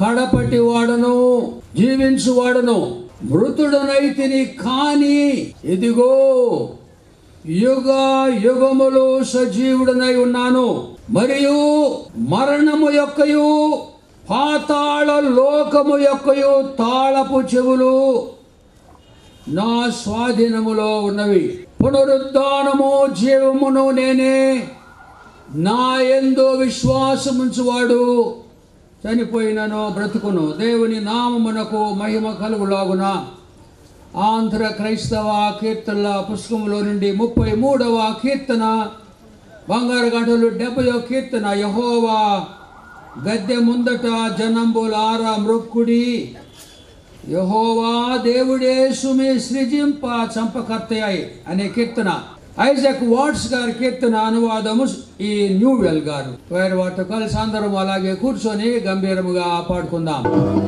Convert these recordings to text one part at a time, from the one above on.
కడపటి వాడను జీవించువాడను మృతుడనైతిని కాని ఇదిగో యుగ యుగములు సజీవుడనై ఉన్నాను మరియు మరణము యొక్కయు పాతాళ లోకము యొక్కయు తాళపు చెవులు నా స్వాధీనములో ఉన్నవి పునరుద్ధానము జీవమును నేనే నా ఎందు విశ్వాసముంచువాడు చనిపోయినను బ్రతుకును దేవుని నామమునకు మహిమ కలుగులాగున ఆంధ్ర క్రైస్తవ కీర్తనల పుస్తకంలో నుండి ముప్పై మూడవ కీర్తన బంగారు గంటలు డెబ్బయో కీర్తన యహోవా గద్దె ముందట జనంబులార మృక్కుడి యహోవా దేవుడే సుమి సృజింప చంపకర్తయాయి అనే కీర్తన ఐజక్ వాట్స్ గారి కీర్తన అనువాదము ఈ న్యూవెల్ గారు వారి వాటితో కలిసి అందరం అలాగే కూర్చొని గంభీరముగా పాడుకుందాం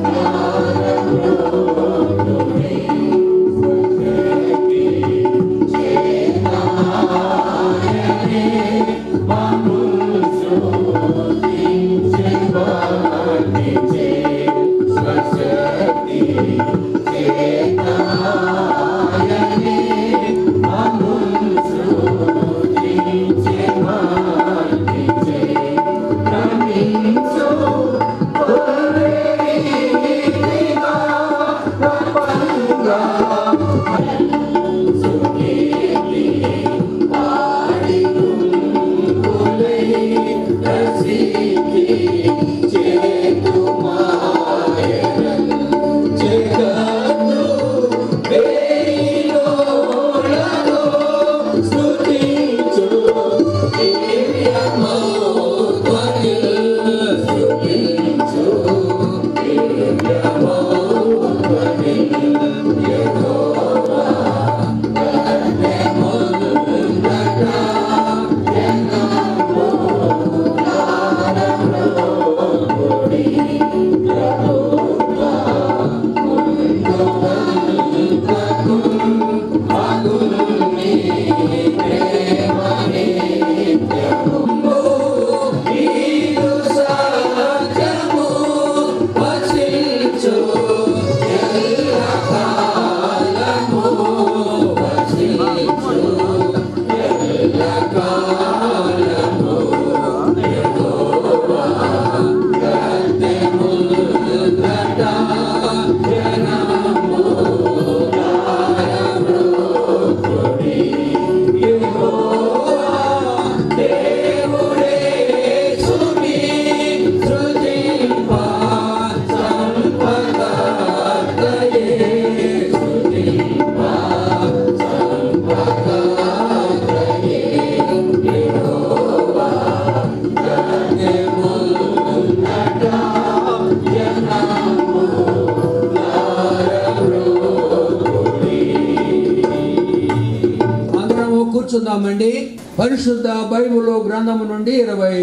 అందరము కూర్చుందామండి పరిశుద్ధ బైబిల్ గ్రంథము నుండి ఇరవై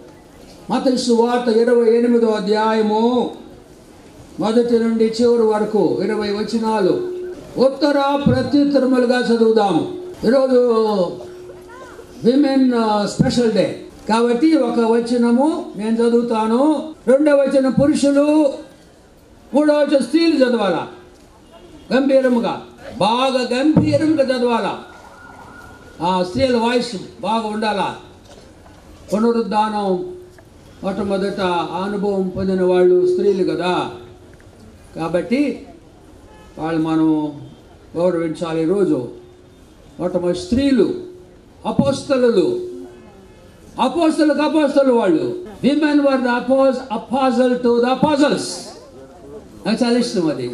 మత వార్త ఇరవై ఎనిమిదో అధ్యాయము మొదటి నుండి చివరి వరకు ఇరవై వచనాలు ఉత్తర ప్రత్యుత్తరములుగా చదువుదాము ఈరోజు విమెన్ స్పెషల్ డే కాబట్టి ఒక వచనము నేను చదువుతాను రెండవ వచనం పురుషులు మూడవ వచనం స్త్రీలు చదవాలా గంభీరముగా బాగా గంభీరంగా చదవాలా ఆ స్త్రీల వాయిస్ బాగా ఉండాలా పునరుద్ధానం మొట్టమొదట అనుభవం పొందిన వాళ్ళు స్త్రీలు కదా కాబట్టి వాళ్ళు మనం గౌరవించాలి ఈరోజు మొట్టమొదటి స్త్రీలు అపోస్తలు అపోస్తలకు అపోస్తలు వాళ్ళు విమెన్ వర్ ద అపోజ్ అపాజల్ టు ద అపాజల్స్ నాకు చాలా ఇష్టం అది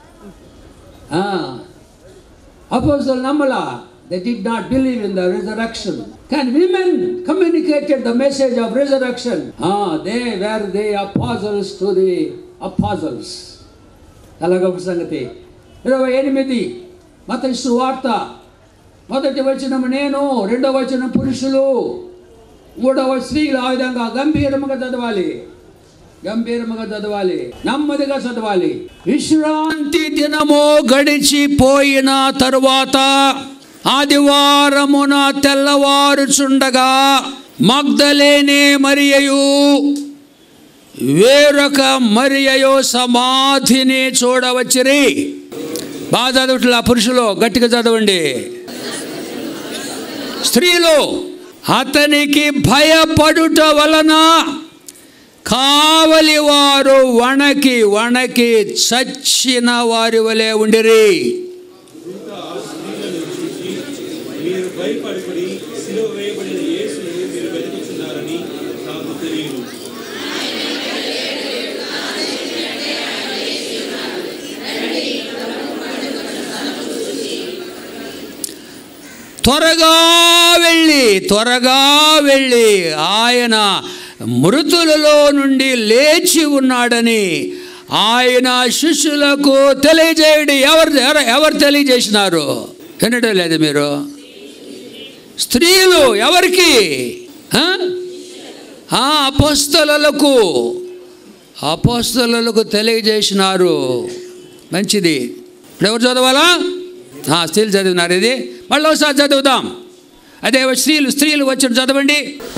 అపోజల్ నమ్మలా they did not believe in the resurrection కానీ women communicated the message of resurrection they were they apostles to the apostles అలాగ ఒక సంగతి ఇరవై ఎనిమిది మత వార్త మొదటి వచనం నేను రెండవ వచనం పురుషులు మూడవ స్త్రీలు ఆ విధంగా గంభీరముగా చదవాలి గంభీరముగా చదవాలి నెమ్మదిగా చదవాలి విశ్రాంతి దినము గడిచిపోయిన తరువాత ఆదివారమున తెల్లవారుచుండగా మగ్ధలేనే మరియయు వేరొక మరియయో సమాధిని చూడవచ్చిరి బాగా చదవట్లే ఆ పురుషులు గట్టిగా చదవండి స్త్రీలు అతనికి భయపడుట వలన కావలి వారు వణకి వణకి చచ్చిన వారి వలె ఉండిరి మీరు భయపడకుడి సిలువ వేయబడిన యేసును మీరు వెతుకుతున్నారని నాకు తెలియదు త్వరగా వెళ్ళి త్వరగా వెళ్ళి ఆయన మృతులలో నుండి లేచి ఉన్నాడని ఆయన శిష్యులకు తెలియజేయడి ఎవరు ఎవరు- ఎవరు తెలియజేసినారు వినడం లేదు మీరు స్త్రీలు ఎవరికి ఆ? ఆ అపోస్తలకు అపోస్తలకు తెలియజేసినారు మంచిది ఇప్పుడు ఎవరు చదవాలా ఆ, స్త్రీలు చదివినారు ఇది మళ్ళీ ఒకసారి చదువుదాం అదే స్త్రీలు స్త్రీలు వచ్చి చదవండి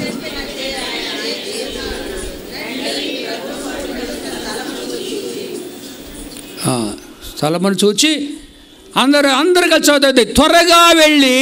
ఆ, స్థలమును చూచి అందరు అందరు కలిసి చదవద్దు త్వరగా వెళ్ళి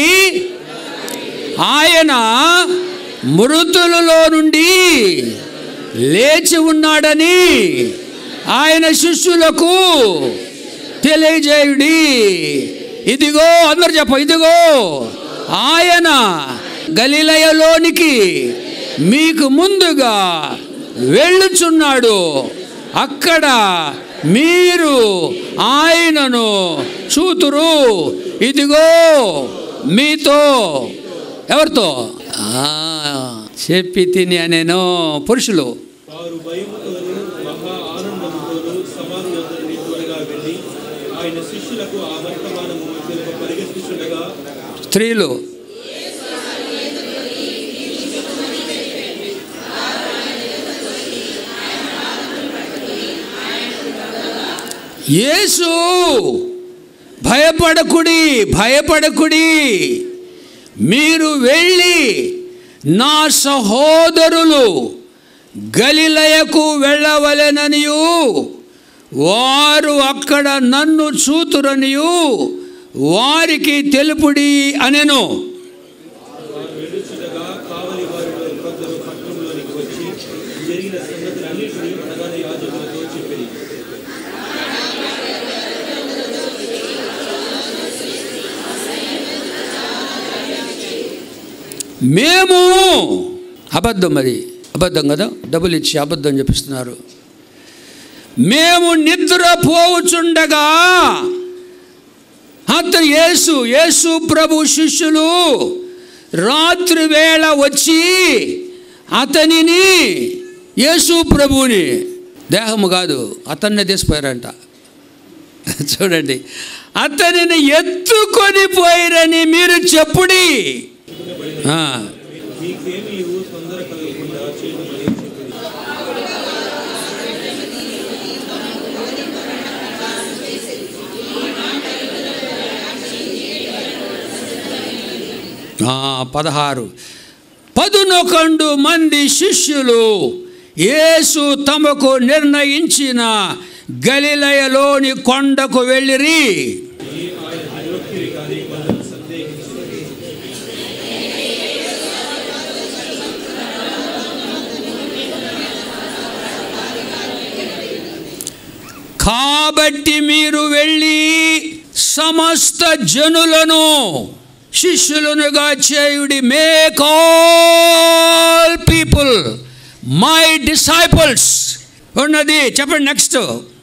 ఆయన మృతులలో నుండి లేచి ఉన్నాడని ఆయన శిష్యులకు తెలియజేయుడి ఇదిగో అందరు చెప్ప ఇదిగో ఆయన గలిలయలోనికి మీకు ముందుగా వెళ్ళుచున్నాడు అక్కడ మీరు ఆయనను చూతురు ఇదిగో మీతో ఎవరితో ఆ, చెప్పి తిని అనేను పురుషులు వారు భయముతోనూ మహా ఆనందముతోనూ సమాధి వద్దకు త్వరగా వెళ్ళి ఆయన శిష్యులకు ఆ వర్తమానము తెలుప పరిగెత్తుచుండగా స్త్రీలు యేసు భయపడకుడి భయపడకుడి మీరు వెళ్ళి నా సహోదరులు గలిలయకు వెళ్ళవలెననియు వారు అక్కడ నన్ను చూతురనియు వారికి తెలుపుడి అనెను వారు వెళ్ళుచుండగా కావలి వారిలో కొందరు పట్టణంలోనికి వచ్చి జరిగిన సంగతులన్నిటినీ ప్రధాన యాజకులతో చెప్పింది మేము అబద్ధం అది అబద్ధం కదా డబ్బులు ఇచ్చి అబద్ధం చెప్పిస్తున్నారు మేము నిద్రపోవుచుండగా అతను యేసు యేసు ప్రభు శిష్యులు రాత్రి వేళ వచ్చి అతనిని యేసు ప్రభుని దేహము కాదు అతన్నే తీసిపోయారంట చూడండి అతనిని ఎత్తుకొని పోయిరని మీరు చెప్పుడి ఆ, మీకేమీ తొందర కలగకుండా చేయమని చెప్పింది ఆ, పదహారు పదునొకండు మంది శిష్యులు యేసు తమకు నిర్ణయించిన గలిలయలోని కొండకు వెళ్ళిరి కాబట్టి మీరు వెళ్ళి సమస్త జనులను శిష్యులనుగా చేయుడి make all people my disciples ఉన్నది చెప్పండి నెక్స్ట్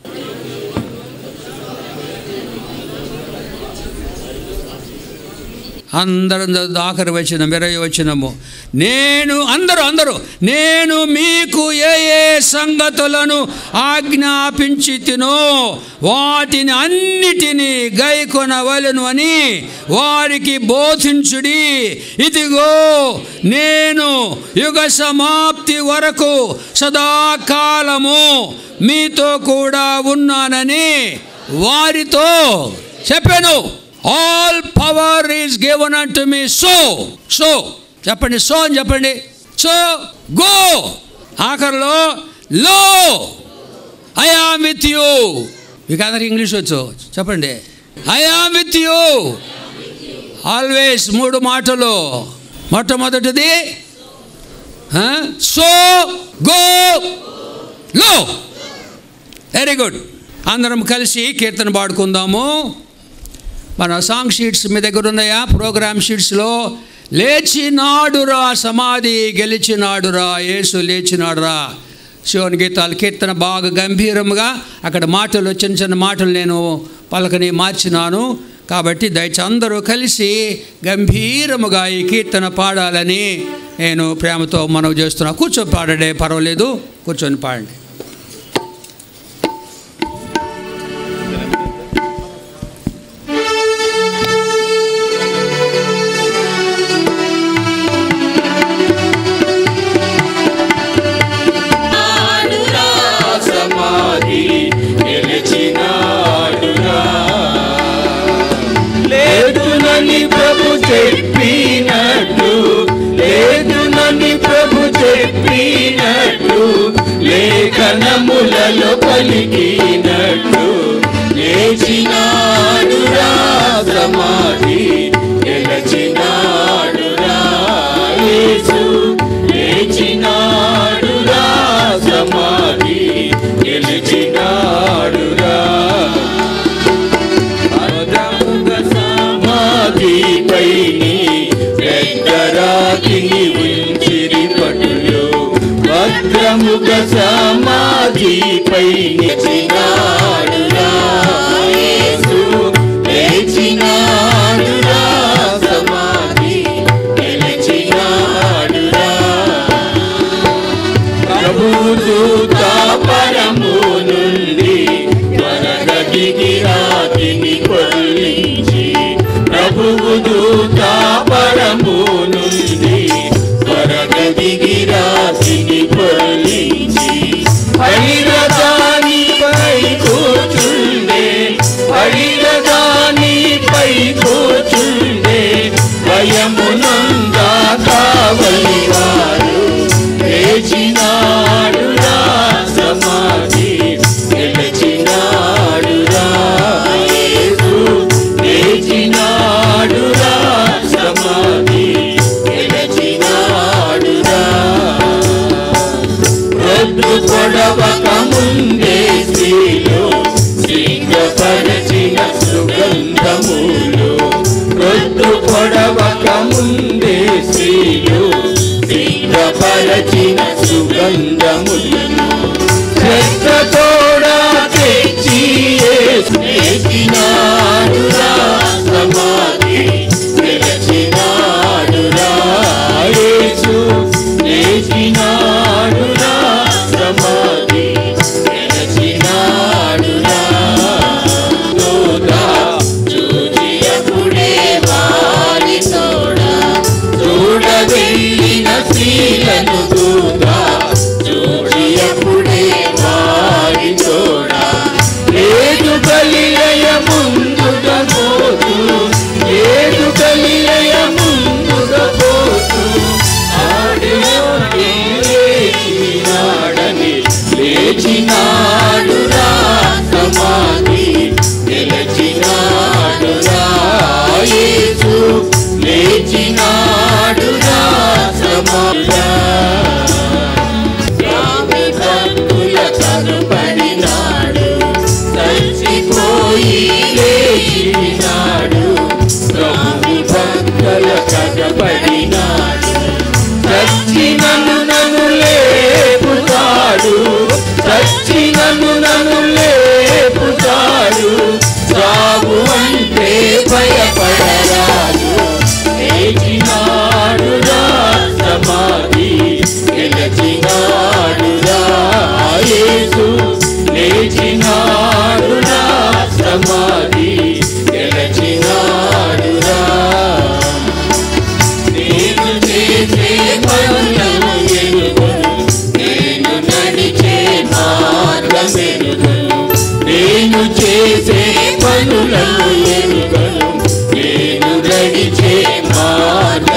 అందరం చదువు ఆఖరి వచ్చిన ఇరవై వచ్చినము నేను అందరూ అందరూ నేను మీకు ఏ ఏ సంగతులను ఆజ్ఞాపించి తినో వాటిని అన్నిటినీ గైకొనవలను అని వారికి బోధించుడి ఇదిగో నేను యుగ సమాప్తి వరకు సదాకాలము మీతో కూడా ఉన్నానని వారితో చెప్పాను all power is given and to me so so చెప్పండి సో అని చెప్పండి సో గో ఆఖరిలో లో ఐ ఆమ్ విత్ యూ మీకు అందరికి ఇంగ్లీష్ వచ్చు చెప్పండి I am with you always మూడు మాటలు మొట్టమొదటిది so go lo very good అందరం కలిసి కీర్తన పాడుకుందాము మన సాంగ్ షీట్స్ మీ దగ్గర ఉన్నాయా ప్రోగ్రామ్ షీట్స్లో లేచినాడురా సమాధి గెలిచినాడురా యేసు లేచినాడురా శివుని గీతాలు కీర్తన బాగా గంభీరంగా అక్కడ మాటలు చిన్న చిన్న మాటలు నేను పలకని మార్చినాను కాబట్టి దయచేసి అందరూ కలిసి గంభీరముగా ఈ కీర్తన పాడాలని నేను ప్రేమతో మనవి చేస్తున్నా కూర్చొని పాడడే పర్వాలేదు కూర్చొని పాడండి సమాధి గెలిచినాడురా లేదునని ప్రభు చెప్పినట్టు లేదునని ప్రభు చెప్పినట్టు లేఖనములలో పలికినట్టు లేచినాడురా సమాధి గెలచినాడురా యేసు లేచినాడురా సమాధి గెలిచినాడురా అదముగ సమాధిపై పెద్దరాతిని ఉంచిరి పటులు భద్రముగ సమాధిపై నిచినాడురా యేసు లేచినాడురా సమాధి గెలిచినాడురా ప్రభుదూత పరము నుండి త్వరగా దిగి రాతిని కొల్లించి ప్రభుదూత పరము నుండి త్వరగా దిగి రాతిని కొల్లించి హరిరదానిపై కూర్చుండే హరిరదానిపై కూర్చుండే భయమునందా కావలి వారు లేచినాడురా సమాధి గెలిచినాడురా యేసు లేచినాడురా సమాధి గెలిచినాడురా రొద్దు పొడవక ముందే స్త్రీలు సింగపరచిన సుగంధములు రొద్దు పొడవక ముందే స్త్రీలు సింగపరచిన సుగంధములను శ్రద్ధతోడా తెచ్చి వేసినాడురా సమాధి గెలిచినాడురా యేసు లేచినాడురా సమాధి గెలిచినాడురా దూదా చూచియపుడే వారి తోడా చూడ వెళ్ళిన స్త్రీలను దూదా చూచియపుడే వారి తోడా లేదు కలిలయ ముందుగా పోతూ లేదు కలిలయ ముందుగా పోతూ ఆడియోకి లేచినాడని లేచినాడురా సమాధి గెలిచినాడురా యేసు లేచినాడురా సమాధి స్వామి భక్తుల కనుపడినాడు చచ్చిపోయి లేచినాడు స్వామి భక్తుల కనపడినాడు చచ్చినను నన్ను లేపుతాడు చచ్చినను నన్ను లేపుతాడు సాగు అంటే భయపడరాదు లేచినాడురా సమాధి గెలిచినాడురా యేసు లేచినాడురా సమాధి గెలిచినాడురా నేను చేసే పనులను ఎరుగును నేను నడిచే మార్గమెరుగును నేను చేసే పనులను ఎరుగను నేను నడిచే మార్గ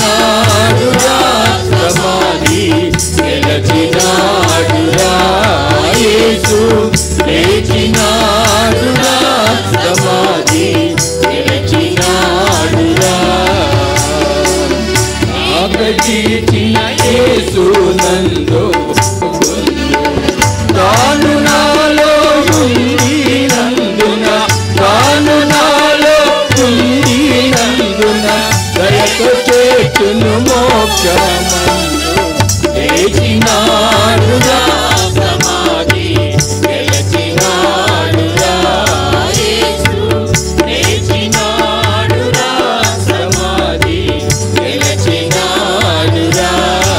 లేచినాడురా సమాధి గెలచినాడురా యేసు లేచినాడురా సమాధి గెలచినాడురా ఆకచీచిన యేసు నందు తాను నాలో ఉంది నందున తాను నాలో ఉంది నందున దయతో చేతును మోక్షమందు లేచినాడురా సమాధి గెలచినాడురా యేసు లేచినాడురా సమాధి గెలచినాడురా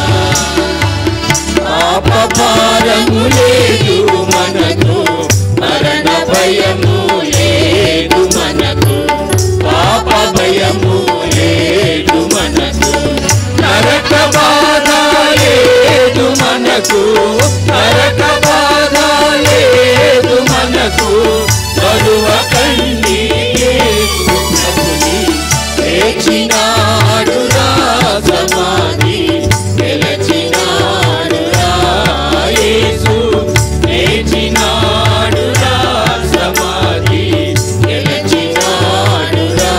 పాప భారము లేదు మనకు మరణ భయము లేదు మనకు పాప భయము లేదు మనకు నరక బాధ లేదు మనకు నరక బాధ లేదు మనకు బరువ కండి యేసు ప్రభుని లేచినాడురా సమాధి గెలచినాడురా యేసు లేచినాడురా సమాధి గెలచినాడురా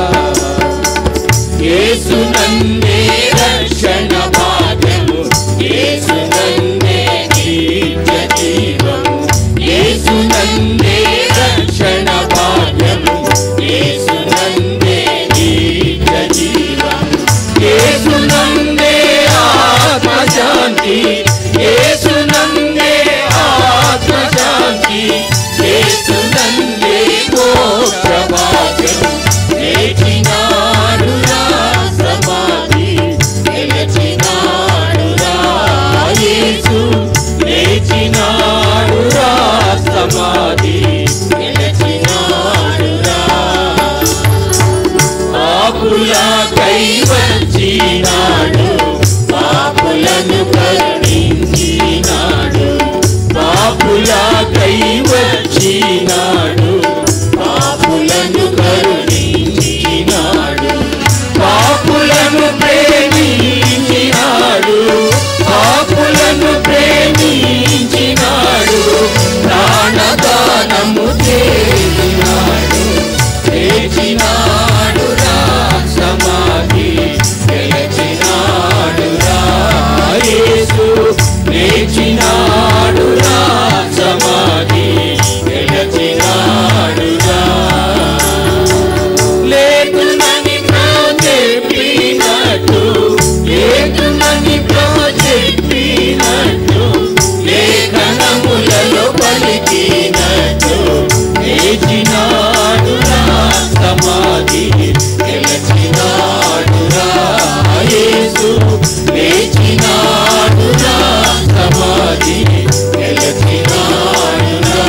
యేసు నందే రక్షణ భాగ్యము యేసు నందే నిత్య జీవము యేసు నందే రక్షణ భాగ్యము యేసు నందే నిత్య జీవము యేసు నందే ఆత్మ శాంతి యేసు నందే ఆత్మ శాంతి యేసు నందే మోక్ష భాగ్యము లేచినాడురా సమాధి గెలచినాడురా యేసు లేచినాడురా సమాధి గెలచినాడురా పాపుల కైవచ్చినాడు పాపులను కరుణించినాడు పాపుల కైవచ్చినాడు పాపులను కరుణించినాడు పాపులను ప్రేమించినాడు పాపులను ప్రేమించినాడు ప్రాణదానము చేసినాడు లేచినాడు రా సమాధి గెలచినాడు రా యేసు లేచినాడు రా సమాధి గెలచినాడు రా లేకునని ప్రో చెప్పినట్టు లేకునని ప్రో చెప్పినట్టు లేఖనములలో పలికినట్టు లేచినాడురా సమాధి గెలచినాడురా యేసు లేచినాడురా సమాధి గెలచినాడురా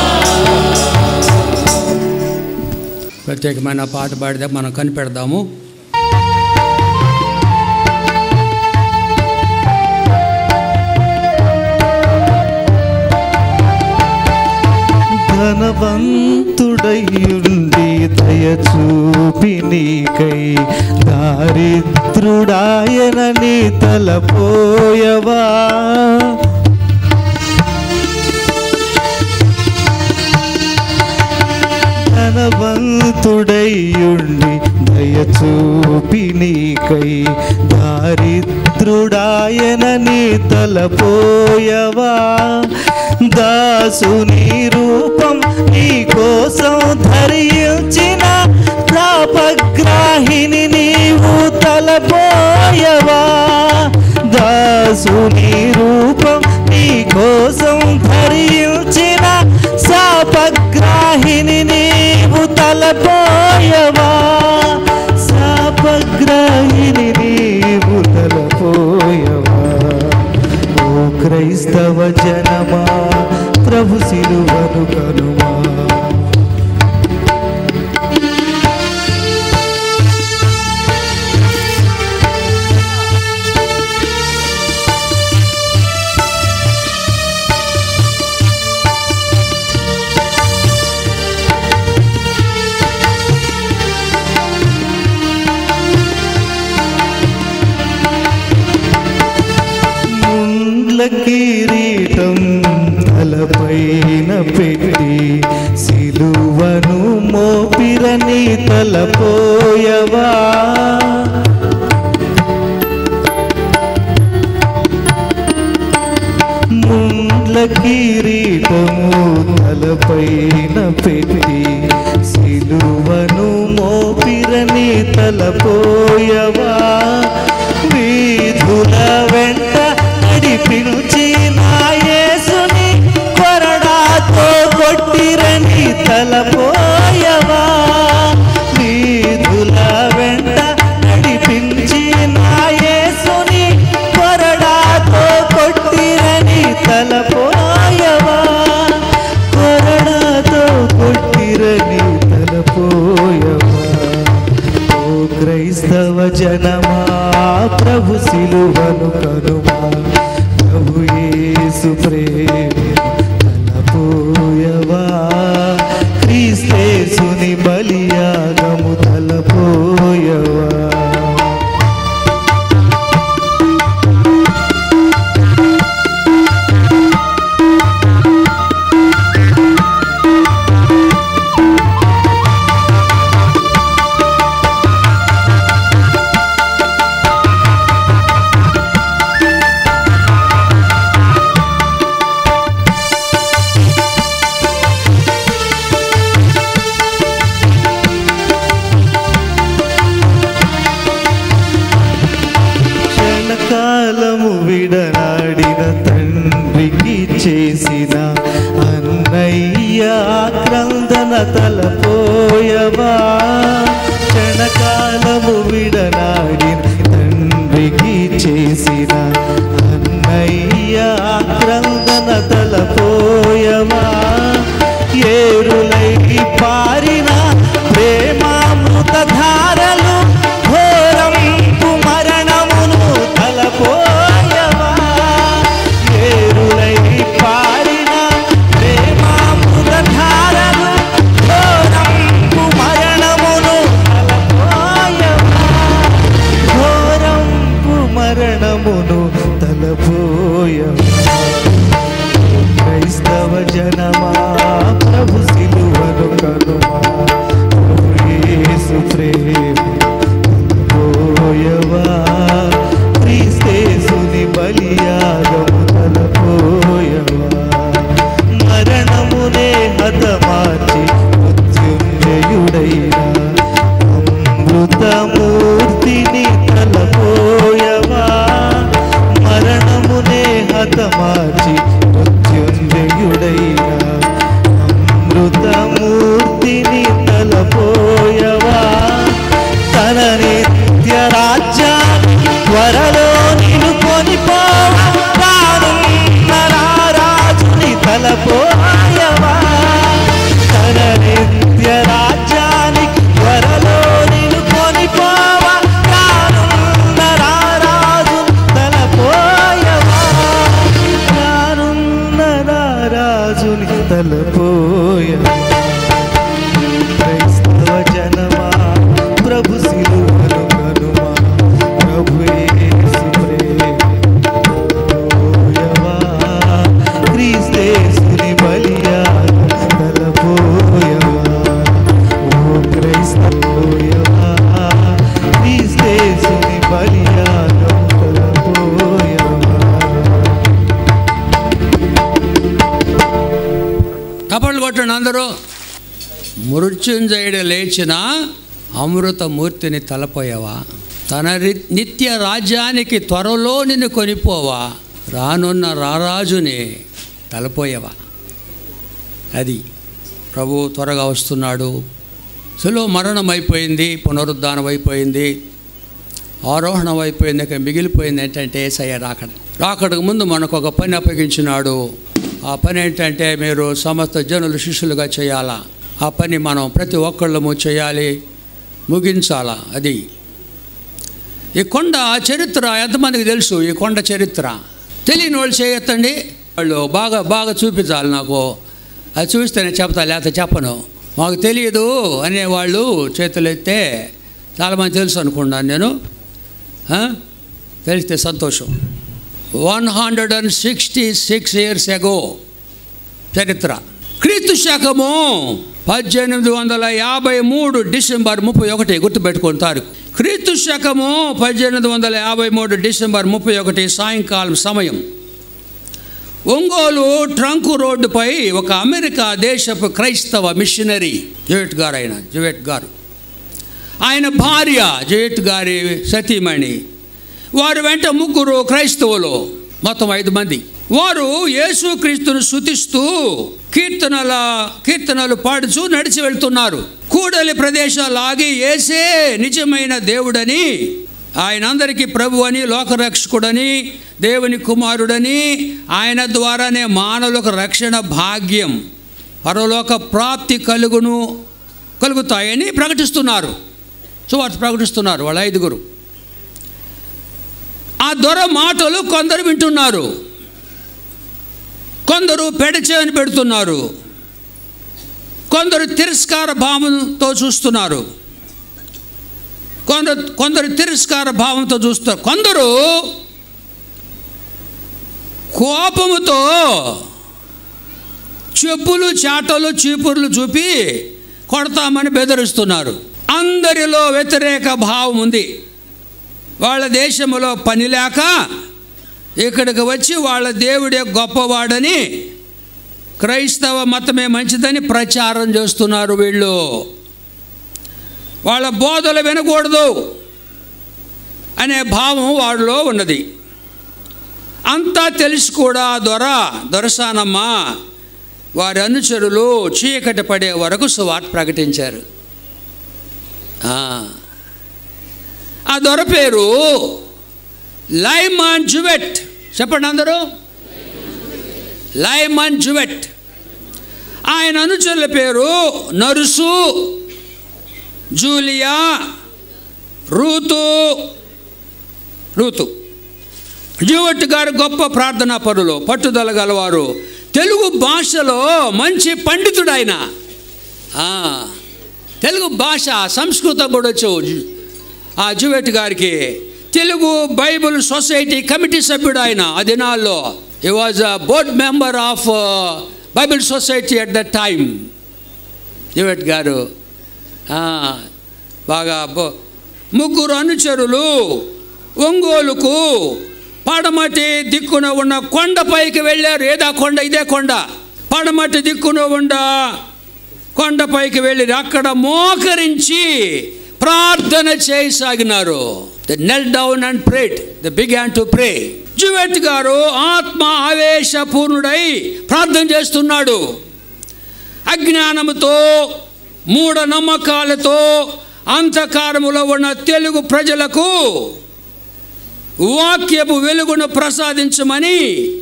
ప్రత్యేకమైన పాట పాడితే మనం కనిపెడదాము ధనవంతుడయుండి దయచూపి నీకై దారిద్రుడాయనని తలపోయవా ధనవంతుడయుండి దయచూపి నీకై దారిద్రుడాయనని తలపోయవా దాసుని రూపం నీ కోసం ధరించిన పాపగ్రాహిని నీవు తలపోయవా దాసుని రూపం నీ కోసం ధరించిన శాపగ్రాహిని నీవు తలపోయవా శాపగ్రాహిని నీవు తలపోయవా ఓ క్రైస్తవ జనమా ప్రభు సిలువను కనుమా తలపోయవా ముండ్ల కిరీటము తలపైన పెట్టి సిలువను మోపిరని తలపోయవా వీధుల వెంట నడిపించి నా యేసుని కొరడాతో కొట్టిరని తలపోయవా వీధుల వెంట నడిపించి నా యేసుని కొరడాతో కొట్టిరని తలపోయవా కొరడాతో కొట్టిరని తలపోయవా ఓ క్రైస్తవ జనమా ప్రభు సిలువను కనుమా ప్రభు యేసు ప్రేమ తలపోయవా క్రీస్తేసుని బలియాగము తలపోయవా క్షణకాలము విడనాడిన తండ్రికి చేసిన అన్నయ్య క్రందన తలపోయవా క్షణకాలము విడనాడిన తండ్రికి చేసిన అన్నయ్య క్రందన తలపోయవా ఏరులై పారిన ప్రేమామృత ధారలు ఘోరంపు మరణమును తలపోయవా ఏరులై పారిన ప్రేమామృత ధారలు ఘోరంపు మరణమును తలపోయవా ఘోరంపు మరణమును తలపోయవా క్రైస్తవ జనమా ప్రభు సిలువను కనుమా ప్రభు యేసు ప్రేమ పోయవా క్రీస్తేసుని బలియాగము తలపోయవా మరణమునే హతమార్చి మృత్యుంజయుడైన అమృతమూర్తిని తలపోయవా మరణమునే హతమార్చి మృత్యుంజయుడైన అమృతమూర్తిని తలపోయవా తన నిత్య రాజ్యాన్ని త్వరలో నిలుకొని పోనున్న రాజుని తలపోయవా తన నిత్య రాజ్యానికి త్వరలో నిలుకొని పోవా రానున్న రాజు తలపోయవా రానున్న రాజుని తలపోయవా క్రైస్తవ జనమా ప్రభు సిలువను కనుమా ప్రభు యేసు ప్రేమ పోయవా క్రీస్తేసుని బలియాగ తలపోయవా ఓ క్రైస్తవయవా క్రీస్తేసుని బలియాగ తలపోయవా కపళ్ళు కొట్టండి అందరూ మృత్యుంజయుడు లేచిన అమృతమూర్తిని తలపోయావా తన రి- నిత్య రాజ్యానికి త్వరలో నిన్ను కొనిపోవా రానున్న రారాజుని తలపోయావా అది ప్రభు త్వరగా వస్తున్నాడు సులో మరణం అయిపోయింది పునరుద్ధానం అయిపోయింది ఆరోహణం అయిపోయింది ఇక మిగిలిపోయింది ఏంటంటే ఏసయ్య రాకడ రాకడకు ముందు మనకు ఒక పని అప్పగించినాడు ఆ పని ఏంటంటే మీరు సమస్త జనులు శిష్యులుగా చేయాలా ఆ పని మనం ప్రతి ఒక్కళ్ళము చేయాలి ముగించాలా అది ఈ కొండ చరిత్ర ఎంతమందికి తెలుసు ఈ కొండ చరిత్ర తెలియని వాళ్ళు చేయొద్దండి వాళ్ళు బాగా బాగా చూపించాలి నాకు అది చూస్తేనే చెప్తా లేకపోతే చెప్పను మాకు తెలియదు అనేవాళ్ళు చేతులు ఎత్తే చాలామంది తెలుసు అనుకున్నాను నేను ఆ? తెలిస్తే సంతోషం one hundred and sixty six years ago చరిత్ర క్రీస్తు శకము పద్దెనిమిది వందల యాభై మూడు డిసెంబర్ ముప్పై ఒకటి గుర్తుపెట్టుకోండి తారీఖు క్రీస్తు శకము పద్దెనిమిది వందల యాభై మూడు డిసెంబర్ ముప్పై ఒకటి సాయంకాలం సమయం ఒంగోలు ట్రంకు రోడ్డుపై ఒక అమెరికా దేశపు క్రైస్తవ మిషనరీ జువెట్ గారు ఆయన జువెట్ గారు ఆయన భార్య జువెట్ గారి సతీమణి వారు వెంట ముగ్గురు క్రైస్తవులు మొత్తం ఐదు మంది వారు యేసుక్రీస్తును శుతిస్తూ కీర్తనల కీర్తనలు పాడుచూ నడిచి వెళ్తున్నారు కూడలి ప్రదేశాలు ఆగి ఏసే నిజమైన దేవుడని ఆయన అందరికీ ప్రభు అని లోకరక్షకుడని దేవుని కుమారుడని ఆయన ద్వారానే మానవులకు రక్షణ భాగ్యం పరలోక ప్రాప్తి కలుగును కలుగుతాయని ప్రకటిస్తున్నారు సో వారు ప్రకటిస్తున్నారు వాళ్ళ ఐదుగురు ఆ దొర మాటలు కొందరు వింటున్నారు కొందరు పెడచేని పెడుతున్నారు కొందరు తిరస్కార భావంతో చూస్తున్నారు కొందరు కొందరు తిరస్కార భావంతో చూస్తారు కొందరు కోపముతో చెప్పులు చాటలు చీపుర్లు చూపి కొడతామని బెదిరిస్తున్నారు అందరిలో వ్యతిరేక భావం ఉంది వాళ్ళ దేశంలో పని లేక ఇక్కడికి వచ్చి వాళ్ళ దేవుడే గొప్పవాడని క్రైస్తవ మతమే మంచిదని ప్రచారం చేస్తున్నారు వీళ్ళు వాళ్ళ బోధలు వినకూడదు అనే భావం వాళ్ళలో ఉన్నది అంతా తెలిసి కూడా దొర దొరసానమ్మ వారి అనుచరులు చీకటి పడే వరకు సువార్త ప్రకటించారు ఆ. ఆ దొర పేరు లైమాన్ జువెట్ చెప్పండి అందరూ లైమాన్ జువెట్ ఆయన అనుచరుల పేరు nurse Julia Ruth Ruth Jewett గారు గొప్ప ప్రార్థనా పరులు పట్టుదల గలవారు తెలుగు భాషలో మంచి పండితుడు ఆయన ఆ, తెలుగు భాష సంస్కృతం కూడా వచ్చు జు- ఆ జువెట్ గారికి తెలుగు బైబిల్ సొసైటీ కమిటీ సభ్యుడు ఆయన ఆ దినాల్లో he was a board member of Bible Society at the time Jewett గారు ఆ, బాగా బో- ముగ్గురు అనుచరులు ఒంగోలుకు పడమటి దిక్కున ఉన్న కొండపైకి వెళ్ళారు ఏదా కొండ ఇదే కొండ పడమటి దిక్కున ఉన్న కొండపైకి వెళ్ళి అక్కడ మోకరించి ప్రార్థన చేయసాగినారు the knelt down and prayed the began to pray Jewett గారు ఆత్మ ఆవేశపూర్ణుడై ప్రార్థన చేస్తున్నాడు అజ్ఞానముతో మూఢనమ్మకాలతో అంధకారములో ఉన్న తెలుగు ప్రజలకు వాక్యపు వెలుగును ప్రసాదించమని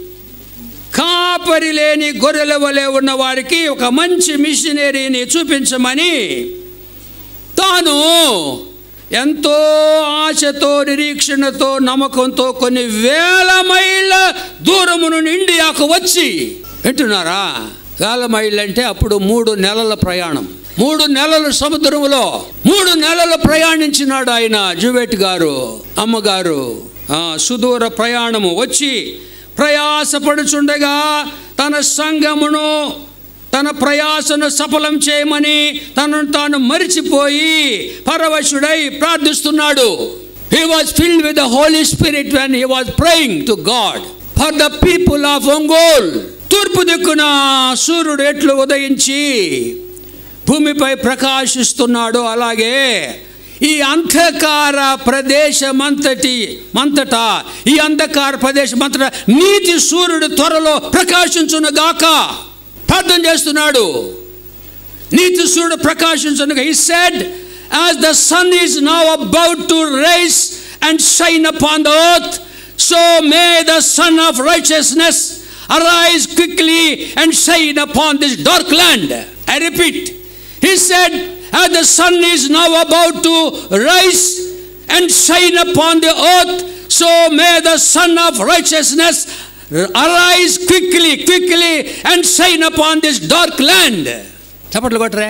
కాపరి లేని గొర్రెల వలె ఉన్న వారికి ఒక మంచి మిషనరీని చూపించమని తాను ఎంతో ఆశతో నిరీక్షణతో నమ్మకంతో కొన్ని వేల మైళ్ళ దూరము నుండి ఇండియాకు వచ్చి వింటున్నారా వేల మైళ్ళు అంటే అప్పుడు మూడు నెలల ప్రయాణం మూడు నెలలు సముద్రంలో మూడు నెలలు ప్రయాణించినాడు ఆయన జువెట్ గారు అమ్మగారు ఆ, సుదూర ప్రయాణము వచ్చి ప్రయాసపడుచుండగా తన సంఘమును తన ప్రయాసను సఫలం చేయమని తనను తాను మరిచిపోయి పరవశుడై ప్రార్థిస్తున్నాడు he was filled with the Holy Spirit when he was praying to God for the people of Ongole తూర్పు దిక్కున సూర్యుడు ఎట్లు ఉదయించి భూమిపై ప్రకాశిస్తున్నాడు అలాగే ఈ అంధకార ప్రదేశమంతటి మంతటా ఈ అంధకార ప్రదేశమంతటా నీతి సూర్యుడు త్వరలో ప్రకాశించును గాక ప్రార్థన చేస్తున్నాడు నీతి సూర్యుడు ప్రకాశించును he said as the sun is now about to rise and shine upon the earth so may the sun of righteousness arise quickly and shine upon this dark land I repeat He said, as the sun is now about to rise and shine upon the earth, so may the sun of righteousness arise quickly, quickly and shine upon this dark land. చప్పట్లు కొట్టరే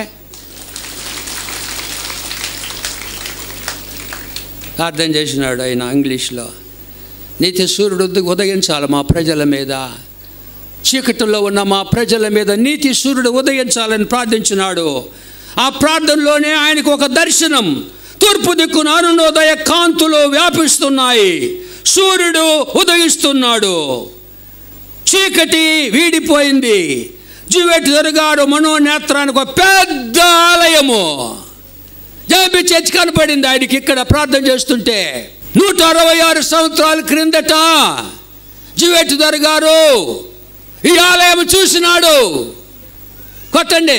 ప్రార్థన చేసినాడు ఆయన ఇంగ్లీష్లో నిత్య సూర్యుడు ఉదయించాలి మా ప్రజల మీద చీకటిలో ఉన్న మా ప్రజల మీద నీతి సూర్యుడు ఉదయించాలని ప్రార్థించినాడు ఆ ప్రార్థనలోనే ఆయనకు ఒక దర్శనం తూర్పు దిక్కున అరుణోదయ కాంతులు వ్యాపిస్తున్నాయి సూర్యుడు ఉదయిస్తున్నాడు చీకటి వీడిపోయింది జీవెట్ దొరగాడు మనోనేత్రానికి ఒక పెద్ద ఆలయము జేబీ చర్చ్ కనపడింది ఆయనకి ఇక్కడ ప్రార్థన చేస్తుంటే నూట అరవై ఆరు సంవత్సరాల క్రిందట జీవెట్ దొరగారు ఈ ఆలయం చూసినాడు కొట్టండి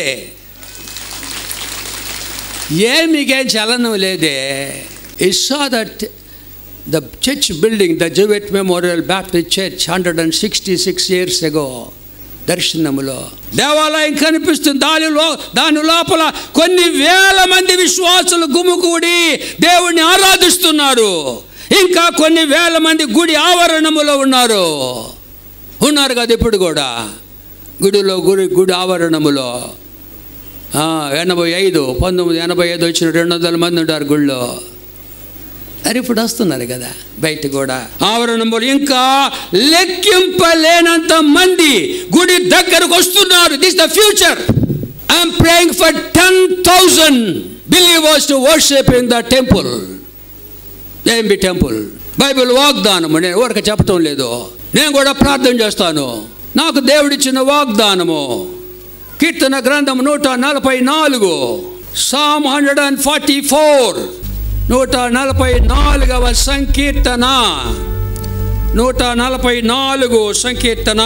ఏ మీకేం చలనం లేదే he saw that the church building the Jewett Memorial Baptist Church hundred and sixty six years ago దర్శనములో దేవాలయం కనిపిస్తుంది దానిలో దాని లోపల కొన్ని వేల మంది విశ్వాసులు గుమికూడి దేవుణ్ణి ఆరాధిస్తున్నారు ఇంకా కొన్ని వేల మంది గుడి ఆవరణములో ఉన్నారు ఉన్నారు కదా ఇప్పుడు కూడా గుడిలో గుడి గుడి ఆవరణములో ఆ, ఎనభై ఐదు పంతొమ్మిది ఎనభై ఐదు వచ్చిన రెండు వందల మంది ఉంటారు గుళ్ళో మరి ఇప్పుడు వస్తున్నారు కదా బయట కూడా ఆవరణములు ఇంకా లెక్కింపలేనంత మంది గుడి దగ్గరకు వస్తున్నారు this the future I'm praying for ten thousand believers to worship in the temple AMB temple Bible వాగ్దానము నేను ఊరక చెప్పటం లేదు నేను కూడా ప్రార్థన చేస్తాను నాకు దేవుడిచ్చిన వాగ్దానము కీర్తన గ్రంథం నూట నలభై నాలుగు Psalm hundred and forty four నూట నలభై నాలుగవ సంకీర్తన నూట నలభై నాలుగు సంకీర్తన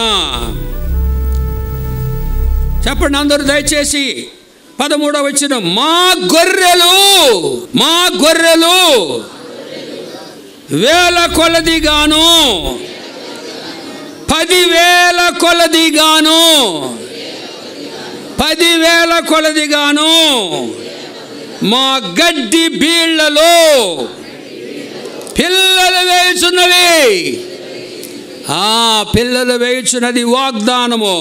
చెప్పండి అందరూ దయచేసి పదమూడవ వచ్చిన మా గొర్రెలు మా గొర్రెలు వేల కొలదిగాను పదివేల కొలదిగాను పదివేల కొలదిగాను మా గడ్డి బీళ్లలో పిల్లలు వేయుచున్నవి ఆ పిల్లలు వేయుచున్నది వాగ్దానము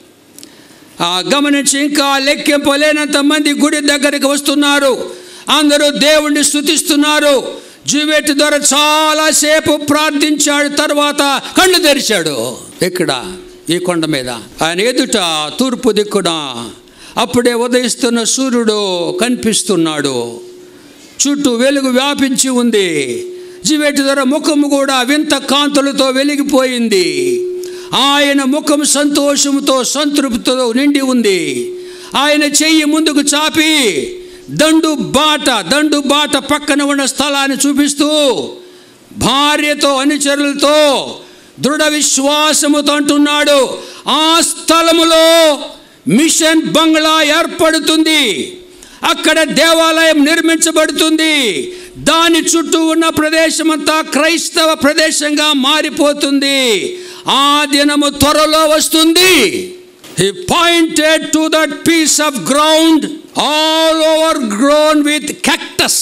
ఆ గమనించి ఇంకా లెక్కింపలేనంత మంది గుడి దగ్గరికి వస్తున్నారు అందరూ దేవుణ్ణి స్తుతిస్తున్నారు జూవేట్ ద్వారా చాలాసేపు ప్రార్థించాడు తర్వాత కళ్ళు తెరిచాడు ఇక్కడ ఈ కొండ మీద ఆయన ఎదుట తూర్పు దిక్కున అప్పుడే ఉదయిస్తున్న సూర్యుడు కనిపిస్తున్నాడు చుట్టూ వెలుగు వ్యాపించి ఉంది జీవేటి ధర ముఖము కూడా వింత కాంతులతో వెలిగిపోయింది ఆయన ముఖం సంతోషంతో సంతృప్తితో నిండి ఉంది ఆయన చెయ్యి ముందుకు చాపి దండు బాట దండు బాట పక్కన ఉన్న స్థలాన్ని చూపిస్తూ భార్యతో అనుచరులతో దృఢ విశ్వాసముతో అంటున్నాడు ఆ స్థలములో మిషన్ బంగ్లా ఏర్పడుతుంది అక్కడ దేవాలయం నిర్మించబడుతుంది దాని చుట్టూ ఉన్న ప్రదేశం అంతా క్రైస్తవ ప్రదేశంగా మారిపోతుంది ఆ దినము త్వరలో వస్తుంది He pointed to that piece of ground all overgrown with cactus.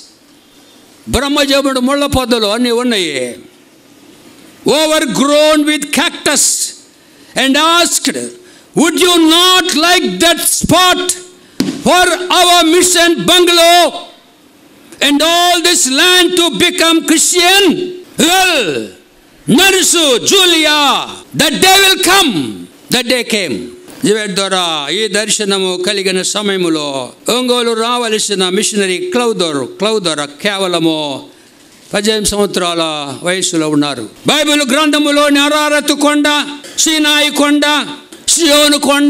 బ్రహ్మజముడు ముళ్ళ పొదలు అన్నీ ఉన్నాయి over grown with cactus and asked would you not like that spot for our mission bungalow and all this land to become Christian well nurse Julia the day will come the day came Jewett ద్వారా ఈ దర్శనము కలిగిన సమయములో ఒంగోలు రావలసిన machinery క్లౌదర్ క్లౌదర్ కేవలము పద్దెనిమిది సంవత్సరాల వయసులో ఉన్నారు బైబిల్ గ్రంథములోని అరారతు కొండ సీనాయి కొండ సియోను కొండ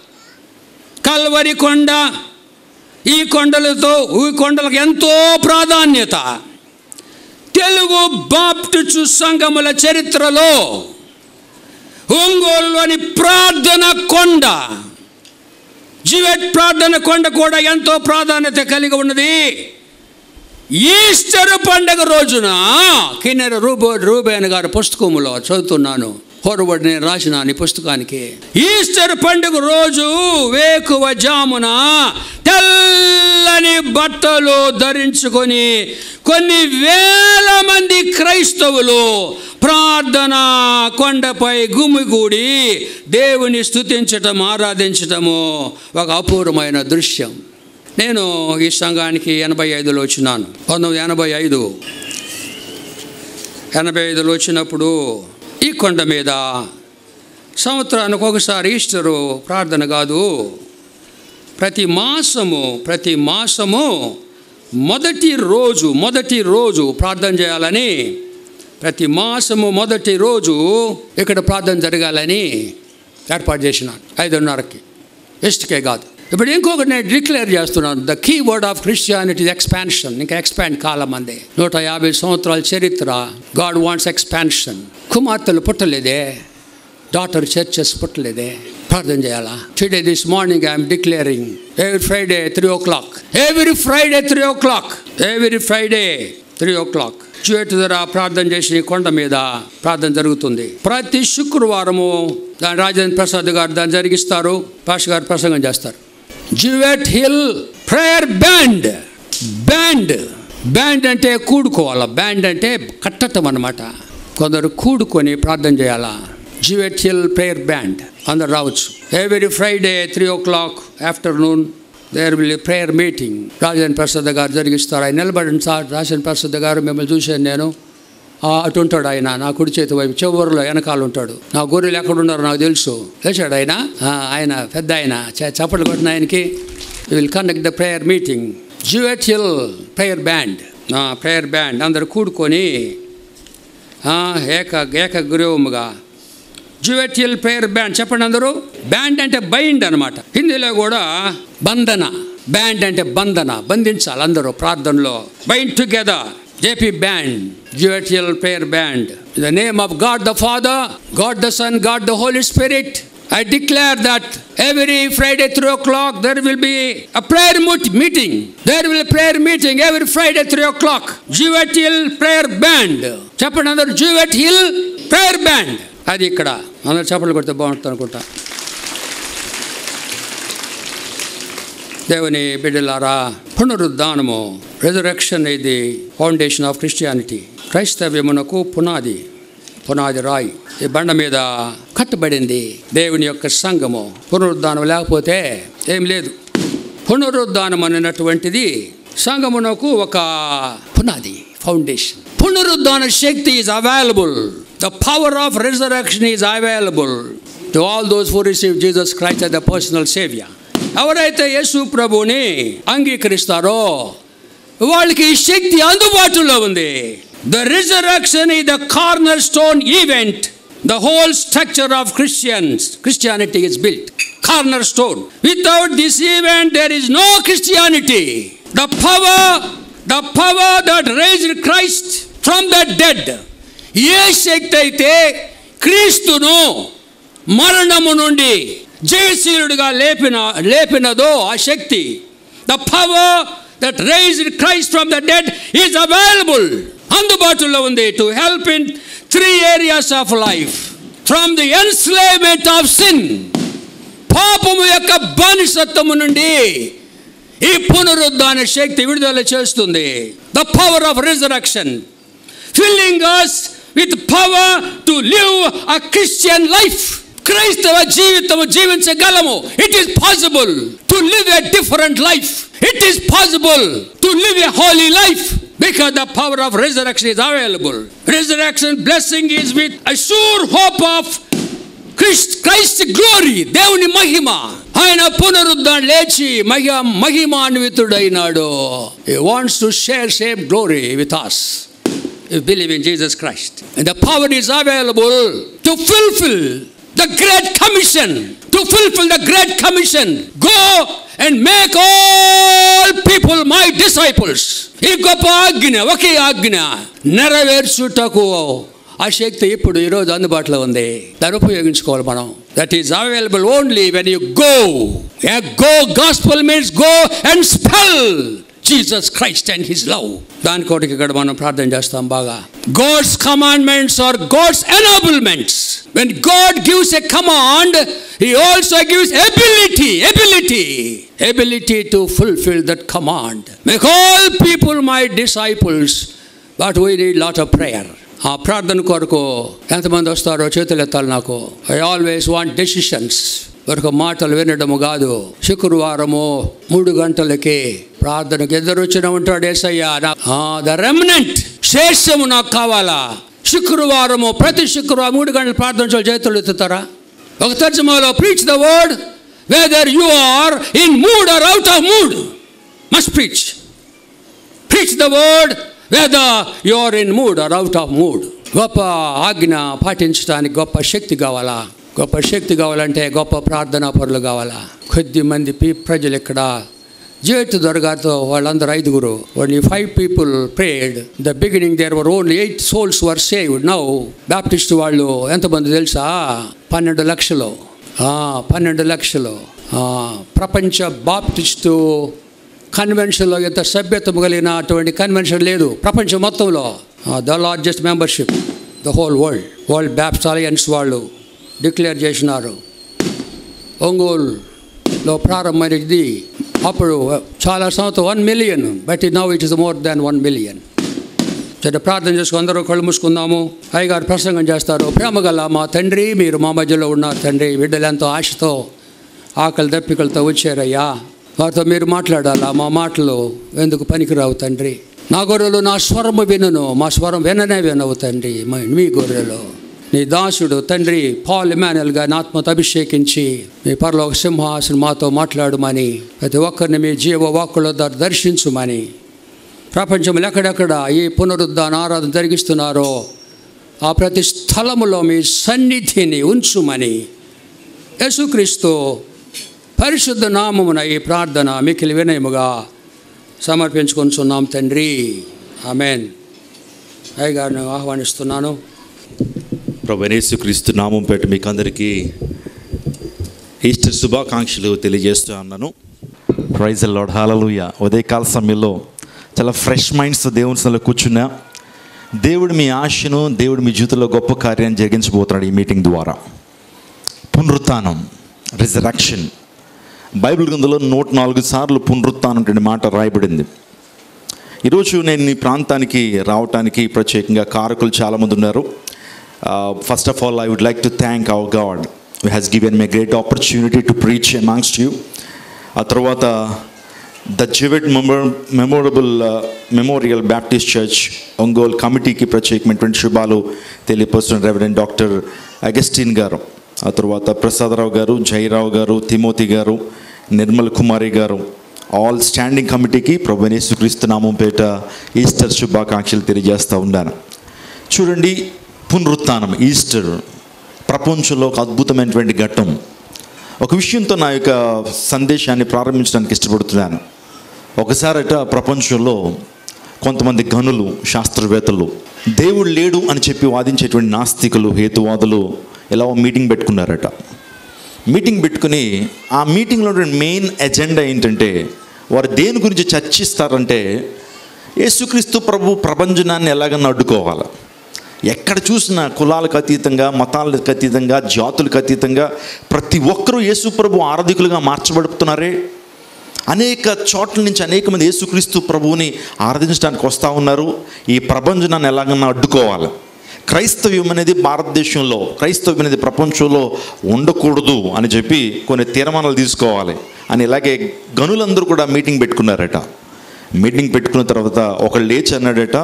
కల్వరి కొండ ఈ కొండలతో ఈ కొండలకు ఎంతో ప్రాధాన్యత తెలుగు బాప్టిస్టు సంఘముల చరిత్రలో ఒంగోలులోని ప్రార్థన కొండ జివెట్ ప్రార్థన కొండ కూడా ఎంతో ప్రాధాన్యత కలిగి ఉన్నది ఈస్టర్ పండగ రోజున కిన్నెర రూబో రూబేన్ గారి పుస్తకములో చదువుతున్నాను ఫోర్వర్డ్ నేను రాసిన ఈ పుస్తకానికి ఈస్టర్ పండుగ రోజు వేకువ జామున తెల్లని బట్టలు ధరించుకొని కొన్ని వేల మంది క్రైస్తవులు ప్రార్థన కొండపై గుమిగూడి దేవుని స్తుతించటం ఆరాధించటము ఒక అపూర్వమైన దృశ్యం నేను ఈ సంఘానికి ఎనభై ఐదులో వచ్చినాను పంతొమ్మిది ఎనభై ఐదు ఎనభై ఐదులో వచ్చినప్పుడు ఈ కొండ మీద సంవత్సరానికి ఒకసారి ఈస్టరు ప్రార్థన కాదు ప్రతి మాసము ప్రతి మాసము మొదటి రోజు మొదటి రోజు ప్రార్థన చేయాలని ప్రతి మాసము మొదటి రోజు ఇక్కడ ప్రార్థన జరగాలని ఏర్పాటు చేసినాను ఐదున్నరకి వెస్ట్కే కాదు ఇప్పుడు ఇంకొకటి నేను డిక్లేర్ చేస్తున్నాను the key word of Christianity expansion ఇంకా ఎక్స్పాండ్ కాలం అంది నూట యాభై సంవత్సరాల చరిత్ర గాడ్ వాంట్స్ ఎక్స్పాన్షన్ కుమార్తెలు పుట్టలేదే డాటర్ చర్చెస్ పుట్టలేదే ప్రార్థన చేయాలా today this morning I'm declaring every Friday three o'clock every Friday three o'clock every Friday three o'clock Jewett ధర ప్రార్థన చేసి కొండ మీద ప్రార్థన జరుగుతుంది ప్రతి శుక్రవారము దాని రాజేంద్ర ప్రసాద్ గారు దాన్ని జరిగిస్తారు పాష గారు ప్రసంగం చేస్తారు Jewett hill prayer band band band అంటే కూడుకోవాలా బ్యాండ్ అంటే కట్టటం అన్నమాట కొందరు కూడుకొని ప్రార్థన చేయాలా జివెట్ హిల్ ప్రేయర్ బ్యాండ్ అందరు రావచ్చు every Friday three o'clock afternoon there will prayer meeting Rajan Prasad గారు జరిగిస్తారు ఆయన నిలబడిన సార్ రాజన్ ప్రసాద్ గారు మిమ్మల్ని చూశాను నేను ఆ, అటు ఉంటాడు ఆయన నా కుడి చేతి వైపు చివరిలో వెనకాల ఉంటాడు నా గొర్రెలు ఎక్కడ ఉన్నారో నాకు తెలుసు తెలిసాడు ఆయన ఆ, ఆయన పెద్ద ఆయన చ- చప్పట్లు కొట్టిన ఆయనకి will conduct the prayer meeting Jewett hill prayer band prayer band అందరు కూడుకొని ఆ, ఏక ఏక గృహముగా జ్యువెటియల్ ప్రేయర్ బ్యాండ్ చెప్పండి అందరూ బ్యాండ్ అంటే బైండ్ అనమాట హిందీలో కూడా బంధన బ్యాండ్ అంటే బంధన బంధించాలి అందరూ ప్రార్థనలో bind together JP band Jewett hill prayer band the name of God the Father God the Son God the Holy Spirit I declare that every Friday, 3 o'clock, there will be a prayer moot- meeting. There will be a prayer meeting every Friday, 3 o'clock. Jewett Hill Prayer Band. చెప్పండి అందరు జూవెట్ hill prayer band అది ఇక్కడ అందరు చప్పట్లు కొడితే బాగుంటుంది అనుకుంటా దేవుని బిడ్డలారా పునరుద్ధానము రిజరెక్షన్ ఇది ఫౌండేషన్ ఆఫ్ క్రిస్టియానిటీ క్రైస్తవ్యమునకు పునాది పునాది రాయి ఈ బండ మీద కట్టబడింది దేవుని యొక్క సంఘము పునరుద్ధానం లేకపోతే ఏం లేదు పునరుద్ధానం అనేటటువంటిది సంఘమునకు ఒక పునాది ఫౌండేషన్ పునరుద్ధాన శక్తి is available the power of resurrection is available to all those for receive Jesus Christ the personal saviour ఎవరైతే యేసు ప్రభుని అంగీకరిస్తారో వాళ్ళకి ఈ శక్తి అందుబాటులో ఉంది the resurrection is the cornerstone event the whole structure of Christians Christianity is built cornerstone without this event there is no Christianity the power the power that rise Christ from the dead ఏ శక్తి అయితే క్రీస్తును మరణము నుండి జయశీలుడిగా లేపిన లేపినదో ఆ శక్తి the power that rise Christ from the dead is available అందుబాటులో ఉంది to help in three areas of life from the enslavement of sin పాపము యొక్క బానిసత్వము నుండి ఈ పునరుద్ధాన శక్తి విడుదల చేస్తుంది the power of resurrection filling us with power to live a Christian life క్రైస్తవ జీవితము జీవించగలము it is possible to live a different life it is possible to live a Holi life because the power of resurrection is available resurrection blessing is with a sure hope of Christ Christ glory దేవుని మహిమ ఆయన పునరుద్ధరణ లేచి మహిమ మహిమాన్వితుడైనాడు wants to share same glory with us if believe in Jesus Christ. And the power is available to fulfill the Great Commission. To fulfill the Great Commission. Go and make all people my disciples. ఈ గొప్ప ఆజ్ఞ ఒకే ఆజ్ఞ నెరవేర్చుటకు ఆ శక్తి ఇప్పుడు ఈరోజు అందుబాటులో ఉంది దాన్ని ఉపయోగించుకోవాలి మనం that is available only when you go go gospel means go and spell Jesus Christ and his love దాని కోటికి ఇక్కడ మనం ప్రార్థన చేస్తాం బాగా God's commandments are God's enablements when God gives a command he also gives ability ability ability to fulfil that command make all people my disciples but we need lot of prayer ఆ ప్రార్థన కొరకు ఎంతమంది వస్తారో చేతులు ఎత్తాలి నాకు I always want decisions వరకు మాటలు వినడము కాదు శుక్రవారము మూడు గంటలకి ప్రార్థనకు ఎదురు వచ్చిన ఉంటాడు ఏసయ్యా ద రెమినెంట్ శేషము నాకు కావాలా శుక్రవారము ప్రతి శుక్రవారం మూడు గంటలు ప్రార్థన చేయాలి. చేతులు ఎత్తుతారా ఒక తర్జమాలో preach the word whether you are in mood or out of mood must preach preach the word whether you are in mood or out of mood గొప్ప ఆజ్ఞ పాటించడానికి గొప్ప శక్తి కావాలా గొప్ప శక్తి కావాలంటే గొప్ప ప్రార్థనా పనులు కావాలా కొద్ది మంది పీ ప్రజలు ఇక్కడ జేట్ దొరగాతో వాళ్ళందరూ ఐదుగురు only five people prayed the beginning there were only eight souls were saved now Baptist వాళ్ళు ఎంతమంది తెలుసా పన్నెండు లక్షలు ఆ, పన్నెండు లక్షలు ఆ, ప్రపంచ బాప్టిస్టు కన్వెన్షన్లో ఎంత సభ్యత్వం కలిగిన అటువంటి కన్వెన్షన్ లేదు ప్రపంచం మొత్తంలో the largest membership the whole world world Baptist alliance వాళ్ళు డిక్లేర్ చేసినారు ఒంగోలులో ప్రారంభమైనది అప్పుడు చాలా సంవత్సరం one million but now it is more than one million సరే ప్రార్థన చేసుకుని అందరూ కళ్ళు మూసుకుందాము అయ్యగారు ప్రసంగం చేస్తారు ప్రేమగల మా తండ్రి మీరు మా మధ్యలో ఉన్నారు తండ్రి బిడ్డలు ఎంతో ఆశతో ఆకలి దప్పికలతో వచ్చారయ్యా వారితో మీరు మాట్లాడాలా మా మాటలు ఎందుకు పనికిరావు తండ్రి నా గొర్రెలు నా స్వరము వినును మా స్వరం విననే వినవు తండ్రి మా- మీ గొర్రెలు నీ దాసుడు తండ్రి పాల్ ఇమానుయల్గా నా ఆత్మతో అభిషేకించి మీ పరలోక సింహాసనం మాతో మాట్లాడమని ప్రతి ఒక్కరిని మీ జీవ వాక్కుల ద్వారా దర్శించుమని ప్రపంచంలో ఎక్కడెక్కడ ఈ పునరుద్ధాన ఆరాధన జరిగిస్తున్నారో ఆ ప్రతి స్థలములో మీ సన్నిధిని ఉంచుమని యేసుక్రీస్తు పరిశుద్ధ నామమున ఈ ప్రార్థన మికిలి వినయముగా సమర్పించుకొంచున్నాం తండ్రి ఆమెన్ అయ్యగారిని ఆహ్వానిస్తున్నాను ప్రభు క్రీస్తు నామం పేట మీకు అందరికీ ఈస్టర్ శుభాకాంక్షలు తెలియజేస్తూ ఉన్నాను ప్రైజ్ లాడ్ హాలలుయ ఉదయకాల సమయంలో చాలా ఫ్రెష్ మైండ్స్ దేవుని సన్నిధిలో కూర్చున్నా దేవుడు మీ ఆశను దేవుడు మీ జీవితంలో గొప్ప కార్యాన్ని జరిగించబోతున్నాడు ఈ మీటింగ్ ద్వారా పునరుత్థానం రిజరక్షన్ బైబిల్ గ్రంథంలో నూట నాలుగు సార్లు పునరుత్థానం అనే మాట రాయబడింది ఈరోజు నేను ఈ ప్రాంతానికి రావటానికి ప్రత్యేకంగా కారకులు చాలామంది ఉన్నారు first of all I would like to thank our God has given me great opportunity to preach amongst you ఆ తర్వాత the Jewett memo memorable memorial Baptist church Ongole కమిటీకి ప్రత్యేకమైనటువంటి శుభాలు తెలియపరుస్తున్న రెవరెండ్ డాక్టర్ అగస్టిన్ గారు ఆ తర్వాత ప్రసాదరావు గారు జయరావు గారు తిమోతి గారు నిర్మల్ కుమారి గారు ఆల్ స్టాండింగ్ కమిటీకి ప్రభు యేసుక్రీస్తు నామం పేట ఈస్టర్ శుభాకాంక్షలు తెలియజేస్తూ ఉన్నాను చూడండి పునరుత్థానం ఈస్టర్ ప్రపంచంలో ఒక అద్భుతమైనటువంటి ఘట్టం ఒక విషయంతో నా యొక్క సందేశాన్ని ప్రారంభించడానికి ఇష్టపడుతున్నాను ఒకసారట ప్రపంచంలో కొంతమంది గనులు శాస్త్రవేత్తలు దేవుడు లేడు అని చెప్పి వాదించేటువంటి నాస్తికులు హేతువాదులు ఇలా ఓ మీటింగ్ పెట్టుకున్నారట మీటింగ్ పెట్టుకుని ఆ మీటింగ్లో మెయిన్ ఎజెండా ఏంటంటే వారు దేని గురించి చర్చిస్తారంటే యేసుక్రీస్తు ప్రభు ప్రపంచనాన్ని ఎలాగన్నా అడ్డుకోవాలి ఎక్కడ చూసినా కులాలకు అతీతంగా మతాలకు అతీతంగా జాతులకు అతీతంగా ప్రతి ఒక్కరూ యేసు ప్రభు ఆరాధికులుగా మార్చబడుతున్నారే అనేక చోట్ల నుంచి అనేక మంది యేసుక్రీస్తు ప్రభువుని ఆరాధించడానికి వస్తూ ఉన్నారు ఈ ప్రపంచనాన్ని ఎలాగన్నా అడ్డుకోవాలి క్రైస్తవ్యం అనేది భారతదేశంలో క్రైస్తవ్యం అనేది ప్రపంచంలో ఉండకూడదు అని చెప్పి కొన్ని తీర్మానాలు తీసుకోవాలి అని ఇలాగే గనులందరూ కూడా మీటింగ్ పెట్టుకున్నారట మీటింగ్ పెట్టుకున్న తర్వాత ఒకళ్ళు లేచి అన్నాడట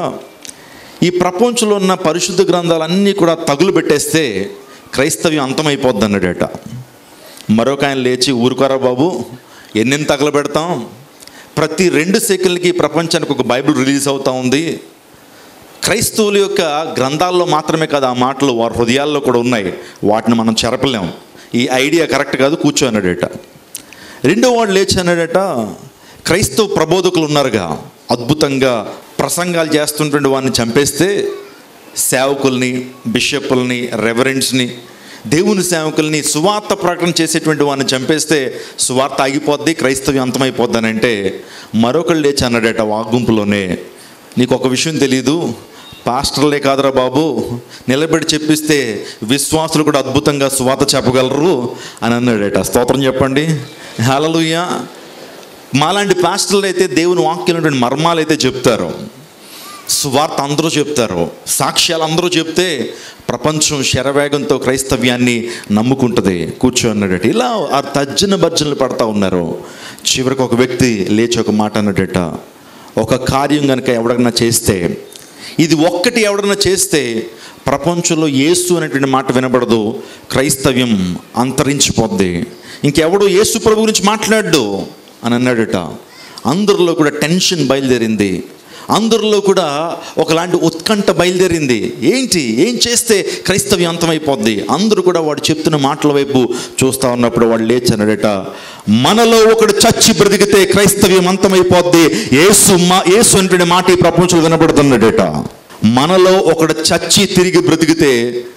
ఈ ప్రపంచంలో ఉన్న పరిశుద్ధ గ్రంథాలన్నీ కూడా తగులు పెట్టేస్తే క్రైస్తవ్యం అంతమైపోద్ది అన్నాడట మరొక ఆయన లేచి ఊరుకోరా బాబు ఎన్నెన్ని తగలబెడతాం ప్రతి రెండు సెకండ్లకి ప్రపంచానికి ఒక బైబిల్ రిలీజ్ అవుతూ ఉంది క్రైస్తవుల యొక్క గ్రంథాల్లో మాత్రమే కాదు ఆ మాటలు వారి హృదయాల్లో కూడా ఉన్నాయి వాటిని మనం చెరపలేం ఈ ఐడియా కరెక్ట్ కాదు కూర్చో అన్నాడట రెండో వాడు లేచి అన్నాడట క్రైస్తవ ప్రబోధకులు ఉన్నారుగా అద్భుతంగా ప్రసంగాలు చేస్తుంటే వాడిని చంపేస్తే సేవకుల్ని బిషప్పుల్ని రెవరెంట్స్ని దేవుని సేవకుల్ని సువార్త ప్రకటన చేసేటువంటి వాడిని చంపేస్తే సువార్త ఆగిపోద్ది క్రైస్తవ్యం అంతమైపోద్ది అని అంటే మరొకళ్ళు లేచి అన్నాడట వాగ్గుంపులోనే నీకు ఒక విషయం తెలీదు పాస్టర్లే కాదురా బాబు నిలబెట్టి చెప్పిస్తే విశ్వాసులు కూడా అద్భుతంగా సువార్త చెప్పగలరు అని అన్నాడట స్తోత్రం చెప్పండి హలలుయ్యా మాలాంటి పాస్టర్లు అయితే దేవుని వాక్యం మర్మాలు అయితే చెప్తారు సువార్త అందరూ చెప్తారు సాక్ష్యాలు అందరూ చెప్తే ప్రపంచం శరవేగంతో క్రైస్తవ్యాన్ని నమ్ముకుంటుంది కూర్చో అన్నాడట ఇలా ఆ తర్జన భర్జనలు పడతా ఉన్నారు చివరికి ఒక వ్యక్తి లేచి ఒక మాట అన్నాడట ఒక కార్యం కనుక ఎవడన్నా చేస్తే ఇది ఒక్కటి ఎవడన్నా చేస్తే ప్రపంచంలో యేసు అనేటువంటి మాట వినబడదు క్రైస్తవ్యం అంతరించిపోద్ది ఇంకెవడు యేసు ప్రభు గురించి మాట్లాడు అని అన్నాడట అందరిలో కూడా టెన్షన్ బయలుదేరింది అందరిలో కూడా ఒకలాంటి ఉత్కంఠ బయలుదేరింది ఏంటి ఏం చేస్తే క్రైస్తవ్యం అంతమైపోద్ది అందరూ కూడా వాడు చెప్తున్న మాటల వైపు చూస్తూ ఉన్నప్పుడు వాడు లేచనడట మనలో ఒకడు చచ్చి బ్రతికితే క్రైస్తవ్యం అంతమైపోద్ది ఏసు మా ఏసు అంటే మాట ఈ ప్రపంచంలో వినబడుతున్నాడట మనలో ఒకడు చచ్చి తిరిగి బ్రతికితే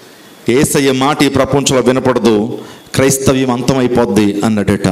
ఏసయ్య మాట ఈ ప్రపంచంలో వినపడదు క్రైస్తవ్యం అంతమైపోద్ది అన్నాడట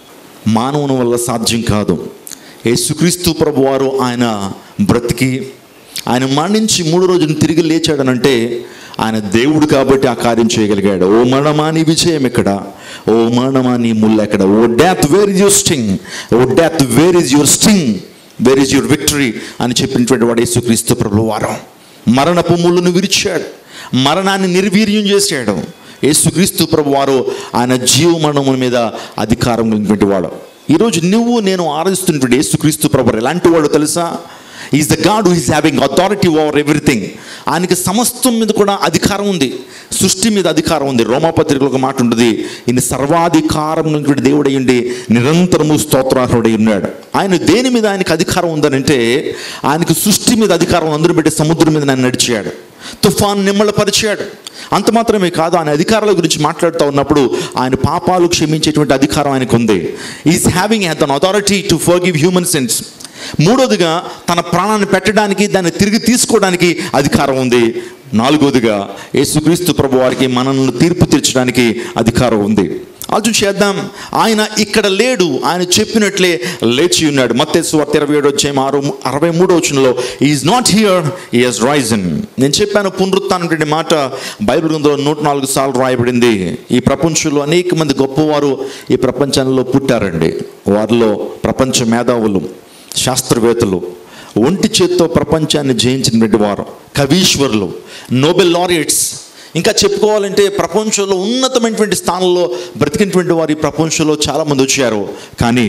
మానవుని వల్ల సాధ్యం కాదు యేసుక్రీస్తు ప్రభు వారు ఆయన బ్రతికి ఆయన మరణించి మూడు రోజులు తిరిగి లేచాడనంటే ఆయన దేవుడు కాబట్టి ఆ కార్యం చేయగలిగాడు ఓ మరణమా నీ విజయం ఎక్కడ ఓ మరణమా నీ ముళ్ళు ఎక్కడ O death where is your sting O death where is your sting where is your victory అని చెప్పినటువంటి వాడు యేసుక్రీస్తు ప్రభు వారు మరణపు ముళ్ళును విరిచాడు మరణాన్ని నిర్వీర్యం చేశాడు యేసుక్రీస్తు ప్రభు వారు ఆయన జీవ మరణముల మీద అధికారం కలిగినటువంటి వాడు ఈరోజు నువ్వు నేను ఆరాధిస్తున్నటువంటి యేసుక్రీస్తు ప్రభు వారు ఎలాంటి వాడు తెలుసా is the God who is having authority over everything ఆయనకి సమస్తం మీద కూడా అధికారం ఉంది సృష్టి మీద అధికారం ఉంది రోమాపత్రికలో ఒక మాట ఉంటుంది ఈయన సర్వాధికారం కలిగినటువంటి దేవుడై ఉండి నిరంతరము స్తోత్రార్హుడై ఉన్నాడు ఆయన దేని మీద ఆయనకు అధికారం ఉందనంటే ఆయనకు సృష్టి మీద అధికారం అందరూ పెట్టి సముద్రం మీద ఆయన నడిచాడు తుఫాన్ నిమ్మలపరిచాడు అంత మాత్రమే కాదు ఆయన అధికారాల గురించి మాట్లాడుతూ ఉన్నప్పుడు ఆయన పాపాలు క్షమించేటువంటి అధికారం ఆయనకు ఉంది is having had an authority to forgive human sins మూడోదిగా తన ప్రాణాన్ని పెట్టడానికి దాన్ని తిరిగి తీసుకోవడానికి అధికారం ఉంది నాలుగోదిగా యేసుక్రీస్తు ప్రభు వారికి మనల్ని తీర్పు తీర్చడానికి అధికారం ఉంది ఆలోచన చేద్దాం ఆయన ఇక్కడ లేడు ఆయన చెప్పినట్లే లేచి ఉన్నాడు మత్తేసు వార్త ఇరవై ఏడు వచ్చే ఆరు అరవై మూడో వచనంలో ఈజ్ నాట్ హియర్ ఈ హెస్ రైజన్ నేను చెప్పాను పునరుత్నటువంటి మాట బైబిల్ గ్రంథంలో నూట నాలుగు సార్లు రాయబడింది ఈ ప్రపంచంలో అనేక మంది గొప్పవారు ఈ ప్రపంచంలో పుట్టారండి వారిలో ప్రపంచ మేధావులు శాస్త్రవేత్తలు ఒంటి చేత్తో ప్రపంచాన్ని జయించినటువంటి వారు కవీశ్వరులు నోబెల్ లారియట్స్ ఇంకా చెప్పుకోవాలంటే ప్రపంచంలో ఉన్నతమైనటువంటి స్థానంలో బ్రతికినటువంటి వారు ఈ ప్రపంచంలో చాలామంది వచ్చారు కానీ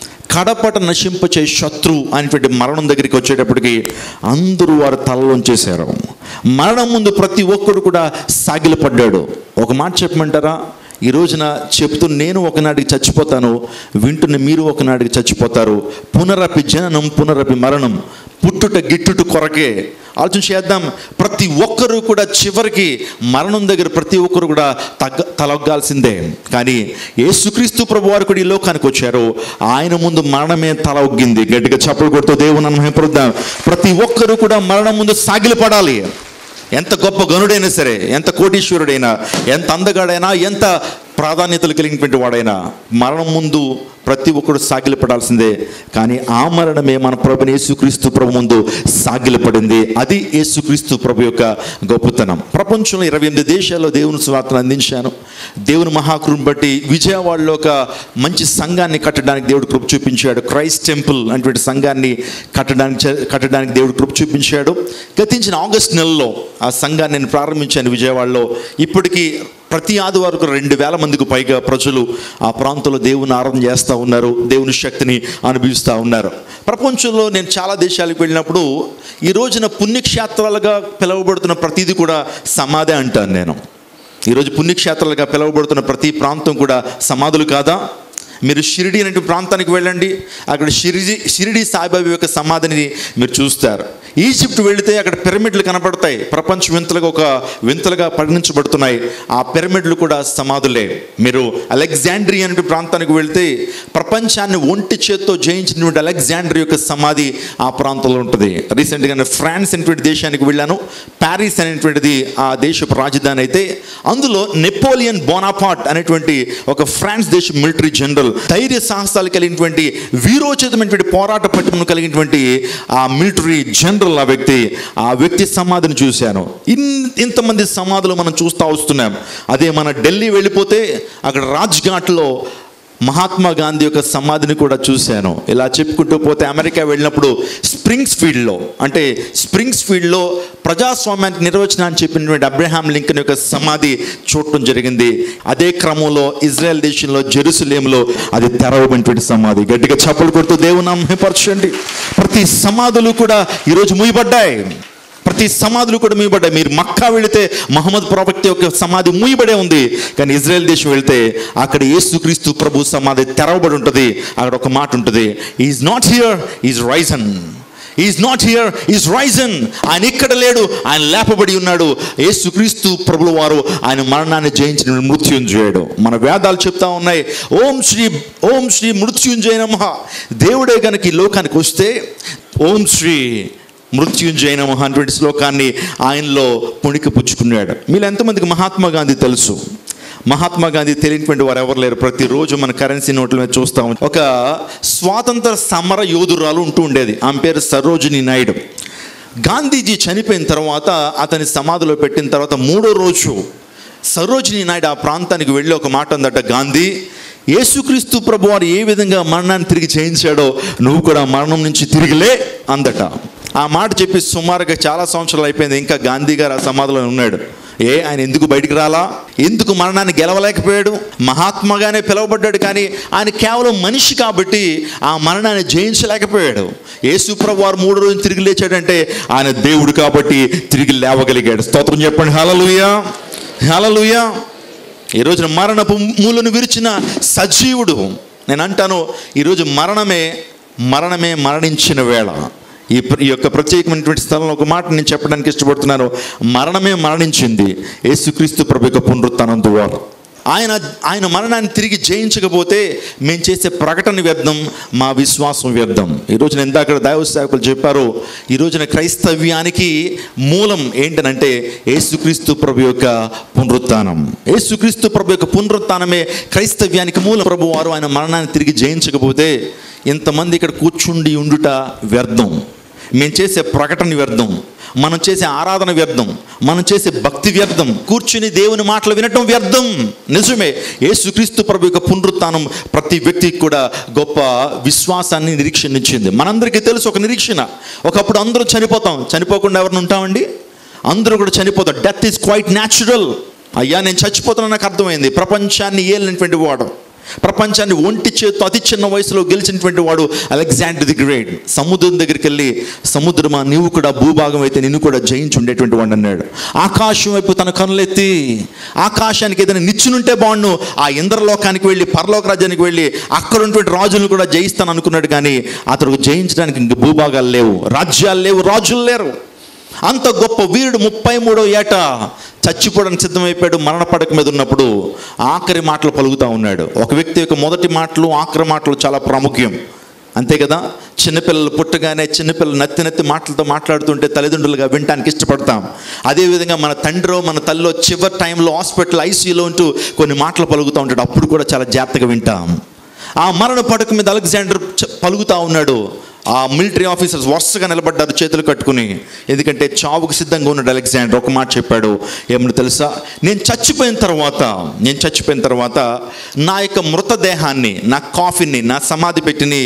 కడపట నశింపచే శత్రు అనేటువంటి మరణం దగ్గరికి వచ్చేటప్పటికి అందరూ వారు తలలోంచేశారు మరణం ముందు ప్రతి ఒక్కడు కూడా సాగిలపడ్డాడు ఒక మాట చెప్పమంటారా ఈ రోజున చెప్తూ నేను ఒకనాటికి చచ్చిపోతాను వింటున్న మీరు ఒకనాటికి చచ్చిపోతారు పునరపి జననం పునరపి మరణం పుట్టుట గిట్టుట కొరకే ఆలోచన చేద్దాం ప్రతి ఒక్కరూ కూడా చివరికి మరణం దగ్గర ప్రతి ఒక్కరు కూడా తగ్గ తలొగ్గాల్సిందే కానీ యేసుక్రీస్తు ప్రభు వారు కూడా ఈ లోకానికి వచ్చారు ఆయన ముందు మరణమే తల ఒగ్గింది గట్టిగా చప్పలు కొడుతూ దేవుని మహిమపరుద్దాం ప్రతి ఒక్కరూ కూడా మరణం ముందు సాగిలపడాలి ఎంత గొప్ప గనుడైనా సరే ఎంత కోటీశ్వరుడైనా ఎంత అందగాడైనా ఎంత ప్రాధాన్యతలు కలిగినటువంటి వాడైనా మరణం ముందు ప్రతి ఒక్కడు సాగిలపడాల్సిందే కానీ ఆ మరణమే మన ప్రభుని యేసుక్రీస్తు ప్రభు ముందు సాగిలపడింది అది యేసుక్రీస్తు ప్రభు యొక్క గొప్పతనం ప్రపంచంలో ఇరవై ఎనిమిది దేశాల్లో దేవుని స్వార్థను అందించాను దేవుని మహాకృపను బట్టి విజయవాడలో ఒక మంచి సంఘాన్ని కట్టడానికి దేవుడు కృప చూపించాడు క్రైస్ట్ టెంపుల్ అనేటువంటి సంఘాన్ని కట్టడానికి చే- కట్టడానికి దేవుడు కృప చూపించాడు గతించిన ఆగస్ట్ నెలలో ఆ సంఘాన్ని నేను ప్రారంభించాను విజయవాడలో ఇప్పటికీ ప్రతి ఆదివారం రెండు వేల మందికి పైగా ప్రజలు ఆ ప్రాంతంలో దేవుని ఆరాధన చేస్తూ ఉన్నారు దేవుని శక్తిని అనుభవిస్తూ ఉన్నారు ప్రపంచంలో నేను చాలా దేశాలకు వెళ్ళినప్పుడు ఈ రోజున పుణ్యక్షేత్రాలుగా పిలువబడుతున్న ప్రతిదీ కూడా సమాధి అంటాను నేను ఈరోజు పుణ్యక్షేత్రాలుగా పిలువబడుతున్న ప్రతి ప్రాంతం కూడా సమాధులు కాదా మీరు షిరిడి అనే ప్రాంతానికి వెళ్ళండి అక్కడ షిరిడి షిరిడి సాయిబాబా యొక్క సమాధిని మీరు చూస్తారు ఈజిప్ట్ వెళితే అక్కడ పిరమిడ్లు కనపడతాయి ప్రపంచ వింతలుగా ఒక వింతలుగా పరిగణించబడుతున్నాయి ఆ పిరమిడ్లు కూడా సమాధులే మీరు అలెగ్జాండ్రీ అనే ప్రాంతానికి వెళ్తే ప్రపంచాన్ని ఒంటి చేత్తో జయించినటువంటి అలెగ్జాండ్రీ యొక్క సమాధి ఆ ప్రాంతంలో ఉంటుంది రీసెంట్గా నేను ఫ్రాన్స్ అనేటువంటి దేశానికి వెళ్ళాను ప్యారిస్ అనేటువంటిది ఆ దేశపు రాజధాని అయితే అందులో నెపోలియన్ బోనాపాట్ అనేటువంటి ఒక ఫ్రాన్స్ దేశ మిలిటరీ జనరల్ ధైర్య సాహసాలు కలిగినటువంటి వీరోచితమైనటువంటి పోరాట పట్టును కలిగినటువంటి ఆ మిలిటరీ జనరల్ ఆ వ్యక్తి ఆ వ్యక్తి సమాధిని చూశాను ఇన్ ఇంతమంది సమాధులు మనం చూస్తూ వస్తున్నాం అదే మన ఢిల్లీ వెళ్ళిపోతే అక్కడ రాజ్ఘాట్లో మహాత్మా గాంధీ యొక్క సమాధిని కూడా చూశాను ఇలా చెప్పుకుంటూ పోతే అమెరికా వెళ్ళినప్పుడు స్ప్రింగ్స్ ఫీల్డ్లో అంటే స్ప్రింగ్స్ ఫీల్డ్లో ప్రజాస్వామ్యానికి నిర్వచనాన్ని చెప్పినటువంటి అబ్రహాం లింకన్ యొక్క సమాధి చూడటం జరిగింది అదే క్రమంలో ఇజ్రాయెల్ దేశంలో జెరూసలేంలో అది తెరవబడినటువంటి సమాధి గట్టిగా చప్పలు కొడుతూ దేవుని మహిమపరచండి ప్రతి సమాధులు కూడా ఈరోజు మూయబడ్డాయి ప్రతి సమాధులు కూడా మూయబడ్డాయి మీరు మక్కా వెళితే మహమ్మద్ ప్రవక్త యొక్క సమాధి మూయబడే ఉంది కానీ ఇజ్రాయెల్ దేశం వెళ్తే అక్కడ యేసుక్రీస్తు ప్రభు సమాధి తెరవబడి ఉంటుంది అక్కడ ఒక మాట ఉంటుంది is not here is risen is not here is risen ఆయన ఇక్కడ లేడు ఆయన లేపబడి ఉన్నాడు యేసుక్రీస్తు ప్రభుల వారు ఆయన మరణాన్ని జయించిన మృత్యుంజయుడు మన వేదాలు చెప్తా ఉన్నాయి ఓం శ్రీ ఓం శ్రీ మృత్యుంజయ నమః దేవుడే గనక ఈ లోకానికి వస్తే ఓం శ్రీ మృత్యుంజయ నమః అటువంటి శ్లోకాన్ని ఆయనలో పుణికి పుచ్చుకున్నాడు మీరు ఎంతమందికి మహాత్మా గాంధీ తెలుసు మహాత్మా గాంధీ తెలియనటువంటి వారు ఎవరు లేరు ప్రతిరోజు మన కరెన్సీ నోట్ల మీద చూస్తాం ఒక స్వాతంత్ర సమర యోధురాలు ఉంటూ ఉండేది ఆమె పేరు సరోజిని నాయుడు గాంధీజీ చనిపోయిన తర్వాత అతని సమాధిలో పెట్టిన తర్వాత మూడో రోజు సరోజిని నాయుడు ఆ ప్రాంతానికి వెళ్ళి ఒక మాట ఉందట గాంధీ యేసుక్రీస్తు ప్రభు వారు ఏ విధంగా మరణాన్ని తిరిగి చేయించాడో నువ్వు కూడా మరణం నుంచి తిరిగిలే అందట ఆ మాట చెప్పి సుమారుగా చాలా సంవత్సరాలు అయిపోయింది ఇంకా గాంధీ గారు ఆ సమాధిలో ఉన్నాడు ఏ ఆయన ఎందుకు బయటికి రాలా ఎందుకు మరణాన్ని గెలవలేకపోయాడు మహాత్మాగానే పిలువబడ్డాడు కానీ ఆయన కేవలం మనిషి కాబట్టి ఆ మరణాన్ని జయించలేకపోయాడు యేసుప్రభు వారు మూడు రోజులు తిరిగి లేచాడంటే ఆయన దేవుడు కాబట్టి తిరిగి లేవగలిగాడు స్తోత్రం చెప్పండి హలలుయా హలలుయా ఈ రోజున మరణపు మూలను విరిచిన సజీవుడు నేను అంటాను ఈరోజు మరణమే మరణమే మరణించిన వేళ ఈ ప్ర- ఈ యొక్క ప్రత్యేకమైనటువంటి స్థలంలో ఒక మాట నేను చెప్పడానికి ఇష్టపడుతున్నాను మరణమే మరణించింది యేసుక్రీస్తు ప్రభు యొక్క పునరుత్థానం ద్వారా ఆయన ఆయన మరణాన్ని తిరిగి జయించకపోతే మేము చేసే ప్రకటన వ్యర్థం మా విశ్వాసం వ్యర్థం ఈ రోజున ఇందాక దైవ సేవకులు చెప్పారు ఈ రోజున క్రైస్తవ్యానికి మూలం ఏంటనంటే యేసుక్రీస్తు ప్రభు యొక్క పునరుత్థానం యేసుక్రీస్తు ప్రభు యొక్క పునరుత్థానమే క్రైస్తవ్యానికి మూలం ప్రభు వారు ఆయన మరణాన్ని తిరిగి జయించకపోతే ఇంతమంది ఇక్కడ కూర్చుండి ఉండుట వ్యర్థం మేము చేసే ప్రకటన వ్యర్థం మనం చేసే ఆరాధన వ్యర్థం మనం చేసే భక్తి వ్యర్థం కూర్చుని దేవుని మాటలు వినటం వ్యర్థం నిజమే యేసుక్రీస్తు ప్రభు యొక్క పునరుత్థానం ప్రతి వ్యక్తికి కూడా గొప్ప విశ్వాసాన్ని నిరీక్షణ ఇచ్చింది మనందరికీ తెలుసు ఒక నిరీక్షణ ఒకప్పుడు అందరూ చనిపోతాం చనిపోకుండా ఎవరిని ఉంటామండి అందరూ కూడా చనిపోతాం డెత్ ఈజ్ క్వైట్ న్యాచురల్ అయ్యా నేను చచ్చిపోతున్నా నాకు అర్థమైంది ప్రపంచాన్ని ఏలినటువంటి వాడు ప్రపంచాన్ని ఒంటి చేత్తో అతి చిన్న వయసులో గెలిచినటువంటి వాడు అలెగ్జాండర్ ది గ్రేట్ సముద్రం దగ్గరికి వెళ్ళి సముద్రమా నీవు కూడా భూభాగం అయితే నిన్ను కూడా జయించి ఉండేటువంటి వాడు అన్నాడు ఆకాశం వైపు తన కనులెత్తి ఆకాశానికి ఏదైనా నిచ్చునుంటే బాగుండు ఆ ఇంద్రలోకానికి వెళ్ళి పరలోక రాజ్యానికి వెళ్ళి అక్కడ ఉన్నటువంటి రాజులను కూడా జయిస్తాను అనుకున్నాడు కానీ అతడు జయించడానికి ఇంక భూభాగాలు లేవు రాజ్యాలు లేవు రాజులు లేరు అంత గొప్ప వీరుడు ముప్పై మూడో ఏట చచ్చిపోవడానికి సిద్ధమైపోయాడు మరణ పడక మీద ఉన్నప్పుడు ఆఖరి మాటలు పలుకుతూ ఉన్నాడు ఒక వ్యక్తి యొక్క మొదటి మాటలు ఆఖరి మాటలు చాలా ప్రాముఖ్యం అంతే కదా చిన్నపిల్లలు పుట్టగానే చిన్నపిల్లలు నత్తి నత్తి మాటలతో మాట్లాడుతుంటే తల్లిదండ్రులుగా వినటానికి ఇష్టపడతాం అదేవిధంగా మన తండ్రో మన తల్లో చివరి టైంలో హాస్పిటల్ ఐసీయూలో ఉంటూ కొన్ని మాటలు పలుకుతూ ఉంటాడు అప్పుడు కూడా చాలా జాగ్రత్తగా వింటాం ఆ మరణ పడక మీద అలెగ్జాండర్ చ- పలుకుతా ఉన్నాడు ఆ మిలిటరీ ఆఫీసర్స్ వరుసగా నిలబడ్డారు చేతులు కట్టుకుని ఎందుకంటే చావుకు సిద్ధంగా ఉన్నాడు అలెగ్జాండర్ ఒక మాట చెప్పాడు ఏమని తెలుసా నేను చచ్చిపోయిన తర్వాత నేను చచ్చిపోయిన తర్వాత నా యొక్క మృతదేహాన్ని నా కాఫీని నా సమాధి పెట్టిని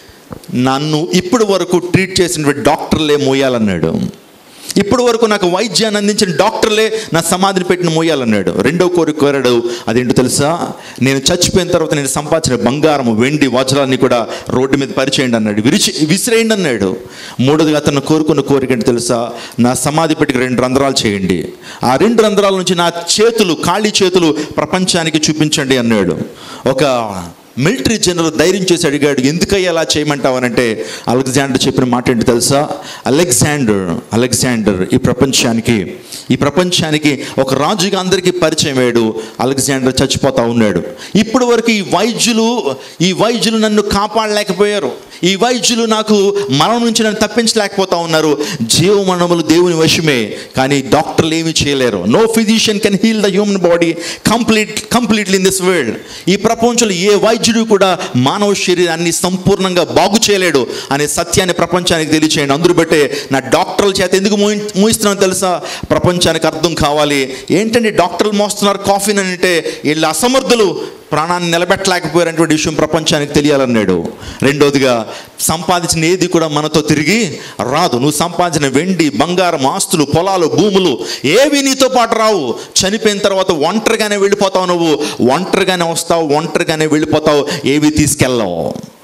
నన్ను ఇప్పటి వరకు ట్రీట్ చేసినటువంటి డాక్టర్లే మోయాలన్నాడు ఇప్పటి వరకు నాకు వైద్యాన్ని అందించిన డాక్టర్లే నా సమాధిని పెట్టిన మోయాలన్నాడు రెండో కోరిక కోరాడు అదేంటో తెలుసా నేను చచ్చిపోయిన తర్వాత నేను సంపాదించిన బంగారం వెండి వజ్రాన్ని కూడా రోడ్డు మీద పరిచేయండి అన్నాడు విరిచి విసిరేయండి అన్నాడు మూడోదిగా అతను కోరుకున్న కోరిక ఏంటో తెలుసా నా సమాధి పెట్టికి రెండు రంధ్రాలు చేయండి ఆ రెండు రంధ్రాల నుంచి నా చేతులు ఖాళీ చేతులు ప్రపంచానికి చూపించండి అన్నాడు ఒక మిలిటరీ జనరల్ ధైర్యం చేసి అడిగాడు ఎందుకయ్యా అలా చేయమంటావనంటే అలెగ్జాండర్ చెప్పిన మాట ఏంటి తెలుసా అలెగ్జాండర్ అలెగ్జాండర్ ఈ ప్రపంచానికి ఈ ప్రపంచానికి ఒక రాజుగా అందరికీ పరిచయం అయ్యాడు అలెగ్జాండర్ చచ్చిపోతా ఉన్నాడు ఇప్పటి వరకు ఈ వైద్యులు ఈ వైద్యులు నన్ను కాపాడలేకపోయారు ఈ వైద్యులు నాకు మరణం నుంచి నన్ను తప్పించలేకపోతా ఉన్నారు జీవమరణములు దేవుని వశమే కానీ డాక్టర్లు ఏమీ చేయలేరు no physician can heal the human body complete completely in this world ఈ ప్రపంచంలో ఏ వైద్యుడు కూడా మానవ శరీరాన్ని సంపూర్ణంగా బాగు చేయలేడు అనే సత్యాన్ని ప్రపంచానికి తెలియచేయండి అందరూ బట్టే నా డాక్టర్ల చేత ఎందుకు మోయి మోయిస్తున్నాను తెలుసా ప్రపంచానికి అర్థం కావాలి ఏంటంటే డాక్టర్లు మోస్తున్నారు కాఫీని అంటే వీళ్ళు అసమర్థులు ప్రాణాన్ని నిలబెట్టలేకపోయారనేటువంటి విషయం ప్రపంచానికి తెలియాలన్నాడు రెండోదిగా సంపాదించిన ఏది కూడా మనతో తిరిగి రాదు నువ్వు సంపాదించిన వెండి బంగారం ఆస్తులు పొలాలు భూములు ఏవి నీతో పాటు రావు చనిపోయిన తర్వాత ఒంటరిగానే వెళ్ళిపోతావు నువ్వు ఒంటరిగానే వస్తావు ఒంటరిగానే వెళ్ళిపోతావు ఏవి తీసుకెళ్ళవు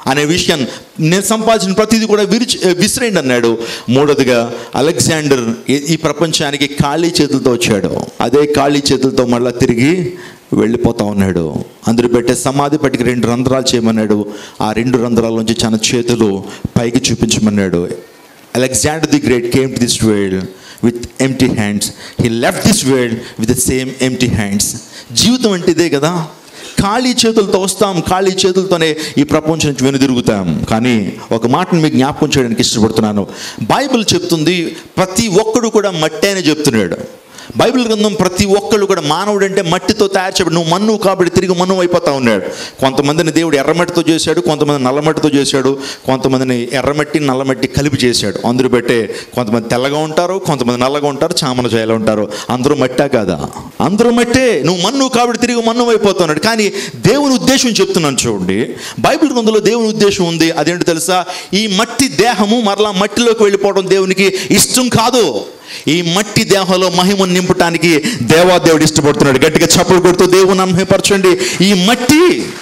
అనే విషయాన్ని నేను సంపాదించిన ప్రతిదీ కూడా విరిచి విసిరేయండి అన్నాడు మూడోదిగా అలెగ్జాండర్ ఈ- ఈ ప్రపంచానికి ఖాళీ చేతులతో వచ్చాడు అదే ఖాళీ చేతులతో మళ్ళీ తిరిగి వెళ్ళిపోతా ఉన్నాడు అందరూ పెట్టే సమాధి పట్టికి రెండు రంధ్రాలు చేయమన్నాడు ఆ రెండు రంధ్రాల నుంచి చాలా చేతులు పైకి చూపించమన్నాడు Alexander the Great came to this world with empty hands. He left this world with the same empty hands. జీవితం అంటే ఇదే కదా ఖాళీ చేతులతో వస్తాం ఖాళీ చేతులతోనే ఈ ప్రపంచం నుంచి వెనుదిరుగుతాం కానీ ఒక మాటను మీకు జ్ఞాపకం చేయడానికి ఇష్టపడుతున్నాను బైబిల్ చెప్తుంది ప్రతి ఒక్కడు కూడా మట్టే అని చెప్తున్నాడు బైబిల్ గ్రంథం ప్రతి ఒక్కళ్ళు కూడా మానవుడు అంటే మట్టితో తయారు చేయబడి నువ్వు మన్ను కాబట్టి తిరిగి మన్ను అయిపోతా ఉన్నాడు కొంతమందిని దేవుడు ఎర్రమట్టితో చేశాడు కొంతమంది నల్లమట్టితో చేశాడు కొంతమందిని ఎర్రమట్టి నల్లమట్టి కలిపి చేశాడు అందరూ పెట్టే కొంతమంది తెల్లగా ఉంటారు కొంతమంది నల్లగా ఉంటారు చామన చేయాలి ఉంటారు అందరూ మట్టా కాదా అందరూ మట్టే నువ్వు మన్ను కాబట్టి తిరిగి మన్ను అయిపోతున్నాడు కానీ దేవుని ఉద్దేశం చెప్తున్నాను చూడండి బైబిల్ గ్రంథంలో దేవుని ఉద్దేశం ఉంది అదేంటో తెలుసా ఈ మట్టి దేహము మరలా మట్టిలోకి వెళ్ళిపోవడం దేవునికి ఇష్టం కాదు ఈ మట్టి దేహంలో మహిమను నింపటానికి దేవాదేవుడు ఇష్టపడుతున్నాడు గట్టిగా చప్పలు కొడుతూ దేవుని మహిమపరచండి ఈ మట్టి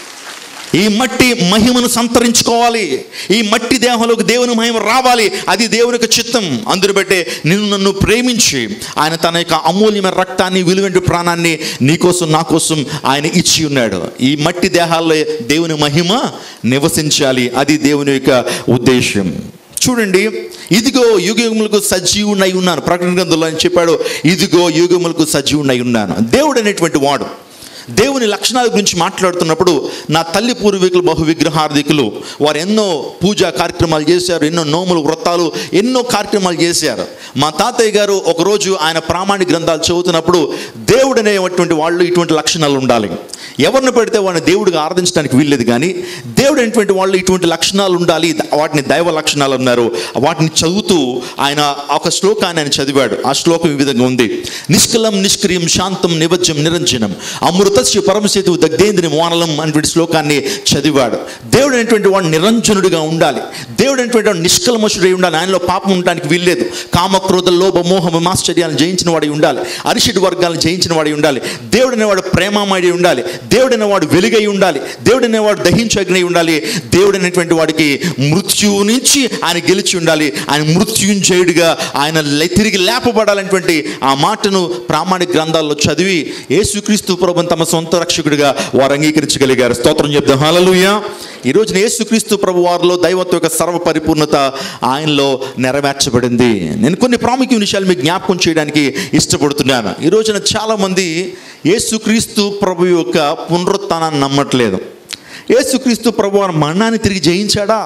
ఈ మట్టి మహిమను సంతరించుకోవాలి ఈ మట్టి దేహంలోకి దేవుని మహిమ రావాలి అది దేవుని యొక్క చిత్తం అందును బట్టే నిన్ను నన్ను ప్రేమించి ఆయన తన యొక్క అమూల్యమైన రక్తాన్ని విలువైన ప్రాణాన్ని నీకోసం నా కోసం ఆయన ఇచ్చి ఉన్నాడు ఈ మట్టి దేహాల్లో దేవుని మహిమ నివసించాలి అది దేవుని యొక్క ఉద్దేశం చూడండి ఇదిగో యుగములకు సజీవునై ఉన్నాను ప్రకటన గ్రంథంలో ఆయన చెప్పాడు ఇదిగో యుగములకు సజీవునై ఉన్నాను దేవుడు అనేటువంటి వాడు దేవుని లక్షణాల గురించి మాట్లాడుతున్నప్పుడు నా తల్లి పూర్వీకులు బహు విగ్రహార్థికులు వారు ఎన్నో పూజా కార్యక్రమాలు చేశారు ఎన్నో నోములు వ్రతాలు ఎన్నో కార్యక్రమాలు చేశారు మా తాతయ్య గారు ఒకరోజు ఆయన ప్రామాణిక గ్రంథాలు చదువుతున్నప్పుడు దేవుడు అనేటువంటి వాళ్ళు ఇటువంటి లక్షణాలు ఉండాలి ఎవరిని పెడితే వాడిని దేవుడిగా ఆరాధించడానికి వీల్లేదు కానీ దేవుడు అనేటువంటి వాళ్ళు ఇటువంటి లక్షణాలు ఉండాలి వాటిని దైవ లక్షణాలు అన్నారు వాటిని చదువుతూ ఆయన ఒక శ్లోకాన్ని ఆయన చదివాడు ఆ శ్లోకం ఈ విధంగా ఉంది నిష్కలం నిష్క్రియం శాంతం నివజ్యం నిరంజనం అమృతస్య పరమసేతు దగ్ధేంద్రి మోనలం అనేటువంటి శ్లోకాన్ని చదివాడు దేవుడు అనేటువంటి వాడు నిరంజనుడిగా ఉండాలి దేవుడు అనేటువంటి వాడు నిష్కల్మషుడై ఉండాలి ఆయనలో పాపం ఉండడానికి వీల్లేదు కామక్రోధ లోభ మోహ మాశ్చర్యాలను జయించిన వాడి ఉండాలి అరిషడ్ వర్గాలను జయించిన వాడి ఉండాలి దేవుడు అనేవాడు ప్రేమమడి ఉండాలి దేవుడు అనేవాడు వెలుగై ఉండాలి దేవుడు అనేవాడు దహించగ్నై ఉండాలి దేవుడు అనేటువంటి వాడికి మృత్యువు నుంచి ఆయన గెలిచి ఉండాలి ఆయన మృత్యుంజయుడిగా ఆయన లే- తిరిగి లేపబడాలనేటువంటి ఆ మాటను ప్రామాణిక గ్రంథాల్లో చదివి యేసుక్రీస్తు ప్రభుని తమ సొంత రక్షకుడిగా వారు అంగీకరించగలిగారు స్తోత్రం చెప్దాం హల్లెలూయా ఈ రోజున యేసుక్రీస్తు ప్రభు వారిలో దైవత్వ యొక్క సర్వ పరిపూర్ణత ఆయనలో నెరవేర్చబడింది నేను కొన్ని ప్రాముఖ్య విషయాలు మీకు జ్ఞాపకం చేయడానికి ఇష్టపడుతున్నాను ఈ రోజున చాలామంది యేసుక్రీస్తు ప్రభు యొక్క పునరుత్థానాన్ని నమ్మట్లేదు యేసుక్రీస్తు ప్రభు వారి మరణాన్ని తిరిగి జయించాడా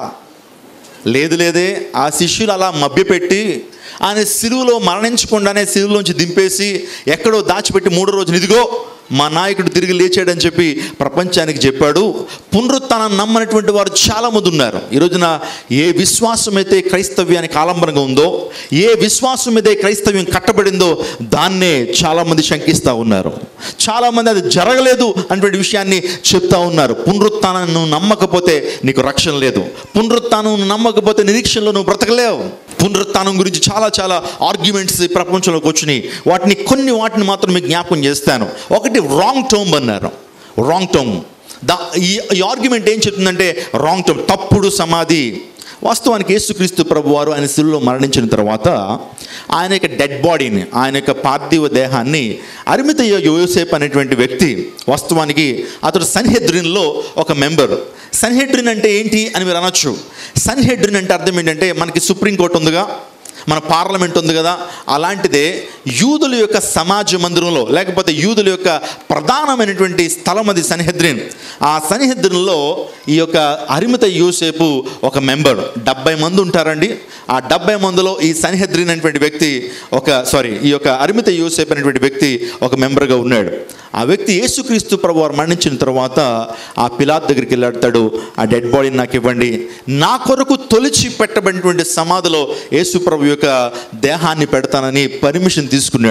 లేదు లేదే ఆ శిష్యులు అలా మభ్యపెట్టి ఆయన సిలువలో మరణించకుండానే సిలువలోంచి దింపేసి ఎక్కడో దాచిపెట్టి మూడో రోజున ఇదిగో మా నాయకుడు తిరిగి లేచాడని చెప్పి ప్రపంచానికి చెప్పాడు పునరుత్థానం నమ్మనటువంటి వారు చాలామంది ఉన్నారు ఈ రోజున ఏ విశ్వాసం అయితే క్రైస్తవ్యానికి ఆలంబనంగా ఉందో ఏ విశ్వాసం అయితే క్రైస్తవ్యం కట్టబడిందో దాన్నే చాలామంది శంకిస్తూ ఉన్నారు చాలామంది అది జరగలేదు అనేటువంటి విషయాన్ని చెప్తా ఉన్నారు పునరుత్థానం నువ్వు నమ్మకపోతే నీకు రక్షణ లేదు పునరుత్థానం నువ్వు నమ్మకపోతే నిరీక్షణలో నువ్వు బ్రతకలేవు పునరుత్థానం గురించి చాలా చాలా ఆర్గ్యుమెంట్స్ ప్రపంచంలోకి వచ్చినాయి వాటిని కొన్ని వాటిని మాత్రం మీకు జ్ఞాపకం చేస్తాను ఒకటి రాంగ్ టర్మ్ అన్నారు రాంగ్ టర్మ్ దా ఈ ఈ ఆర్గ్యుమెంట్ ఏం చెప్తుందంటే రాంగ్ టర్మ్ తప్పుడు సమాధి వాస్తవానికి యేసుక్రీస్తు ప్రభు వారు ఆయన శిలువలో మరణించిన తర్వాత ఆయన యొక్క డెడ్ బాడీని ఆయన యొక్క పార్థివ దేహాన్ని అరిమిత యోసేపు అనేటువంటి వ్యక్తి వాస్తవానికి అతడు సన్హెద్రిన్లో ఒక మెంబర్ సన్హెడ్రిన్ అంటే ఏంటి అని మీరు అనొచ్చు సన్హెడ్రిన్ అంటే అర్థం ఏంటంటే మనకి సుప్రీంకోర్టు ఉందిగా మన పార్లమెంట్ ఉంది కదా అలాంటిదే యూదుల యొక్క సమాజ మందిరంలో లేకపోతే యూదుల యొక్క ప్రధానమైనటువంటి స్థలం అది సన్హెద్రిన్ ఆ సన్హెద్రిన్లో ఈ యొక్క అరిమిత యూసేపు ఒక మెంబర్ డెబ్బై మంది ఉంటారండి ఆ డెబ్బై మందిలో ఈ సన్హెద్రిన్ అనేటువంటి వ్యక్తి ఒక సారీ ఈ యొక్క అరిమిత యూసేపు అనేటువంటి వ్యక్తి ఒక మెంబర్గా ఉన్నాడు ఆ వ్యక్తి యేసుక్రీస్తు ప్రభు వారు మరణించిన తర్వాత ఆ పిలాత్ దగ్గరికి వెళ్ళాడతాడు ఆ డెడ్ బాడీని నాకు ఇవ్వండి నా కొరకు తొలిచి పెట్టబడినటువంటి సమాధిలో యేసు ప్రభు యొక్క దేహాన్ని పెడతానని పర్మిషన్ తీసుకున్నాడు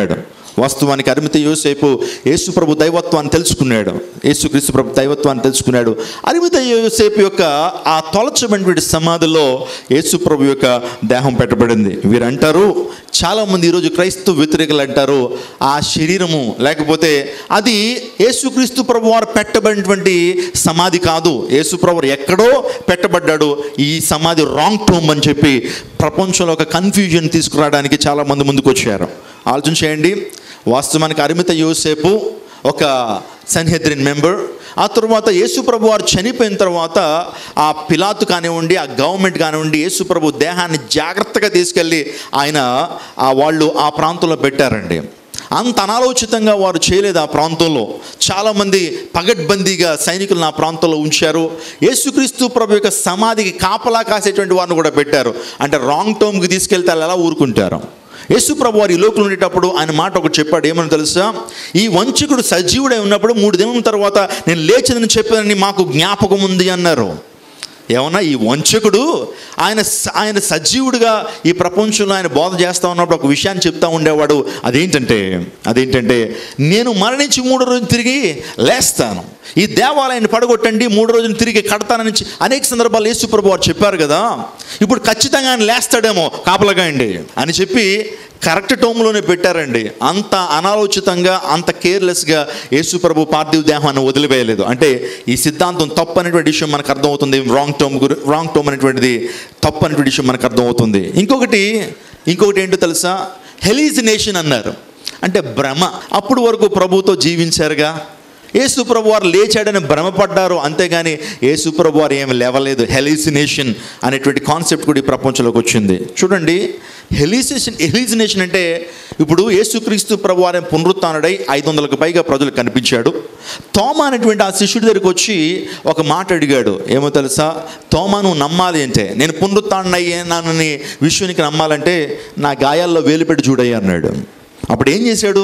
వాస్తవానికి అరిమిత యోసేపు యేసు ప్రభు దైవత్వాన్ని తెలుసుకున్నాడు యేసుక్రీస్తు ప్రభు దైవత్వాన్ని తెలుసుకున్నాడు అరిమిత యోసేపు యొక్క ఆ తొలచబడినటువంటి సమాధిలో యేసు ప్రభు యొక్క దేహం పెట్టబడింది వీరు అంటారు చాలామంది ఈరోజు క్రైస్తవ వ్యతిరేకులు అంటారు ఆ శరీరము లేకపోతే అది యేసుక్రీస్తు ప్రభు వారు పెట్టబడినటువంటి సమాధి కాదు యేసు ప్రభు వారు ఎక్కడో పెట్టబడ్డాడు ఈ సమాధి రాంగ్ టోమ్ అని చెప్పి ప్రపంచంలో ఒక కన్ఫ్యూజన్ తీసుకురావడానికి చాలామంది ముందుకు వచ్చారు ఆలోచన చేయండి వాస్తవానికి అరిమిత యోసేపు ఒక సన్హెద్రిన్ మెంబర్ ఆ తర్వాత యేసుప్రభు వారు చనిపోయిన తర్వాత ఆ పిలాతు కానివ్వండి ఆ గవర్నమెంట్ కానివ్వండి యేసుప్రభు దేహాన్ని జాగ్రత్తగా తీసుకెళ్ళి ఆయన ఆ వాళ్ళు ఆ ప్రాంతంలో పెట్టారండి అంత అనాలోచితంగా వారు చేయలేదు ఆ ప్రాంతంలో చాలామంది పగడ్బందీగా సైనికులను ఆ ప్రాంతంలో ఉంచారు యేసుక్రీస్తు ప్రభు యొక్క సమాధికి కాపలా కాసేటువంటి వారిని కూడా పెట్టారు అంటే రాంగ్ టర్మ్కి తీసుకెళ్తే వాళ్ళు ఎలా ఊరుకుంటారు యేసు ప్రభు వారు ఈ లోకంలో ఉండేటప్పుడు ఆయన మాట ఒకటి చెప్పాడు ఏమని తెలుసా ఈ వంచకుడు సజీవుడై ఉన్నప్పుడు మూడు దినం తర్వాత నేను లేచిందని చెప్పానని మాకు జ్ఞాపకం ఉంది అన్నారు ఏమన్నా ఈ వంచకుడు ఆయన స- ఆయన సజీవుడిగా ఈ ప్రపంచంలో ఆయన బోధ చేస్తా ఉన్నప్పుడు ఒక విషయాన్ని చెప్తా ఉండేవాడు అదేంటంటే అదేంటంటే నేను మరణించి మూడు రోజులు తిరిగి లేస్తాను ఈ దేవాలయాన్ని పడగొట్టండి మూడు రోజులు తిరిగి కడతానని చె- అనేక సందర్భాలు యేసుప్రభు వారు చెప్పారు కదా ఇప్పుడు ఖచ్చితంగా ఆయన లేస్తాడేమో కాపలగా అండి అని చెప్పి కరెక్ట్ టోమ్లోనే పెట్టారండి అంత అనాలోచితంగా అంత కేర్లెస్గా యేసుప్రభు పార్థివ దేహాన్ని వదిలివేయలేదు అంటే ఈ సిద్ధాంతం తప్పు అనేటువంటి విషయం మనకు అర్థమవుతుంది రాంగ్ టోమ్ గురి రాంగ్ టోమ్ అనేటువంటిది తప్పు అనేటువంటి విషయం మనకు అర్థమవుతుంది ఇంకొకటి ఇంకొకటి ఏంటో తెలుసా హెలీజినేషన్ అన్నారు అంటే భ్రమ అప్పుడు వరకు ప్రభుతో జీవించారుగా యేసు ప్రభు వారు లేచాడని భ్రమపడ్డారు అంతేగాని యేసు ప్రభు వారు ఏమి లేవలేదు హెలిసినేషన్ అనేటువంటి కాన్సెప్ట్ కూడా ఈ ప్రపంచంలోకి వచ్చింది చూడండి హెలిసేషన్ హెలిసినేషన్ అంటే ఇప్పుడు యేసుక్రీస్తు ప్రభు వారి పునరుత్డై ఐదు వందలకు పైగా ప్రజలు కనిపించాడు తోమా అనేటువంటి ఆ శిష్యుడి దగ్గరికి వచ్చి ఒక మాట అడిగాడు ఏమో తెలుసా తోమా నువ్వు నమ్మాలి అంటే నేను పునరుత్డయ్యానని విశ్వానికి నమ్మాలంటే నా గాయాల్లో వేలు పెట్టి చూడయ్యా అన్నాడు అప్పుడు ఏం చేశాడు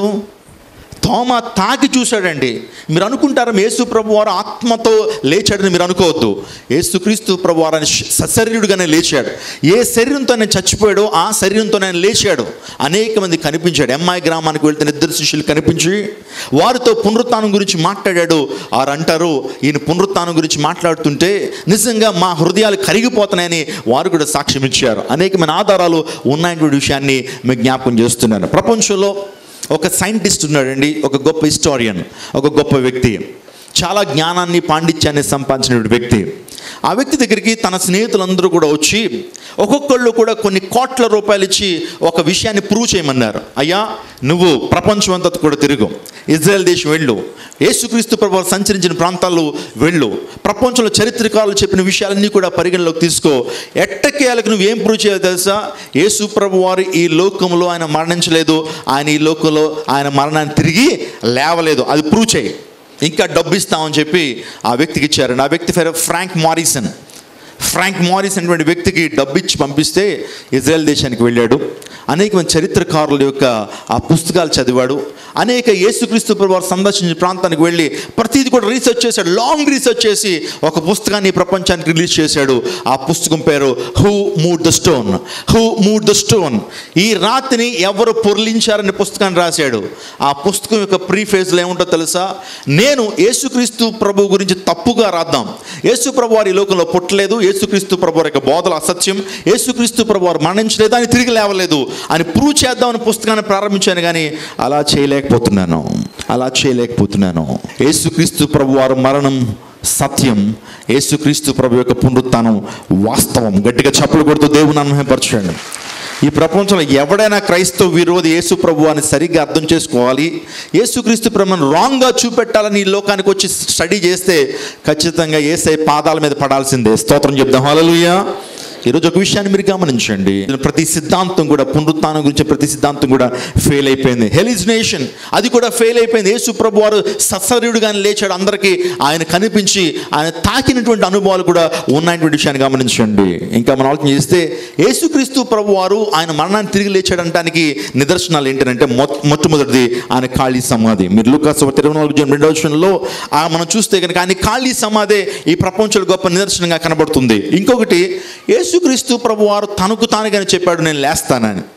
తోమ తాకి చూశాడండి మీరు అనుకుంటారా యేసు ప్రభు వారు ఆత్మతో లేచాడని మీరు అనుకోవద్దు యేసుక్రీస్తు ప్రభు వారు ఆయన సశరీరుడుగానే లేచాడు ఏ శరీరంతో ఆయన చచ్చిపోయాడో ఆ శరీరంతో ఆయన లేచాడు అనేక మంది కనిపించాడు ఎంఐ గ్రామానికి వెళ్తే ఇద్దరు శిష్యులు కనిపించి వారితో పునరుత్థానం గురించి మాట్లాడాడు వారు అంటారు ఈయన పునరుత్థానం గురించి మాట్లాడుతుంటే నిజంగా మా హృదయాలు కరిగిపోతున్నాయని వారు కూడా సాక్ష్యం ఇచ్చారు అనేకమైన ఆధారాలు ఉన్నాయటువంటి విషయాన్ని మీకు జ్ఞాపకం చేస్తున్నాను ప్రపంచంలో ఒక సైంటిస్ట్ ఉన్నాడండి ఒక గొప్ప హిస్టారియన్ ఒక గొప్ప వ్యక్తి చాలా జ్ఞానాన్ని పాండిత్యాన్ని సంపాదించిన వ్యక్తి ఆ వ్యక్తి దగ్గరికి తన స్నేహితులందరూ కూడా వచ్చి ఒక్కొక్కళ్ళు కూడా కొన్ని కోట్ల రూపాయలు ఇచ్చి ఒక విషయాన్ని ప్రూవ్ చేయమన్నారు అయ్యా నువ్వు ప్రపంచం అంతా కూడా తిరుగు ఇజ్రాయెల్ దేశం వెళ్ళు యేసుక్రీస్తు ప్రభు వారు సంచరించిన ప్రాంతాల్లో వెళ్ళు ప్రపంచంలో చరిత్రకారులు చెప్పిన విషయాలన్నీ కూడా పరిగణలోకి తీసుకో ఎట్టకేలకు నువ్వు ఏం ప్రూవ్ చేయాలి తెలుసా యేసు ప్రభు వారు ఈ లోకంలో ఆయన మరణించలేదు ఆయన ఈ లోకంలో ఆయన మరణాన్ని తిరిగి లేవలేదు అది ప్రూవ్ చేయి ఇంకా డబ్బు ఇస్తామని చెప్పి ఆ వ్యక్తికి ఇచ్చారు ఆ వ్యక్తి పేరు ఫ్రాంక్ మారిసన్ ఫ్రాంక్ మారిస్ అనేటువంటి వ్యక్తికి డబ్బు ఇచ్చి పంపిస్తే ఇజ్రాయెల్ దేశానికి వెళ్ళాడు అనేక మంది చరిత్రకారుల యొక్క ఆ పుస్తకాలు చదివాడు అనేక యేసుక్రీస్తు ప్రభు వారు సందర్శించిన ప్రాంతానికి వెళ్ళి ప్రతిదీ కూడా రీసెర్చ్ చేశాడు లాంగ్ రీసెర్చ్ చేసి ఒక పుస్తకాన్ని ప్రపంచానికి రిలీజ్ చేశాడు ఆ పుస్తకం పేరు who moved the stone who moved the stone ఈ రాతిని ఎవరు పొర్లించారని పుస్తకాన్ని రాశాడు ఆ పుస్తకం యొక్క ప్రీ ఫేజ్లో ఏముంటో తెలుసా నేను యేసుక్రీస్తు ప్రభు గురించి తప్పుగా రాద్దాం యేసు ప్రభు వారి ఈ లోకంలో పుట్టలేదు యేసుక్రీస్తు ప్రభు వారి యొక్క బోధలు అసత్యం యేసుక్రీస్తు ప్రభు వారు మరణించలేదు అని తిరిగి లేవలేదు అని ప్రూవ్ చేద్దామని పుస్తకాన్ని ప్రారంభించాను కానీ అలా చేయలేకపోతున్నాను అలా చేయలేకపోతున్నాను యేసుక్రీస్తు ప్రభు వారు మరణం సత్యం యేసుక్రీస్తు ప్రభు యొక్క పునరుత్థానం వాస్తవం గట్టిగా చప్పులు కొడుతూ దేవుని అనుభవపరచండి ఈ ప్రపంచంలో ఎవడైనా క్రైస్తవ విరోధి యేసు ప్రభు అని సరిగ్గా అర్థం చేసుకోవాలి యేసుక్రీస్తు ప్రభుని రాంగ్గా చూపెట్టాలని ఈ లోకానికి వచ్చి స్టడీ చేస్తే ఖచ్చితంగా ఏసై పాదాల మీద పడాల్సిందే స్తోత్రం చెప్దాం హల్లెలూయా ఈరోజు ఒక విషయాన్ని మీరు గమనించండి ప్రతి సిద్ధాంతం కూడా పునరుత్థానం గురించి ప్రతి సిద్ధాంతం కూడా ఫెయిల్ అయిపోయింది హెలిజినేషన్ అది కూడా ఫెయిల్ అయిపోయింది యేసు ప్రభు వారు సత్సరుడుగానే లేచాడు అందరికీ ఆయన కనిపించి ఆయన తాకినటువంటి అనుభవాలు కూడా ఉన్నటువంటి విషయాన్ని గమనించండి ఇంకా మనం ఆలోచన చేస్తే యేసుక్రీస్తు ప్రభు వారు ఆయన మరణాన్ని తిరిగి లేచాడనడానికి నిదర్శనాలు ఏంటంటే మొ మొట్టమొదటిది ఆయన ఖాళీ సమాధి మీరు లుకాసు ఇరవై నాలుగు జన్ రెండవ వచనంలో ఆ మనం చూస్తే కనుక ఆయన ఖాళీ సమాధే ఈ ప్రపంచంలో గొప్ప నిదర్శనంగా కనబడుతుంది ఇంకొకటి యేసుక్రీస్తు ప్రభు వారు తనకు తానుగానే చెప్పాడు నేను లేస్తానని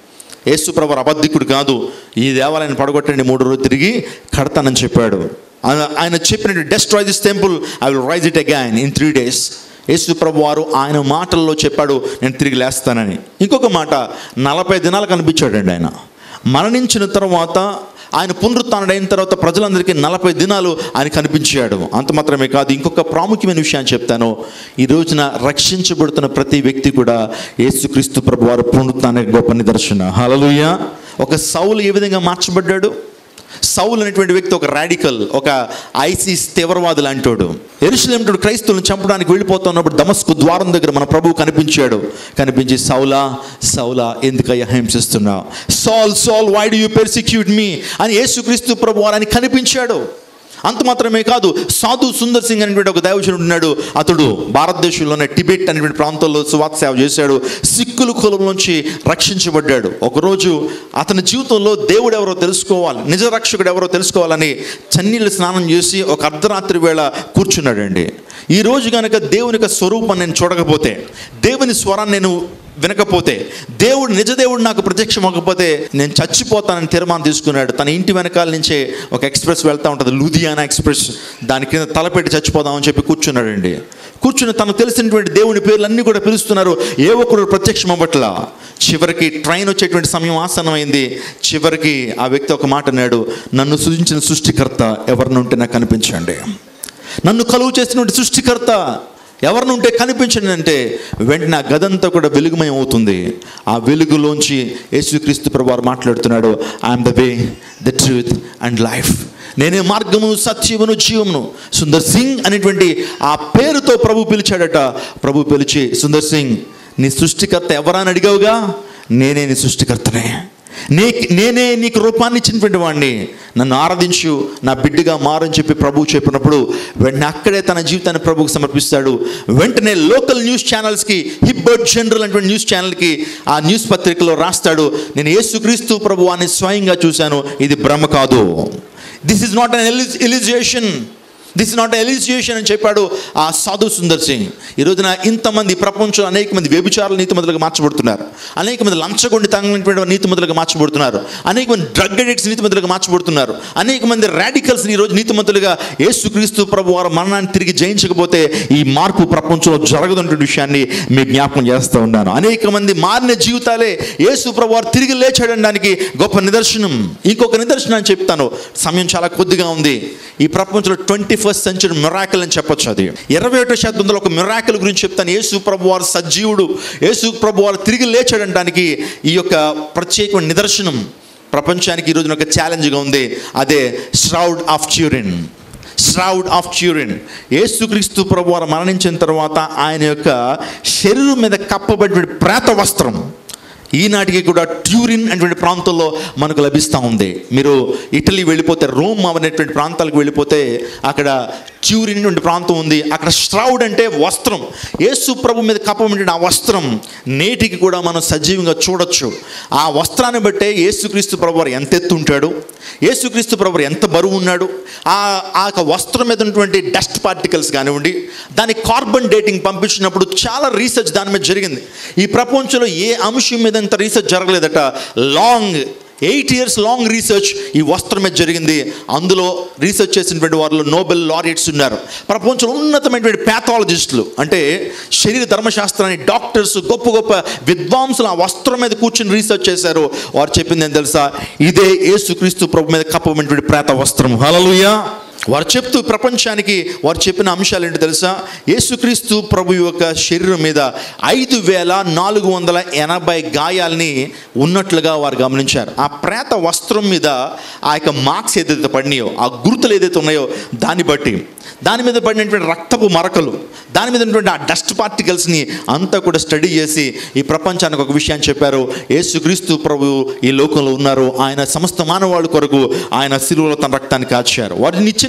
యేసుప్రభు అబద్ధికుడు కాదు ఈ దేవాలయాన్ని పడగొట్టండి మూడు రోజులు తిరిగి కడతానని చెప్పాడు ఆయన- ఆయన చెప్పినట్టు destroy this temple I will raise it again in three days Yesu ప్రభు వారు ఆయన మాటల్లో చెప్పాడు నేను తిరిగి లేస్తానని ఇంకొక మాట నలభై దినాలు కనిపించాడండి ఆయన మరణించిన తర్వాత ఆయన పునరుత్డైన తర్వాత ప్రజలందరికీ నలభై దినాలు ఆయన కనిపించాడు అంత మాత్రమే కాదు ఇంకొక ప్రాముఖ్యమైన విషయాన్ని చెప్తాను ఈ రోజున రక్షించబడుతున్న ప్రతి వ్యక్తి కూడా యేసుక్రీస్తు ప్రభు వారు పునరుత్నానికి గొప్ప నిదర్శన హలలుయ ఒక సౌలు ఏ విధంగా మార్చబడ్డాడు సౌల్ అనేటువంటి వ్యక్తి ఒక రాడికల్ ఒక ఐసిస్ తీవ్రవాది లాంటోడు ఎరుసలేంటుడు క్రైస్తవులను చంపడానికి వెళ్ళిపోతున్నప్పుడు దమస్కు ద్వారం దగ్గర మన ప్రభువు కనిపించాడు కనిపించి సౌలా సౌలా ఎందుకయ్యా హింసిస్తున్నావు Saul Saul why do you persecute me అని యేసుక్రీస్తు ప్రభు వారు ఆయన కనిపించాడు అంత మాత్రమే కాదు సాధు సుందర్ సింగ్ అనేటువంటి ఒక దైవజనుడు ఉన్నాడు అతడు భారతదేశంలోనే టిబెట్ అనేటువంటి ప్రాంతంలో సువార్త సేవ చేశాడు సిక్కుల కులం నుంచి రక్షించబడ్డాడు ఒకరోజు అతని జీవితంలో దేవుడు ఎవరో తెలుసుకోవాలి నిజ రక్షకుడు ఎవరో తెలుసుకోవాలని చన్నీళ్ళు స్నానం చేసి ఒక అర్ధరాత్రి వేళ కూర్చున్నాడండి ఈ రోజు కనుక దేవుని యొక్క స్వరూపాన్ని నేను చూడకపోతే దేవుని స్వరాన్ని నేను వినకపోతే దేవుడు నిజ దేవుడు నాకు ప్రత్యక్షం అవ్వకపోతే నేను చచ్చిపోతానని తీర్మానం తీసుకున్నాడు తన ఇంటి వెనకాల నుంచే ఒక ఎక్స్ప్రెస్ వెళ్తూ ఉంటుంది లూధియానా ఎక్స్ప్రెస్ దాని కింద తలపెట్టి చచ్చిపోదామని చెప్పి కూర్చున్నాడండి కూర్చుని తనకు తెలిసినటువంటి దేవుని పేర్లన్నీ కూడా పిలుస్తున్నారు ఏ ఒక్కరు ప్రత్యక్షం అవ్వట్లా చివరికి ట్రైన్ వచ్చేటువంటి సమయం ఆసన్నమైంది చివరికి ఆ వ్యక్తి ఒక మాట అన్నాడు నన్ను సృజించిన సృష్టికర్త ఎవరినుంటే నాకు కనిపించండి నన్ను కలుగు చేసినటువంటి సృష్టికర్త ఎవరిని ఉంటే కనిపించండి అంటే వెంటనే ఆ గదంతా కూడా వెలుగుమయం అవుతుంది ఆ వెలుగులోంచి యేసుక్రీస్తు ప్రభు వారు మాట్లాడుతున్నాడు I'm the way the truth and life నేనే మార్గము సత్యమును జీవమును సుందర్ సింగ్ అనేటువంటి ఆ పేరుతో ప్రభు పిలిచాడట ప్రభు పిలిచి సుందర్ సింగ్ నీ సృష్టికర్త ఎవరా అని అడిగావుగా నేనే నీ సృష్టికర్తనే నే నేనే నీకు రూపాన్ని ఇచ్చినటువంటి వాడిని నన్ను ఆరాధించు నా బిడ్డగా మారని చెప్పి ప్రభు చెప్పినప్పుడు వెంటనే అక్కడే తన జీవితాన్ని ప్రభువుకు సమర్పిస్తాడు వెంటనే లోకల్ న్యూస్ ఛానల్స్కి హిబ్బర్డ్ జనరల్ అనేటువంటి న్యూస్ ఛానల్కి ఆ న్యూస్ పత్రికలో రాస్తాడు నేను యేసుక్రీస్తు ప్రభువాన్ని స్వయంగా చూశాను ఇది భ్రమ కాదు this is not an illusion this not illusion అని చెప్పాడు ఆ సాధు సుందర్ సింగ్ ఈ రోజున ఇంతమంది ప్రపంచంలో అనేక మంది వ్యభిచారులు నీతిమంతులుగా మార్చబడుతున్నారు అనేక మంది లంచగొండి తగినటువంటి నీతిమంతులుగా మార్చబడుతున్నారు అనేక మంది డ్రగ్ అడిక్ట్స్ నీతిమంతులుగా మార్చబడుతున్నారు అనేక మంది రాడికల్స్ ఈ రోజు నీతిమంతులుగా యేసుక్రీస్తు ప్రభు వారు మరణాన్ని తిరిగి జయించకపోతే ఈ మార్పు ప్రపంచంలో జరగదన్న విషయాన్ని మీ జ్ఞాపకం చేస్తూ ఉన్నాను అనేక మంది మారిన జీవితాలే యేసు ప్రభు వారు తిరిగి లేచాడడానికి గొప్ప నిదర్శనం ఇంకొక నిదర్శనం అని చెప్తాను సమయం చాలా కొద్దిగా ఉంది ఈ ప్రపంచంలో ట్వంటీ ఫస్ట్ సెంచరీ మిరాకిల్ అని చెప్పొచ్చు అది ఇరవై ఒకటో శతాబ్దంలో ఒక మిరాకిల్ గురించి చెప్తాను యేసు ప్రభు వారు సజీవుడు యేసు ప్రభు వారు తిరిగి లేచాడడానికి ఈ యొక్క ప్రత్యేకమైన నిదర్శనం ప్రపంచానికి ఈ రోజున ఒక ఛాలెంజ్గా ఉంది అదే శ్రౌడ్ ఆఫ్ చ్యూరిన్ శ్రౌడ్ ఆఫ్ చ్యూరిన్ యేసుక్రీస్తు ప్రభు వారు మరణించిన తర్వాత ఆయన యొక్క శరీరం మీద కప్పబడిన ప్రేత వస్త్రం ఈనాటికి కూడా ట్యూరిన్ అనేటువంటి ప్రాంతంలో మనకు లభిస్తూ ఉంది మీరు ఇటలీ వెళ్ళిపోతే రోమ్ అనేటువంటి ప్రాంతాలకు వెళ్ళిపోతే అక్కడ ట్యూరిన్ అనే ప్రాంతం ఉంది అక్కడ శ్రౌడ్ అంటే వస్త్రం యేసు ప్రభు మీద కప్పబడిన ఆ వస్త్రం నేటికి కూడా మనం సజీవంగా చూడొచ్చు ఆ వస్త్రాన్ని బట్టే యేసుక్రీస్తు ప్రభు వారు ఎంత ఎత్తు ఉంటాడు యేసుక్రీస్తు ప్రభు వారు ఎంత బరువు ఉన్నాడు ఆ ఆ యొక్క వస్త్రం మీద ఉన్నటువంటి డస్ట్ పార్టికల్స్ కానివ్వండి దాని కార్బన్ డేటింగ్ పంపించినప్పుడు చాలా రీసెర్చ్ దాని మీద జరిగింది ఈ ప్రపంచంలో ఏ అంశం మీద ఇంత రీసెర్చ్ జరగలేదట long eight years long research ఈ వస్త్రం మీద జరిగింది అందులో రీసెర్చ్ చేసినటువంటి వారిలో నోబెల్ లారియట్స్ ఉన్నారు ప్రపంచంలో ఉన్నతమైనటువంటి ప్యాథాలజిస్టులు అంటే శరీర ధర్మశాస్త్రాన్ని డాక్టర్స్ గొప్ప గొప్ప విద్వాంసులు ఆ వస్త్రం మీద కూర్చుని రీసెర్చ్ చేశారు వారు చెప్పింది ఏం తెలుసా ఇదే యేసుక్రీస్తు ప్రభు మీద కప్పమైనటువంటి ప్రేత వస్త్రం హలలుయా వారు చెప్తూ ప్రపంచానికి వారు చెప్పిన అంశాలు ఏంటో తెలుసా యేసుక్రీస్తు ప్రభు యొక్క శరీరం మీద ఐదు వేల నాలుగు వందల ఎనభై గాయాల్ని ఉన్నట్లుగా వారు గమనించారు ఆ ప్రేత వస్త్రం మీద ఆ యొక్క మార్క్స్ ఏదైతే పడినాయో ఆ గుర్తులు ఏదైతే ఉన్నాయో దాన్ని బట్టి దాని మీద పడినటువంటి రక్తపు మరకలు దాని మీద ఉన్నటువంటి ఆ డస్ట్ పార్టికల్స్ని అంతా కూడా స్టడీ చేసి ఈ ప్రపంచానికి ఒక విషయాన్ని చెప్పారు యేసుక్రీస్తు ప్రభు ఈ లోకంలో ఉన్నారు ఆయన సమస్త మానవాళి కొరకు ఆయన సిలువలో తన రక్తాన్ని కాచారు వారి నిచ్చిన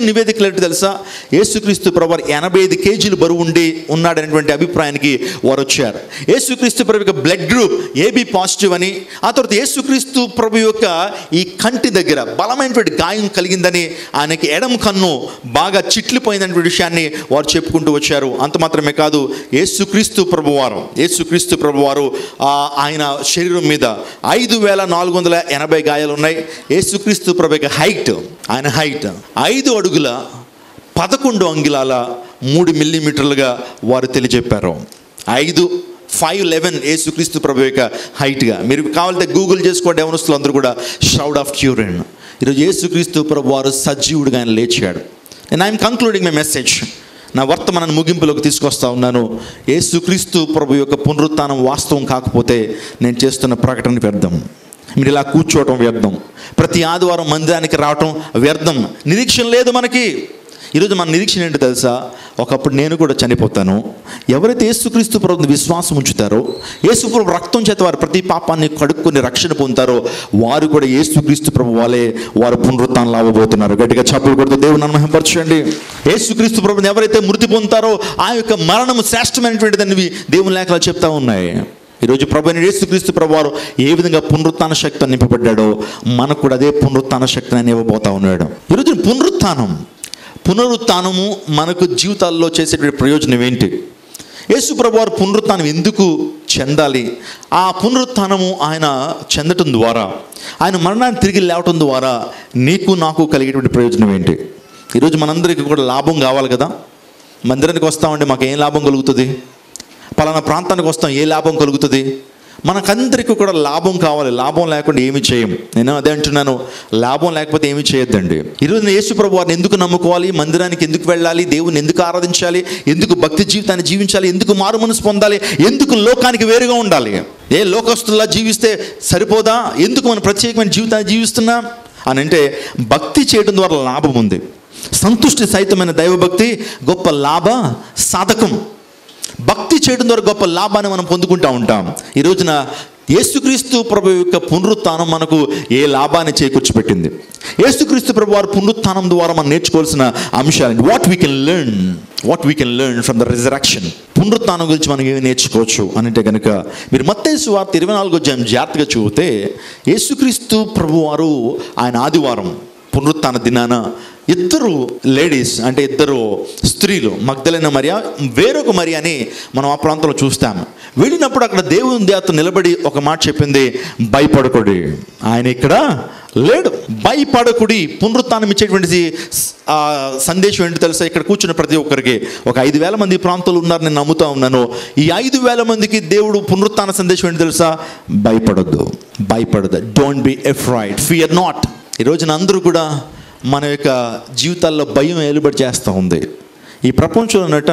నివేదికలు ఏంటో తెలుసా యేసుక్రీస్తు ప్రభు వారు ఎనభై ఐదు కేజీలు బరువు ఉండి ఉన్నాడనేటువంటి అభిప్రాయానికి వారు వచ్చారు యేసుక్రీస్తు ప్రభు యొక్క బ్లడ్ గ్రూప్ ఏబి పాజిటివ్ అని ఆ తర్వాత యేసుక్రీస్తు ప్రభు యొక్క ఈ కంటి దగ్గర బలమైనటువంటి గాయం కలిగిందని ఆయనకి ఎడమ కన్ను బాగా చిట్లిపోయిందనే విషయాన్ని వారు చెప్పుకుంటూ వచ్చారు అంత మాత్రమే కాదు యేసుక్రీస్తు ప్రభువారు యేసుక్రీస్తు ప్రభువారు ఆ, ఆయన శరీరం మీద ఐదు వేల నాలుగు వందల ఎనభై గాయాలు ఉన్నాయి యేసుక్రీస్తు ప్రభు యొక్క హైట్ ఆయన హైట్ ఐదు అడుగుల పదకొండు అంగిలాల మూడు మిల్లీమీటర్లుగా వారు తెలియజెప్పారు ఐదు ఫైవ్ లెవెన్ యేసుక్రీస్తు ప్రభు యొక్క హైట్గా మీరు కావాలంటే గూగుల్ చేసుకోండి ఎవరిస్తులు అందరూ కూడా షౌడ్ ఆఫ్ క్యూరెన్ ఈరోజు యేసుక్రీస్తు ప్రభు వారు సజీవుడిగా ఆయన లేచాడు and I'm concluding my message నా వర్తమానాన్ని ముగింపులోకి తీసుకొస్తా ఉన్నాను యేసుక్రీస్తు ప్రభు యొక్క పునరుత్థానం వాస్తవం కాకపోతే నేను చేస్తున్న ప్రకటన వ్యర్థం మీరు ఇలా కూర్చోవటం వ్యర్థం ప్రతి ఆదివారం మందిరానికి రావటం వ్యర్థం నిరీక్షణ లేదు మనకి ఈరోజు మన నిరీక్షణ ఏంటో తెలుసా ఒకప్పుడు నేను కూడా చనిపోతాను ఎవరైతే యేసుక్రీస్తు ప్రభుని విశ్వాసం ఉంచుతారో యేసుప్రభు రక్తం చేత వారు ప్రతి పాపాన్ని కడుక్కొని రక్షణ పొందుతారో వారు కూడా యేసుక్రీస్తు ప్రభు వాళ్ళే వారు పునరుత్థానం లావబోతున్నారు గట్టిగా చప్పులు కొడుతూ దేవుని అనుమహింపరచండి యేసుక్రీస్తు ప్రభుని ఎవరైతే మృతి పొందుతారో ఆ యొక్క మరణము శ్రేష్టమైనటువంటిదని దేవుని లేఖలు చెప్తా ఉన్నాయి ఈరోజు ప్రభు అయిన యేసుక్రీస్తు ప్రభు వారు ఏ విధంగా పునరుత్థాన శక్తితో నింపబడ్డాడో మనకు కూడా అదే పునరుత్థాన శక్తిని అని ఇవ్వబోతా ఉన్నాడు ఈరోజు పునరుత్థానం పునరుత్థానము మనకు జీవితాల్లో చేసేటువంటి ప్రయోజనం ఏంటి యేసు ప్రభు వారు పునరుత్థానం ఎందుకు చెందాలి ఆ పునరుత్థానము ఆయన చెందటం ద్వారా ఆయన మరణాన్ని తిరిగి లేవటం ద్వారా నీకు నాకు కలిగేటువంటి ప్రయోజనం ఏంటి ఈరోజు మనందరికీ కూడా లాభం కావాలి కదా మందిరానికి వస్తామంటే మాకు ఏం లాభం కలుగుతుంది పలానా ప్రాంతానికి వస్తాం ఏ లాభం కలుగుతుంది మనకందరికీ కూడా లాభం కావాలి లాభం లేకుండా ఏమి చేయం నేను అదే అంటున్నాను లాభం లేకపోతే ఏమి చేయొద్దండి ఈరోజు నేను యేసు ప్రభు వారిని ఎందుకు నమ్ముకోవాలి మందిరానికి ఎందుకు వెళ్ళాలి దేవుని ఎందుకు ఆరాధించాలి ఎందుకు భక్తి జీవితాన్ని జీవించాలి ఎందుకు మారు మనసు పొందాలి ఎందుకు లోకానికి వేరుగా ఉండాలి ఏ లోకస్తుల్లా జీవిస్తే సరిపోదా ఎందుకు మనం ప్రత్యేకమైన జీవితాన్ని జీవిస్తున్నాం అని అంటే భక్తి చేయడం ద్వారా లాభం ఉంది సంతుష్టి సహితమైన దైవభక్తి గొప్ప లాభ సాధకం భక్తి చేయడం ద్వారా గొప్ప లాభాన్ని మనం పొందుకుంటూ ఉంటాం ఈ రోజున యేసుక్రీస్తు ప్రభు యొక్క పునరుత్థానం మనకు ఏ లాభాన్ని చేకూర్చిపెట్టింది యేసుక్రీస్తు ప్రభు వారి పునరుత్థానం ద్వారా మనం నేర్చుకోవాల్సిన అంశాలు what we can learn what we can learn from the resurrection పునరుత్థానం గురించి మనం ఏమి నేర్చుకోవచ్చు అని అంటే కనుక మీరు మత్తేసు వార్త ఇరవై నాలుగో అధ్యాయం జాగ్రత్తగా చూస్తే యేసుక్రీస్తు ప్రభు వారు ఆయన ఆదివారం పునరుత్థాన దినాన ఇద్దరు లేడీస్ అంటే ఇద్దరు స్త్రీలు మగ్ధలైన మరియా వేరొక మరి అని మనం ఆ ప్రాంతంలో చూస్తాం వెళ్ళినప్పుడు అక్కడ దేవుని దేవత నిలబడి ఒక మాట చెప్పింది భయపడకుడి ఆయన ఇక్కడ లేడు భయపడకుడి పునరుత్థానం ఇచ్చేటువంటి ఆ, సందేశం ఏంటి తెలుసా ఇక్కడ కూర్చున్న ప్రతి ఒక్కరికి ఒక ఐదు వేల మంది ఈ ప్రాంతంలో ఉన్నారు నేను నమ్ముతా ఉన్నాను ఈ ఐదు వేల మందికి దేవుడు పునరుత్థాన సందేశం ఏంటి తెలుసా భయపడొద్దు భయపడదు don't be afraid fear not ఈ రోజున అందరూ కూడా మన యొక్క జీవితాల్లో భయం ఏలుబడి చేస్తూ ఉంది ఈ ప్రపంచంలోనట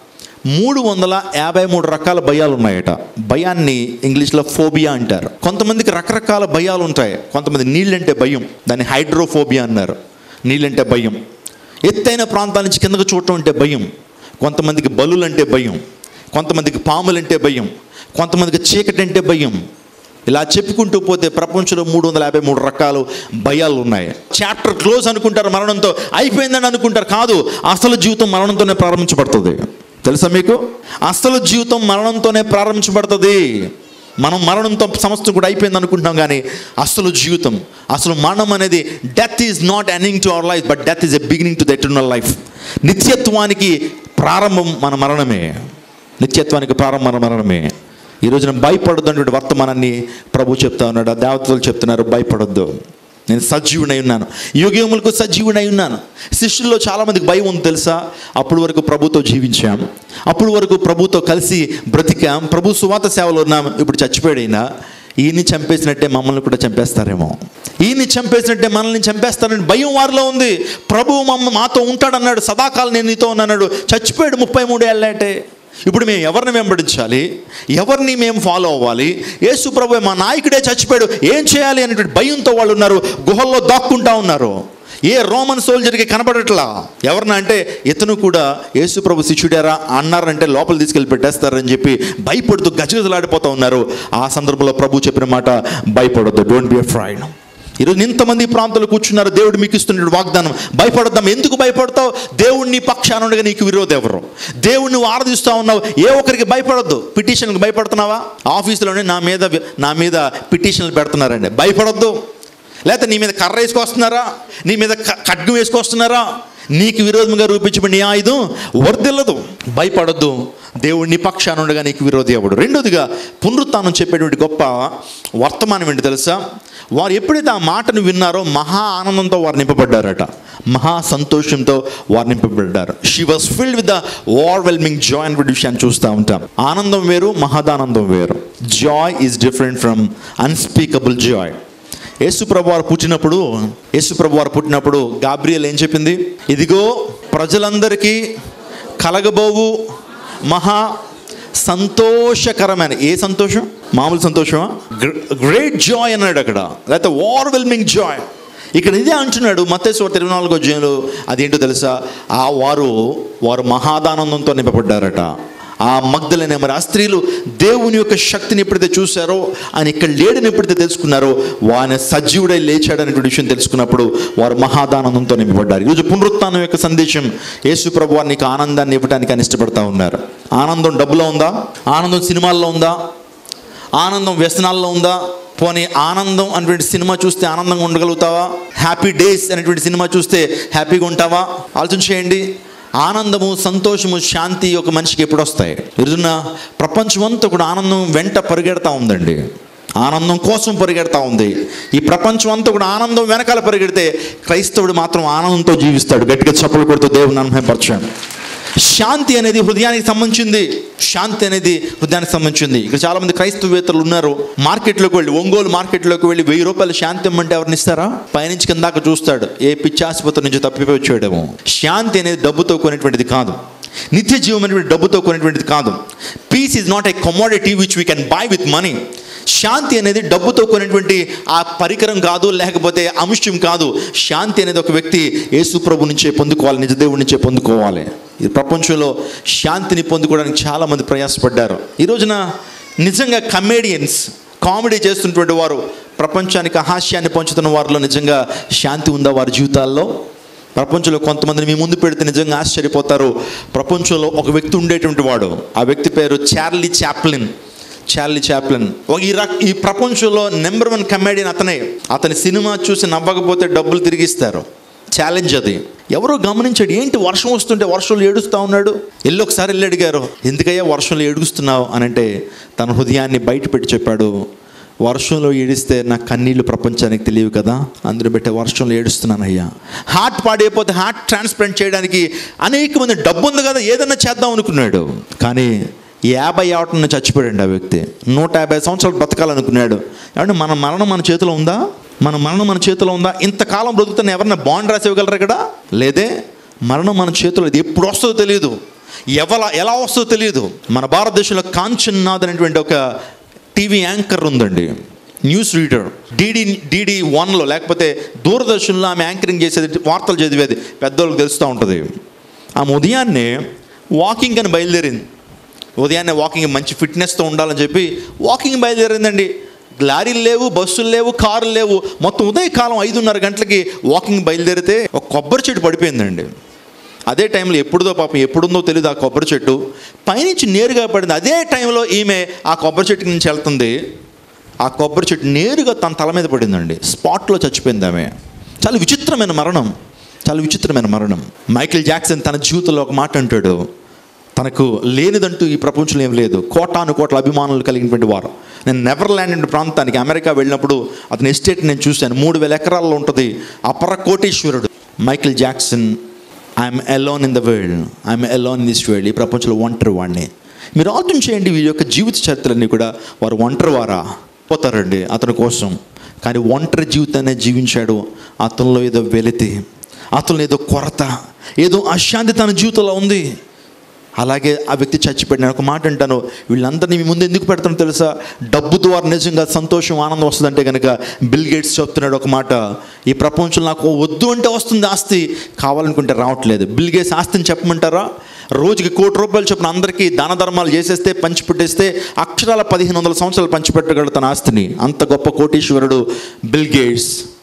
మూడు వందల యాభై మూడు రకాల భయాలు ఉన్నాయట భయాన్ని ఇంగ్లీష్లో ఫోబియా అంటారు కొంతమందికి రకరకాల భయాలు ఉంటాయి కొంతమంది నీళ్ళంటే భయం దాన్ని హైడ్రోఫోబియా అన్నారు నీళ్ళంటే భయం ఎత్తైన ప్రాంతాల నుంచి కిందకు చూడటం అంటే భయం కొంతమందికి బలులంటే భయం కొంతమందికి పాములంటే భయం కొంతమందికి చీకటి అంటే భయం ఇలా చెప్పుకుంటూ పోతే ప్రపంచంలో మూడు వందల యాభై మూడు రకాలు భయాలు ఉన్నాయి చాప్టర్ క్లోజ్ అనుకుంటారు మరణంతో అయిపోయిందని అనుకుంటారు కాదు అసలు జీవితం మరణంతోనే ప్రారంభించబడుతుంది తెలుసా మీకు అసలు జీవితం మరణంతోనే ప్రారంభించబడుతుంది మనం మరణంతో సమస్తం కూడా అయిపోయింది అనుకుంటున్నాం కానీ అసలు జీవితం అసలు మరణం అనేది death is not ending to our life but death is a beginning to the eternal life నిత్యత్వానికి ప్రారంభం మన మరణమే నిత్యత్వానికి ప్రారంభం మన మరణమే ఈ రోజున భయపడొద్దు అనేటువంటి వర్తమానాన్ని ప్రభు చెప్తా ఉన్నాడు ఆ దేవతలు చెప్తున్నారు భయపడొద్దు నేను సజీవునై ఉన్నాను యుగములకు సజీవునై ఉన్నాను శిష్యుల్లో చాలామందికి భయం ఉంది తెలుసా అప్పుడు వరకు ప్రభుతో జీవించాం అప్పుడు వరకు ప్రభుతో కలిసి బ్రతికాం ప్రభు సువాత సేవలో ఉన్నాం ఇప్పుడు చచ్చిపోయాడైనా ఈయన్ని చంపేసినట్టే మమ్మల్ని కూడా చంపేస్తారేమో ఈయన్ని చంపేసినట్టే మనల్ని చంపేస్తారని భయం వారిలో ఉంది ప్రభు మమ్మ మాతో ఉంటాడన్నాడు సదాకాలం నేను నీతో ఉన్నాడు చచ్చిపోయాడు ముప్పై మూడు ఏళ్ళంటే ఇప్పుడు మేము ఎవరిని వెంబడించాలి ఎవరిని మేము ఫాలో అవ్వాలి యేసు ప్రభు మా నాయకుడే చచ్చిపోయాడు ఏం చేయాలి అనేటువంటి భయంతో వాళ్ళు ఉన్నారు గుహల్లో దాక్కుంటా ఉన్నారు ఏ రోమన్ సోల్జర్కి కనబడట్లా ఎవరన్నా అంటే ఇతను కూడా యేసు ప్రభు శిష్యుడారా అన్నారంటే లోపల తీసుకెళ్ళి పెట్టేస్తారని చెప్పి భయపడుతూ గజగజలాడిపోతూ ఉన్నారు ఆ సందర్భంలో ప్రభు చెప్పిన మాట భయపడొద్దు డోంట్ బి ఫ్రైడ్ ఈరోజు ఇంతమంది ఈ ప్రాంతాలు కూర్చున్నారు దేవుడు మీకు ఇస్తున్న వాగ్దానం భయపడద్దాం ఎందుకు భయపడతావు దేవుడిని పక్షాన ఉండగా నీకు విరోధం ఎవరు దేవుడిని నువ్వు ఆరాధిస్తూ ఉన్నావు ఏ ఒక్కరికి భయపడొద్దు పిటిషన్కి భయపడుతున్నావా ఆఫీసులోనే నా మీద నా మీద పిటిషన్లు పెడుతున్నారండి భయపడొద్దు లేకపోతే నీ మీద కర్ర వేసుకొస్తున్నారా నీ మీద క- ఖడ్గం వేసుకొస్తున్నారా నీకు విరోధంగా రూపించబడిన ఈ ఆయుధం వర్దిల్లదు భయపడొద్దు దేవుడిని పక్షాన ఉండగా నీకు విరోధి అవ్వడు రెండోదిగా పునరుత్నం చెప్పేటువంటి గొప్ప వర్తమానం ఏంటి తెలుసా వారు ఎప్పుడైతే ఆ మాటను విన్నారో మహా ఆనందంతో వారు నింపబడ్డారట మహా సంతోషంతో వారు నింపబడ్డారు she was filled with the overwhelming joy అనే విషయాన్ని చూస్తూ ఉంటాం ఆనందం వేరు మహదానందం వేరు joy is different from unspeakable joy యేసుప్రభు వారు పుట్టినప్పుడు యేసుప్రభు వారు పుట్టినప్పుడు గాబ్రియల్ ఏం చెప్పింది ఇదిగో ప్రజలందరికీ కలగబోవు మహా సంతోషకరమైన ఏ సంతోషం మామూలు సంతోషమా గ్రేట్ జాయ్ అన్నాడు అక్కడ లేకపోతే ఓవర్వెల్మింగ్ జాయ్ ఇక్కడ ఇదే అంటున్నాడు మత్తేశ్వర ఇరవై నాలుగో జయంలో అదేంటో తెలుసా ఆ వారు వారు మహాదానందంతో నింపబడ్డారట ఆ మగ్ధలనే మరి ఆ స్త్రీలు దేవుని యొక్క శక్తిని ఎప్పుడైతే చూశారో ఆయన ఇక్కడ లేడని ఎప్పుడైతే తెలుసుకున్నారో ఆయన సజీవుడై లేచాడనేటువంటి విషయం తెలుసుకున్నప్పుడు వారు మహాదానందంతో నింపబడ్డారు ఈరోజు పునరుత్థానం యొక్క సందేశం యేసు ప్రభు వారు నీకు ఆనందాన్ని ఇవ్వడానికి ఆయన ఇష్టపడతా ఉన్నారు ఆనందం డబ్బులో ఉందా ఆనందం సినిమాల్లో ఉందా ఆనందం వ్యసనాల్లో ఉందా పోనీ ఆనందం అనేటువంటి సినిమా చూస్తే ఆనందంగా ఉండగలుగుతావా హ్యాపీ డేస్ అనేటువంటి సినిమా చూస్తే హ్యాపీగా ఉంటావా ఆలోచన చేయండి ఆనందము సంతోషము శాంతి ఒక మనిషికి ఎప్పుడు వస్తాయి ఈరోజున ప్రపంచం అంతా కూడా ఆనందం వెంట పరిగెడతా ఉందండి ఆనందం కోసం పరిగెడతా ఉంది ఈ ప్రపంచం అంతా కూడా ఆనందం వెనకాల పరిగెడితే క్రైస్తవుడు మాత్రం ఆనందంతో జీవిస్తాడు గట్టిగా చప్పలు కొడుతూ దేవుని అనుభవపరచాను శాంతి అనేది హృదయానికి సంబంధించింది శాంతి అనేది హృదయానికి సంబంధించింది ఇక్కడ చాలా మంది క్రైస్తవేత్తలు ఉన్నారు మార్కెట్లోకి వెళ్ళి ఒంగోలు మార్కెట్లోకి వెళ్ళి వెయ్యి రూపాయలు శాంతి ఇమ్మంటే ఎవరిని ఇస్తారా పైనుంచి కిందాక చూస్తాడు ఏ పిచ్చి ఆసుపత్రి నుంచి తప్పిపోయి వచ్చాడేమో శాంతి అనేది డబ్బుతో కొనేటువంటిది కాదు నిత్య జీవం అనేటువంటి డబ్బుతో కొనేటువంటిది కాదు peace is not a commodity which we can buy with money శాంతి అనేది డబ్బుతో కొనేటువంటి ఆ పరికరం కాదు లేకపోతే అంశం కాదు శాంతి అనేది ఒక వ్యక్తి యేసు ప్రభు నుంచే పొందుకోవాలి నిజ దేవుడి నుంచే పొందుకోవాలి ఈ ప్రపంచంలో శాంతిని పొందుకోవడానికి చాలామంది ప్రయాసపడ్డారు ఈ రోజున నిజంగా కమేడియన్స్ కామెడీ చేస్తున్నటువంటి వారు ప్రపంచానికి హాస్యాన్ని పంచుతున్న వారిలో నిజంగా శాంతి ఉందా వారి జీవితాల్లో ప్రపంచంలో కొంతమందిని మీ ముందు పెడితే నిజంగా ఆశ్చర్యపోతారు ప్రపంచంలో ఒక వ్యక్తి ఉండేటువంటి వాడు ఆ వ్యక్తి పేరు చార్లీ చాప్లిన్ చార్లీ చాప్లిన్ ఒక ఈ రక ఈ ప్రపంచంలో నెంబర్ వన్ కమెడియన్ అతనే అతని సినిమా చూసి నవ్వకపోతే డబ్బులు తిరిగిస్తారు ఛాలెంజ్ అది ఎవరో గమనించాడు ఏంటి వర్షం వస్తుంటే వర్షంలో ఏడుస్తూ ఉన్నాడు వెళ్ళి ఒకసారి వెళ్ళి అడిగారు ఎందుకయ్యా వర్షంలో ఏడుస్తున్నావు అని అంటే తన హృదయాన్ని బయట పెట్టి చెప్పాడు వర్షంలో ఏడిస్తే నా కన్నీళ్లు ప్రపంచానికి తెలియవు కదా అందులో పెట్టే వర్షంలో ఏడుస్తున్నాను అయ్యా హార్ట్ పాడైపోతే హార్ట్ ట్రాన్స్ప్లాంట్ చేయడానికి అనేక మంది డబ్బు ఉంది కదా ఏదన్నా చేద్దాం అనుకున్నాడు కానీ యాభై ఆటను చచ్చిపోయాడు ఆ వ్యక్తి నూట యాభై సంవత్సరాలు బతకాలనుకున్నాడు అంటే మన మరణం మన చేతిలో ఉందా మన మరణం మన చేతిలో ఉందా ఇంతకాలం బ్రతుకుతున్న ఎవరైనా బాండ్ రాసి ఇవ్వగలరా ఇక్కడ లేదే మరణం మన చేతిలో ఇది ఎప్పుడు వస్తుందో తెలియదు ఎవల ఎలా వస్తుందో తెలియదు మన భారతదేశంలో కాంచన్ నాథ్ అనేటువంటి ఒక టీవీ యాంకర్ ఉందండి న్యూస్ రీడర్ డీడీ డీడీ వన్లో లేకపోతే దూరదర్శన్లో ఆమె యాంకరింగ్ చేసేది వార్తలు చదివేది పెద్దోళ్ళకి తెలుస్తూ ఉంటుంది ఆమె ఉదయాన్నే వాకింగ్ అని బయలుదేరింది ఉదయాన్నే వాకింగ్ మంచి ఫిట్నెస్తో ఉండాలని చెప్పి వాకింగ్ బయలుదేరిందండి లారీలు లేవు బస్సులు లేవు కారులు లేవు మొత్తం ఉదయకాలం ఐదున్నర గంటలకి వాకింగ్ బయలుదేరితే ఒక కొబ్బరి చెట్టు పడిపోయిందండి అదే టైంలో ఎప్పుడుదో పాపం ఎప్పుడుందో తెలియదు ఆ కొబ్బరి చెట్టు పైనుంచి నేరుగా పడింది అదే టైంలో ఈమె ఆ కొబ్బరి చెట్టు నుంచి వెళ్తుంది ఆ కొబ్బరి చెట్టు నేరుగా తన తల మీద పడిందండి స్పాట్లో చచ్చిపోయింది ఆమె చాలా విచిత్రమైన మరణం చాలా విచిత్రమైన మరణం మైకేల్ జాక్సన్ తన జీవితంలో ఒక మాట అంటాడు తనకు లేనిదంటూ ఈ ప్రపంచంలో ఏం లేదు కోటాను కోట్ల అభిమానులు కలిగినటువంటి వారు నేను నెవర్లాండ్ అనే ప్రాంతానికి అమెరికా వెళ్ళినప్పుడు అతని ఎస్టేట్ నేను చూశాను మూడు వేల ఎకరాల్లో ఉంటుంది అపర కోటీశ్వరుడు Michael Jackson I'm alone in the world I'm alone in this world ఈ ప్రపంచంలో ఒంటరి వాడిని మీరు ఆలోచన చేయండి వీరి యొక్క జీవిత చరిత్రలన్నీ కూడా వారు ఒంటరి వారా పోతారండి అతని కోసం కానీ ఒంటరి జీవితాన్ని జీవించాడు అతనిలో ఏదో వెలితి అతనిలో ఏదో కొరత ఏదో అశాంతి తన జీవితంలో ఉంది అలాగే ఆ వ్యక్తి చచ్చిపోయాడు నేను ఒక మాట అంటాను వీళ్ళందరినీ మీ ముందు ఎందుకు పెడతానో తెలుసా డబ్బు ద్వారా నిజంగా సంతోషం ఆనందం వస్తుందంటే కనుక బిల్ గేట్స్ చెప్తున్నాడు ఒక మాట ఈ ప్రపంచంలో నాకు వద్దు అంటే వస్తుంది ఆస్తి కావాలనుకుంటే రావట్లేదు బిల్ గేట్స్ ఆస్తిని చెప్పమంటారా రోజుకి కోటి రూపాయలు చొప్పున అందరికీ దాన ధర్మాలు చేసేస్తే పంచిపెట్టేస్తే అక్షరాల పదిహేను వందల సంవత్సరాలు పంచిపెట్టగలడు తన ఆస్తిని అంత గొప్ప కోటీశ్వరుడు బిల్ గేట్స్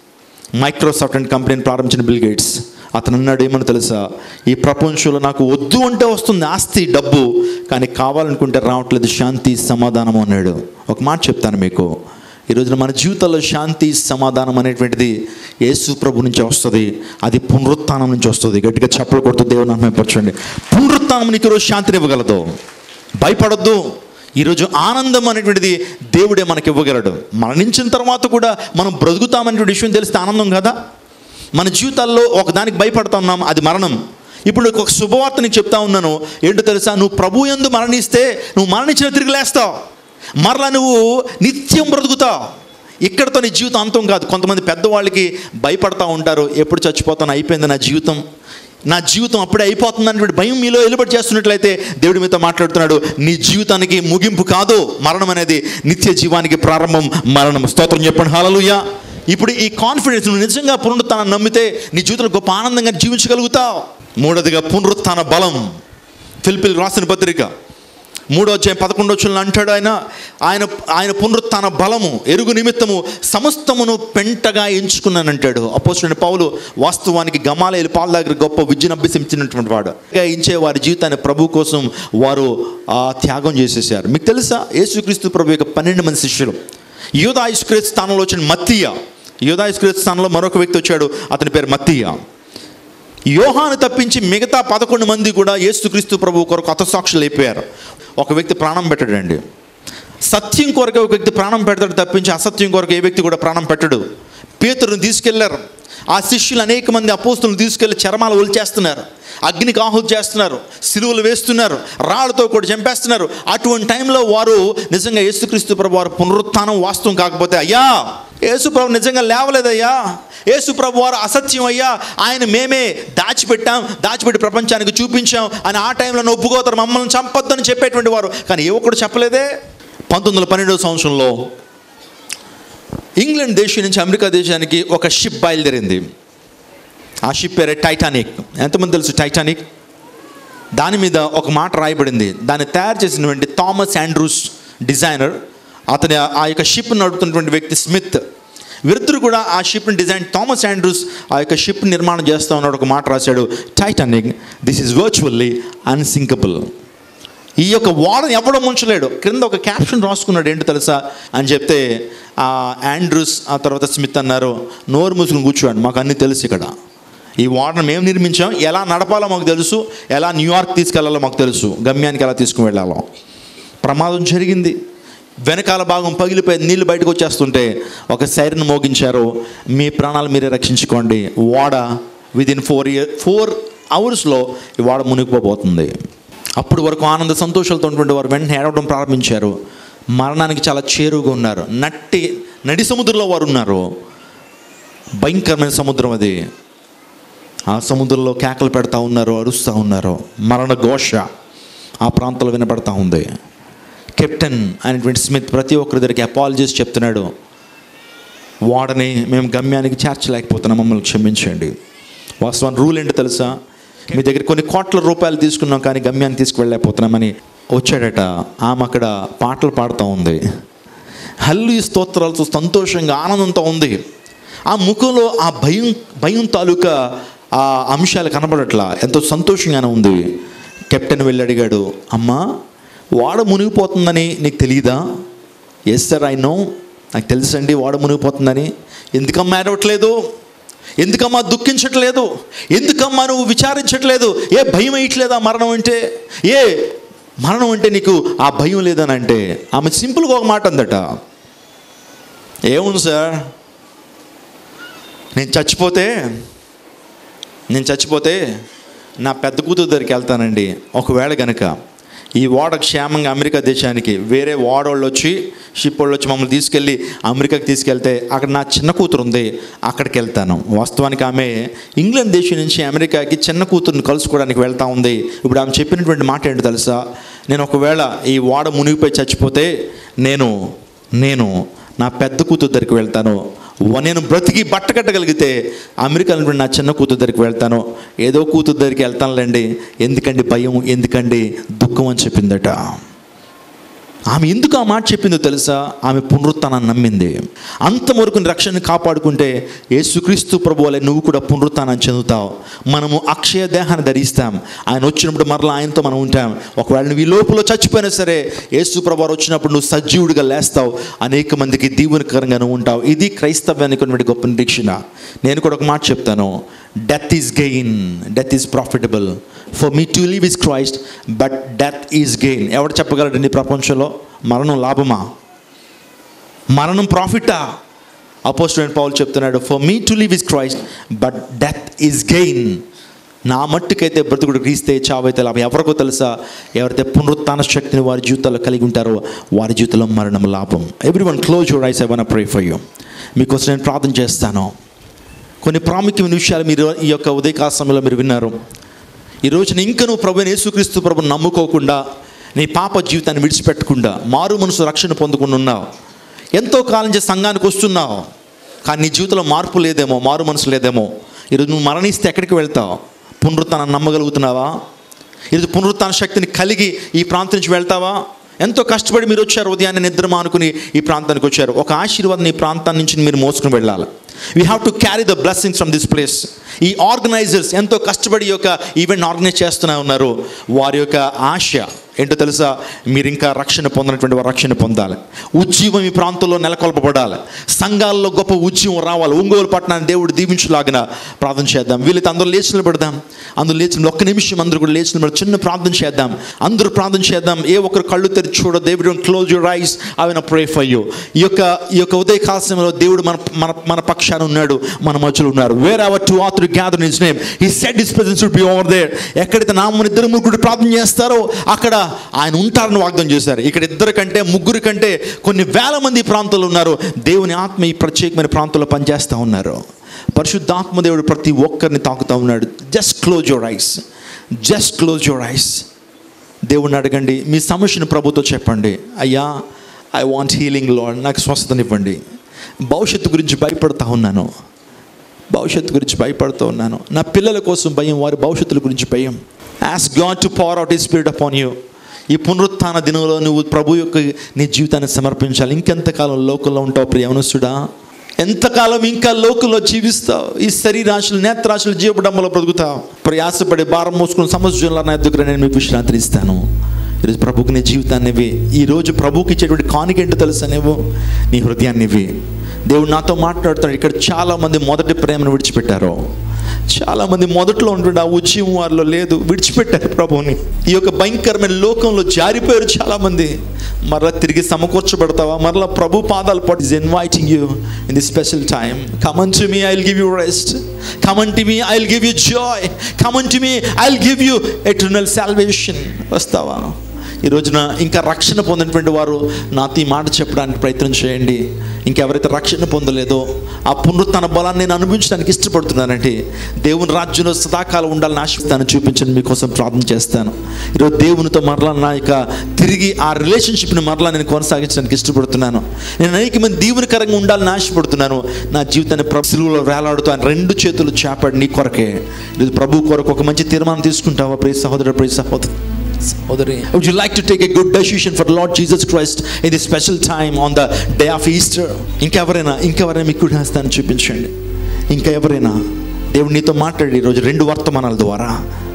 మైక్రోసాఫ్ట్ అండ్ కంపెనీని ప్రారంభించిన బిల్ గేట్స్ అతను అన్నాడు ఏమని తెలుసా ఈ ప్రపంచంలో నాకు వద్దు అంటే వస్తుంది ఆస్తి డబ్బు కానీ కావాలనుకుంటే రావట్లేదు శాంతి సమాధానం అన్నాడు ఒక మాట చెప్తాను మీకు ఈ రోజున మన జీవితంలో శాంతి సమాధానం అనేటువంటిది యేసు ప్రభు నుంచి వస్తుంది అది పునరుత్థానం నుంచి వస్తుంది గట్టిగా చప్పలు కొడుతూ దేవుని మహిమపరచండి పునరుత్థానం నీకు ఈరోజు శాంతిని ఇవ్వగలదు భయపడొద్దు ఈరోజు ఆనందం అనేటువంటిది దేవుడే మనకి ఇవ్వగలడు మరణించిన తర్వాత కూడా మనం బ్రతుకుతామనేటువంటి విషయం తెలిస్తే ఆనందం కదా మన జీవితాల్లో ఒకదానికి భయపడతా ఉన్నాం అది మరణం ఇప్పుడు నీకు ఒక శుభవార్త నీకు చెప్తా ఉన్నాను ఏంటో తెలుసా నువ్వు ప్రభు యందు మరణిస్తే నువ్వు మరణించిన తిరిగి లేస్తావు మరలా నువ్వు నిత్యం బ్రతుకుతావు ఇక్కడతో నీ జీవితం అంతం కాదు కొంతమంది పెద్దవాళ్ళకి భయపడతా ఉంటారు ఎప్పుడు చచ్చిపోతాను అయిపోయింది నా జీవితం నా జీవితం అప్పుడే అయిపోతుంది అనేటువంటి భయం మీలో ఎలుబడి చేస్తున్నట్లయితే దేవుడి మీతో మాట్లాడుతున్నాడు నీ జీవితానికి ముగింపు కాదు మరణం అనేది నిత్య జీవానికి ప్రారంభం మరణం స్తోత్రం చెప్పండి హాలలుయా ఇప్పుడు ఈ కాన్ఫిడెన్స్ నువ్వు నిజంగా పునరుత్థానం నమ్మితే నీ జీవితంలో గొప్ప ఆనందంగా జీవించగలుగుతావు మూడోదిగా పునరుత్థాన బలం ఫిలిపిల్ రాసిన పత్రిక మూడో అధ్యాయం పదకొండో వచ్చిన అంటాడు ఆయన ఆయన ఆయన పునరుత్థాన బలము ఎరుగు నిమిత్తము సమస్తమును పెంటగా ఎంచుకున్నానంటాడు అపోజిట్ పౌలు వాస్తవానికి గమాలేలు పాల దగ్గర గొప్ప విద్యను అభ్యసించినటువంటి వాడు ఇంకా ఇచ్చే వారి జీవితాన్ని ప్రభు కోసం వారు ఆ త్యాగం చేసేసారు మీకు తెలుసా యేసుక్రీస్తు ప్రభు యొక్క పన్నెండు మంది శిష్యులు యోధాయుష్క్రీత్ స్థానంలో వచ్చిన మత్తీయ యోధాయుష్క్రీత్ స్థానంలో మరొక వ్యక్తి వచ్చాడు అతని పేరు మత్తీయ యోహాను తప్పించి మిగతా పదకొండు మంది కూడా యేసుక్రీస్తు ప్రభు కొరకు హతసాక్షులు అయిపోయారు ఒక వ్యక్తి ప్రాణం పెట్టడండి సత్యం కొరకు ఒక వ్యక్తి ప్రాణం పెడతాడు తప్పించి అసత్యం కొరకు ఏ వ్యక్తి కూడా ప్రాణం పెట్టడు పేతురుని తీసుకెళ్లారు ఆ శిష్యులు అనేక మంది అపోస్తులను తీసుకెళ్లి చర్మాలు ఒలిచేస్తున్నారు అగ్నికి ఆహుతి చేస్తున్నారు సిలువలు వేస్తున్నారు రాళ్లతో కూడా చంపేస్తున్నారు అటువంటి టైంలో వారు నిజంగా యేసుక్రీస్తు ప్రభు వారు పునరుత్థానం వాస్తవం కాకపోతే అయ్యా యేసు ప్రభు నిజంగా లేవలేదయ్యా యేసు ప్రభు వారు అసత్యం అయ్యా ఆయన మేమే దాచిపెట్టాం దాచిపెట్టి ప్రపంచానికి చూపించాం అని ఆ టైంలో ఒప్పుకోతారు మమ్మల్ని చంపొద్దని చెప్పేటువంటి వారు కానీ యువకుడు చెప్పలేదే పంతొమ్మిది వందల పన్నెండవ సంవత్సరంలో ఇంగ్లాండ్ దేశం నుంచి అమెరికా దేశానికి ఒక షిప్ బయలుదేరింది ఆ షిప్ పేరే టైటానిక్ ఎంతమంది తెలుసు టైటానిక్ దాని మీద ఒక మాట రాయబడింది దాన్ని తయారు చేసినటువంటి థామస్ ఆండ్రూస్ డిజైనర్ అతని ఆ యొక్క షిప్ నడుపుతున్నటువంటి వ్యక్తి స్మిత్ వీరిద్దరు కూడా ఆ షిప్ని డిజైన్ థామస్ ఆండ్రూస్ ఆ యొక్క షిప్ నిర్మాణం చేస్తూ ఉన్నాడు ఒక మాట రాశాడు Titanic this is virtually unsinkable ఈ యొక్క వాడని ఎవడో ముంచలేడు క్రింద ఒక క్యాప్షన్ రాసుకున్నాడు ఏంటో తెలుసా అని చెప్తే ఆ ఆండ్రూస్ ఆ తర్వాత స్మిత్ అన్నారు నోరు మూసుకుని కూర్చోండి మాకు అన్నీ తెలుసు ఇక్కడ ఈ వాడను మేము నిర్మించాం ఎలా నడపాలో మాకు తెలుసు ఎలా న్యూయార్క్ తీసుకెళ్లాలో మాకు తెలుసు గమ్యానికి ఎలా తీసుకుని వెళ్ళాలో ప్రమాదం జరిగింది వెనకాల భాగం పగిలిపోయి నీళ్లు బయటకు వచ్చేస్తుంటే ఒక సైరన్ మోగించారు మీ ప్రాణాలు మీరే రక్షించుకోండి వాడ విదిన్ ఫోర్ ఇయర్ ఫోర్ అవర్స్లో ఈ వాడ మునిగిపోబోతుంది అప్పుడు వరకు ఆనంద సంతోషాలతో ఉన్నటువంటి వారు వెంటనే ఏడవడం ప్రారంభించారు మరణానికి చాలా చేరువుగా ఉన్నారు నట్టి నడి సముద్రంలో వారు ఉన్నారు భయంకరమైన సముద్రం అది ఆ సముద్రంలో కేకలు పెడతా ఉన్నారు అరుస్తూ ఉన్నారు మరణ ఘోష ఆ ప్రాంతంలో వినపడతా ఉంది కెప్టెన్ అనేటువంటి స్మిత్ ప్రతి ఒక్కరి దగ్గరికి అపాలజీస్ చెప్తున్నాడు వాడని మేము గమ్యానికి చేర్చలేకపోతున్నాం మమ్మల్ని క్షమించండి వాస్తవం రూల్ ఏంటో తెలుసా మీ దగ్గర కొన్ని కోట్ల రూపాయలు తీసుకున్నాం కానీ గమ్యాన్ని తీసుకువెళ్ళలేకపోతున్నామని వచ్చాడట ఆమె అక్కడ పాటలు పాడుతూ ఉంది హల్లు స్తోత్రాలతో సంతోషంగా ఆనందంతో ఉంది ఆ ముఖంలో ఆ భయం భయం తాలూకా ఆ అంశాలు కనబడట్లా ఎంతో సంతోషంగానే ఉంది కెప్టెన్ వెళ్ళి అడిగాడు అమ్మా వాడ మునిగిపోతుందని నీకు తెలియదా ఎస్ సార్ ఐ నో నాకు తెలుసండి వాడ మునిగిపోతుందని ఎందుకమ్మా ఏడవట్లేదు ఎందుకమ్మా దుఃఖించట్లేదు ఎందుకమ్మా నువ్వు విచారించట్లేదు ఏ భయం వేయట్లేదా మరణం అంటే ఏ మరణం అంటే నీకు ఆ భయం లేదని అంటే ఆమె సింపుల్గా ఒక మాట అందట ఏముంది సార్ నేను చచ్చిపోతే నేను చచ్చిపోతే నా పెద్ద కూతురు దగ్గరికి వెళ్తానండి ఒకవేళ గనక ఈ ఓడ క్షేమంగా అమెరికా దేశానికి వేరే ఓడోళ్ళు వచ్చి షిప్ వాళ్ళు వచ్చి మమ్మల్ని తీసుకెళ్ళి అమెరికాకి తీసుకెళ్తే అక్కడ నా చిన్న కూతురు ఉంది అక్కడికి వెళ్తాను వాస్తవానికి ఆమె ఇంగ్లాండ్ దేశం నుంచి అమెరికాకి చిన్న కూతురుని కలుసుకోవడానికి వెళ్తా ఉంది ఇప్పుడు ఆమె చెప్పినటువంటి మాట ఏంటో తెలుసా నేను ఒకవేళ ఈ ఓడ మునిగిపోయి చచ్చిపోతే నేను నేను నా పెద్ద కూతురు దగ్గరికి వెళ్తాను వ- నేను బ్రతికి బట్ట కట్టగలిగితే అమెరికా నుండి నా చిన్న కూతురు దగ్గరికి వెళ్తాను ఏదో కూతురు దగ్గరికి వెళ్తానులేండి ఎందుకండి భయం ఎందుకండి దుఃఖం అని చెప్పిందట ఆమె ఎందుకు ఆ మాట చెప్పిందో తెలుసా ఆమె పునరుత్థానాన్ని నమ్మింది అంతవరకు నీ రక్షణని కాపాడుకుంటే యేసుక్రీస్తు ప్రభు వలె నువ్వు కూడా పునరుత్థానాన్ని చెందుతావు మనము అక్షయ దేహాన్ని ధరిస్తాం ఆయన వచ్చినప్పుడు మరలా ఆయనతో మనం ఉంటాం ఒకవేళ నువ్వు ఈ లోపల చచ్చిపోయినా సరే యేసు ప్రభు వారు వచ్చినప్పుడు నువ్వు సజీవుడిగా లేస్తావు అనేక మందికి దీవెనకరంగా నువ్వు ఉంటావు ఇది క్రైస్తవ్యానికి ఉన్నటువంటి గొప్ప నిరీక్షణ నేను కూడా ఒక మాట చెప్తాను death is gain death is profitable for me to live is Christ but death is gain ఎవరు చెప్పగలరండి ఈ ప్రపంచంలో మరణం లాభమా మరణం ప్రాఫిటా అపోస్టెంట్ పౌల్ చెప్తున్నాడు for me to live is Christ but death is gain నా మట్టుకైతే బ్రతుకుడు క్రీస్తే చావైతే లాభం ఎవరికో తెలుసా ఎవరైతే పునరుత్థాన శక్తిని వారి జీవితాల్లో కలిగి ఉంటారో వారి జీవితంలో మరణం లాభం everyone close your eyes I want pray for you మీకోసం నేను ప్రార్థన చేస్తాను కొన్ని ప్రాముఖ్యమైన విషయాలు మీరు ఈ యొక్క ఉదయకాల సమయంలో మీరు విన్నారు ఈ రోజున ఇంకా నువ్వు ప్రభు యేసుక్రీస్తు ప్రభు నమ్ముకోకుండా నీ పాప జీవితాన్ని విడిచిపెట్టకుండా మారు మనసు రక్షణ పొందుకుండా ఉన్నావు ఎంతో కాలం నుంచి సంఘానికి వస్తున్నావు కానీ నీ జీవితంలో మార్పు లేదేమో మారు మనసు లేదేమో ఈరోజు నువ్వు మరణిస్తే ఎక్కడికి వెళ్తావు పునరుత్థానం నమ్మగలుగుతున్నావా ఈరోజు పునరుత్థాన శక్తిని కలిగి ఈ ప్రాంతం నుంచి వెళ్తావా ఎంతో కష్టపడి మీరు వచ్చారు ఉదయాన్నే నిద్ర మానుకుని ఈ ప్రాంతానికి వచ్చారు ఒక ఆశీర్వాదం ఈ ప్రాంతాన్ని నుంచి మీరు మోసుకుని వెళ్ళాలి we have to carry the blessings from this place ఈ ఆర్గనైజర్స్ ఎంతో కష్టపడి ఈ యొక్క ఈవెంట్ ఆర్గనైజ్ చేస్తూనే ఉన్నారు వారి యొక్క ఆశ ఏంటో తెలుసా మీరు ఇంకా రక్షణ పొందినటువంటి వారు రక్షణ పొందాలి ఉద్యమం ఈ ప్రాంతంలో నెలకొల్పబడాలి సంఘాల్లో గొప్ప ఉద్యమం రావాలి ఒంగోలు పట్టణాన్ని దేవుడు దీవించులాగిన ప్రార్థన చేద్దాం వీళ్ళైతే అందరూ లేచి నిలబడదాం అందరూ లేచి ఒక్క నిమిషం అందరూ కూడా లేచి నిలబడి చిన్న ప్రార్థన చేద్దాం అందరూ ప్రార్థన చేద్దాం ఏ ఒక్కరు కళ్ళు తెరిచి చూడ దేవుడు క్లోజ్ యూర్ ఐస్ అవి నా ప్రే ఫర్ యూ ఈ యొక్క ఈ యొక్క ఉదయ కాలంలో దేవుడు మన మన మన పక్షాన ఉన్నాడు మన మధ్యలో ఉన్నారు where our two other gather his name ఈ set his presence be over there ఎక్కడైతే నా మన ఇద్దరు ముగ్గురు ప్రార్థన చేస్తారో అక్కడ ఆయన ఉంటారని వాగ్దానం చేశారు ఇక్కడ ఇద్దరు కంటే ముగ్గురు కంటే కొన్ని వేల మంది ఈ ప్రాంతంలో ఉన్నారు దేవుని ఆత్మ ఈ ప్రత్యేకమైన ప్రాంతంలో పనిచేస్తూ ఉన్నారు పరిశుద్ధాత్మ దేవుడు ప్రతి ఒక్కరిని తాకుతూ ఉన్నాడు just close your eyes just close your eyes దేవుణ్ణి అడగండి మీ సమస్యను ప్రభుతో చెప్పండి అయ్యా ఐ వాంట్ హీలింగ్ లాడ్ నాకు స్వస్థతనివ్వండి భవిష్యత్తు గురించి భయపడతా ఉన్నాను భవిష్యత్తు గురించి భయపడుతూ ఉన్నాను నా పిల్లల కోసం భయం వారి భవిష్యత్తుల గురించి భయం as God to pour out ఈ స్పిరిట్ అపాన్ యూ ఈ పునరుత్థాన దినంలో నువ్వు ప్రభు యొక్క నీ జీవితాన్ని సమర్పించాలి ఇంకెంతకాలం లోకంలో ఉంటావు ప్రియమనుసుడా ఎంతకాలం ఇంకా లోకంలో జీవిస్తావు ఈ శరీరాశులు నేత్రాశులు జీవడంలో బ్రతుకుతావు ప్రయాసపడి భారం మోసుకుని సమస్యలు నా దగ్గర నేను మీకు విశ్రాంతి ఇస్తాను ఈరోజు ప్రభుకి నీ జీవితాన్ని ఇవి ఈరోజు ప్రభుకి ఇచ్చేటువంటి కానికేంటో తెలుసా నువ్వు నీ హృదయాన్ని ఇవి దేవుడు నాతో మాట్లాడుతాడు ఇక్కడ చాలామంది మొదటి ప్రేమను విడిచిపెట్టారు చాలామంది మొదట్లో ఉంటుండే ఆ ఉద్యమం వారిలో లేదు విడిచిపెట్టారు ప్రభువుని ఈ యొక్క భయంకరమైన లోకంలో జారిపోయారు చాలామంది మరలా తిరిగి సమకూర్చబడతావా మరలా ప్రభు పాదాలు పట్టు is inviting you in the special time come on to me I will give you rest come on to me I will give you joy come on to me I will give you eternal salvation వస్తావా ఈ రోజున ఇంకా రక్షణ పొందినటువంటి వారు నాతో ఈ మాట చెప్పడానికి ప్రయత్నం చేయండి ఇంకెవరైతే రక్షణ పొందలేదో ఆ పునరుత్న బలాన్ని నేను అనుభవించడానికి ఇష్టపడుతున్నానంటే దేవుని రాజ్యంలో సదాకాలం ఉండాలని ఆశిస్తాను చూపించండి మీకోసం ప్రార్థన చేస్తాను ఈరోజు దేవునితో మరలా నా యొక్క తిరిగి ఆ రిలేషన్షిప్ని మరలా నేను కొనసాగించడానికి ఇష్టపడుతున్నాను నేను అనేక మంది దీవునికరంగా ఉండాలని ఆశపడుతున్నాను నా జీవితాన్ని ప్రభులో వేలాడుతూ ఆయన రెండు చేతులు చేపడి నీ కొరకే ఈరోజు ప్రభు కొరకు ఒక మంచి తీర్మానం తీసుకుంటావా ప్రియ సహోదరు ప్రియ సహోదరు సహోదరి would you like to take a good decision for lord Jesus Christ in the special time on the day of Easter ఇంకెవరైనా ఇంకెవరైనా మీకు కుడి హస్తాన్ని చూపించండి ఇంకా ఎవరైనా దేవుడు నీతో మాట్లాడి ఈరోజు రెండు వర్తమానాల ద్వారా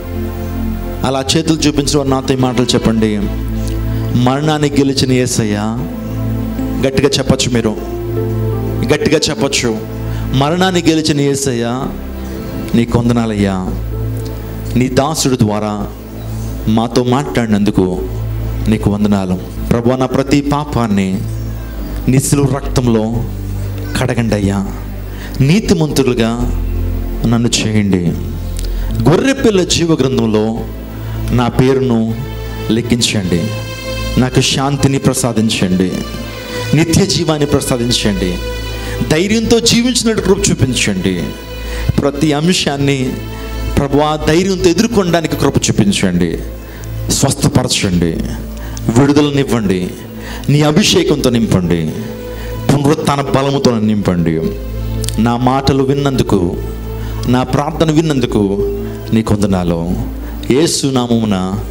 అలా చేతులు చూపించిన వారు నాతో ఈ మాటలు చెప్పండి మరణాన్ని గెలిచిన ఏసయ్య గట్టిగా చెప్పచ్చు మీరు గట్టిగా చెప్పచ్చు మరణాన్ని గెలిచిన ఏసయ్య నీ కొందనాలయ్యా నీ దాసుడు ద్వారా మాతో మాట్లాడినందుకు నీకు వందనాలు ప్రభు నా ప్రతి పాపాన్ని నిసులు రక్తంలో కడగండి అయ్యా నీతిమంతులుగా నన్ను చేయండి గొర్రెపిల్ల జీవ గ్రంథంలో నా పేరును లెక్కించండి నాకు శాంతిని ప్రసాదించండి నిత్య జీవాన్ని ప్రసాదించండి ధైర్యంతో జీవించినట్టు కృప చూపించండి ప్రతి అంశాన్ని ప్రభు ఆ ధైర్యంతో ఎదుర్కొనడానికి కృప చూపించండి స్వస్థపరచండి విడుదలనివ్వండి నీ అభిషేకంతో నింపండి పునరుత్న బలముతో నింపండి నా మాటలు విన్నందుకు నా ప్రార్థన విన్నందుకు నీ కొందనాలు ఏసు నామమున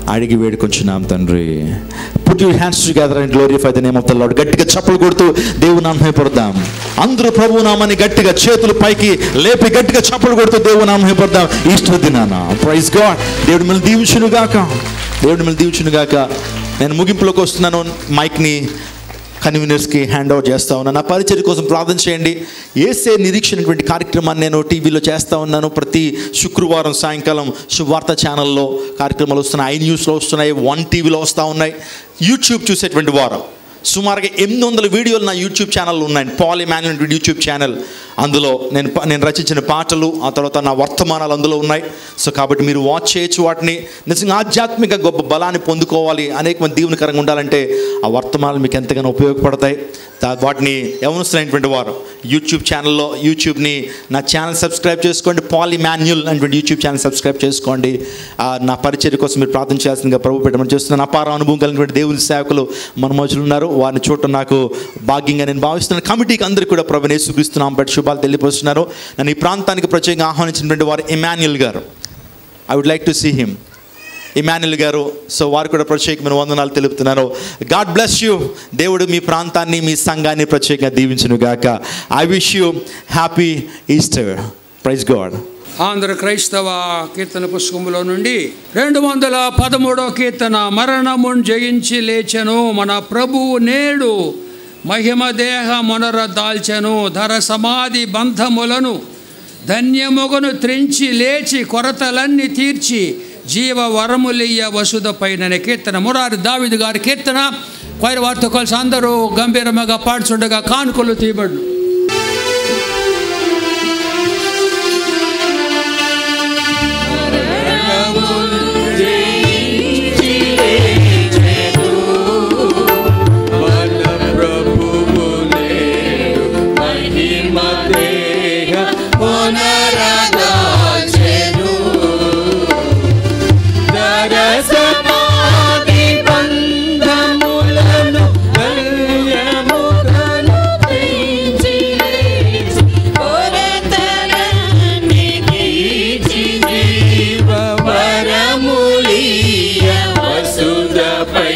అడిగి వేడుకొంచున్నాం తండ్రి put your hands together and glorify the name of the lord గట్టిగా చప్పలు కొడుతూ దేవుని నామం పడదాం అందరూ ప్రభు నామాన్ని గట్టిగా చేతులు పైకి లేపి గట్టిగా చప్పలు కొడుతూ దేవుని నామం పడదాం ఈస్టర్ దినాన ప్రైజ్ గాడ్ దేవుడు మిమ్మల్ని దీవించును గాక దేవుడు మిమ్మల్ని దీవించును గాక నేను ముగింపులోకి వస్తున్నాను మైక్ని కన్వీనర్స్కి హ్యాండ్ ఓవర్ చేస్తా ఉన్నాను నా పరిచయ కోసం ప్రార్థన చేయండి ఏసే నిరీక్షణటువంటి కార్యక్రమాన్ని నేను టీవీలో చేస్తూ ఉన్నాను ప్రతి శుక్రవారం సాయంకాలం శుభవార్త ఛానల్లో కార్యక్రమాలు వస్తున్నాయి ఐ న్యూస్లో వస్తున్నాయి వన్ టీవీలో వస్తూ ఉన్నాయి యూట్యూబ్ చూసేటువంటి వారం సుమారుగా ఎనిమిది వందల వీడియోలు నా యూట్యూబ్ ఛానల్లో ఉన్నాయి పాల్ ఇమాన్యుల్ యూట్యూబ్ ఛానల్ అందులో నేను ప- నేను రచించిన పాటలు ఆ తర్వాత నా వర్తమానాలు అందులో ఉన్నాయి సో కాబట్టి మీరు వాచ్ చేయొచ్చు వాటిని నిజంగా ఆధ్యాత్మిక గొప్ప బలాన్ని పొందుకోవాలి అనేక మంది దీవెనకరంగా ఉండాలంటే ఆ వర్తమానాలు మీకు ఎంతగానో ఉపయోగపడతాయి దా- వాటిని ఎవరిస్తున్నటువంటి వారు యూట్యూబ్ ఛానల్లో యూట్యూబ్ని నా ఛానల్ సబ్స్క్రైబ్ చేసుకోండి పాల్ ఇమాన్యుల్ అనేటువంటి యూట్యూబ్ ఛానల్ సబ్స్క్రైబ్ చేసుకోండి ఆ, నా పరిచర్య కోసం మీరు ప్రార్థన చేయాల్సిందిగా ప్రభు పెట్టమని చేస్తున్నాను అపార అనుభవం కలిగినటువంటి దేవుని సేవకులు మన మధ్యలో ఉన్నారు వారిని చూడటం నాకు భాగ్యంగా నేను భావిస్తున్నాను కమిటీకి అందరికీ కూడా ప్రభు నేసుక్రీస్తున్నాం బట్టి శుభాలు తెలియపరుస్తున్నారు నన్ను ఈ ప్రాంతానికి ప్రత్యేకంగా ఆహ్వానించినటువంటి వారు ఇమాన్యుల్ గారు I would like to see him Emmanuel గారు సో వారు కూడా ప్రత్యేకమైన వందనాలు తెలుపుతున్నారు గాడ్ బ్లెస్ యూ దేవుడు మీ ప్రాంతాన్ని మీ సంఘాన్ని ప్రత్యేకంగా దీవించును గాక I wish you happy Easter praise God Andhra క్రైస్తవ కీర్తన పుస్తకంలో నుండి రెండు వందల పదమూడవ కీర్తన మరణమున్ జయించి లేచెను మన ప్రభువు నేడు మహిమ దేహ మొనర దాల్చెను ధర సమాధి బంధములను ధన్యముగను త్రించి లేచి కొరతలన్నీ తీర్చి జీవ వరములియ్య వసుధ పైన కీర్తన మురారి దావిది గారి కీర్తన కొయ్య వారితో కలిసి అందరూ గంభీరముగా పాడుచుండగా కానుకలు తీయబడును సమాధి బంధములను కల్యముగను తెంచి లేచి కొరతలన్నీ తీర్చి జీవ వరములియ వసుధపై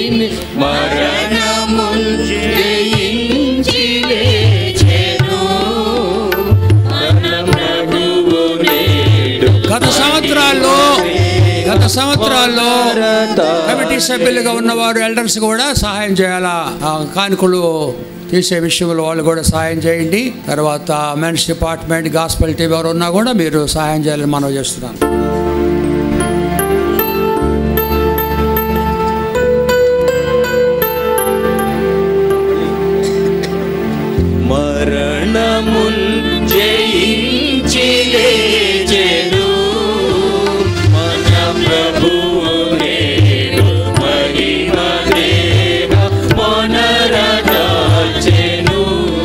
మరణమున్ జయించి లేచెను మన ప్రభువు నేడు గత సంవత్సరాల్లో గత సంవత్సరాల్లో కమిటీ సభ్యులుగా ఉన్నవారు ఎల్డర్స్ కూడా సహాయం చేయాలా ఆ కానుకలు తీసే విషయంలో వాళ్ళు కూడా సహాయం చేయండి తర్వాత మెన్స్ డిపార్ట్మెంట్ గాస్పల్ టీవీ ఎవరు ఉన్నా కూడా మీరు సహాయం చేయాలని మనం చేస్తున్నాను మరణమున్ జయించి లేచెను మన ప్రభువు నేడు మహిమ దేహ మొనరదాచెను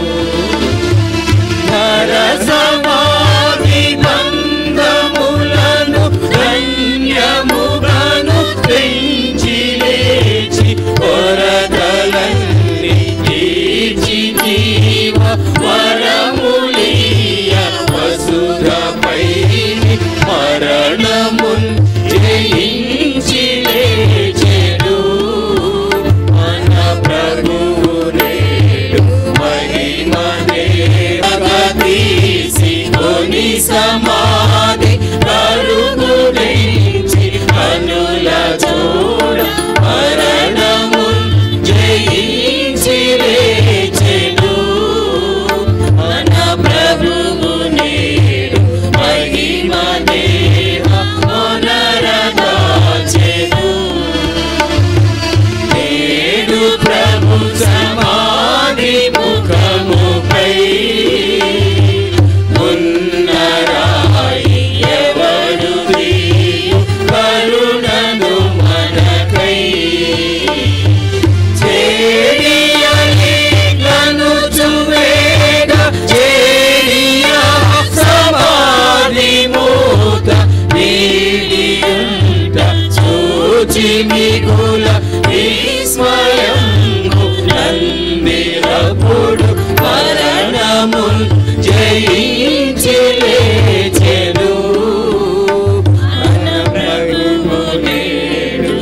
హర సమాధి బంధములను ధన్యముగను పెంచి లేచి కొరతలన్నీ తీర్చి జీవ వరములియ వసుధపై మరణమున్ జయించి లేచెను మన ప్రభువు నేడు మహిమ దేవతీసి కొని సమాధి కలుగురించి కనుల చూడ మరణమున్ జయించి లేచెను మన ప్రభువు నేడు మహిమ దేవ మొనరదాచెను నేడు ప్రభు సమాధి ముఖముపై ఉన్నరాయి ఎవరు తీయు కరుణను మనకై చేరియలను చువేగ చేరియా సమాధి మూత వీడియుంట చూచి మిగుల విస్మయం నందిరపుడు మరణమున్ జయించి లేచెను మన ప్రభువు నేడు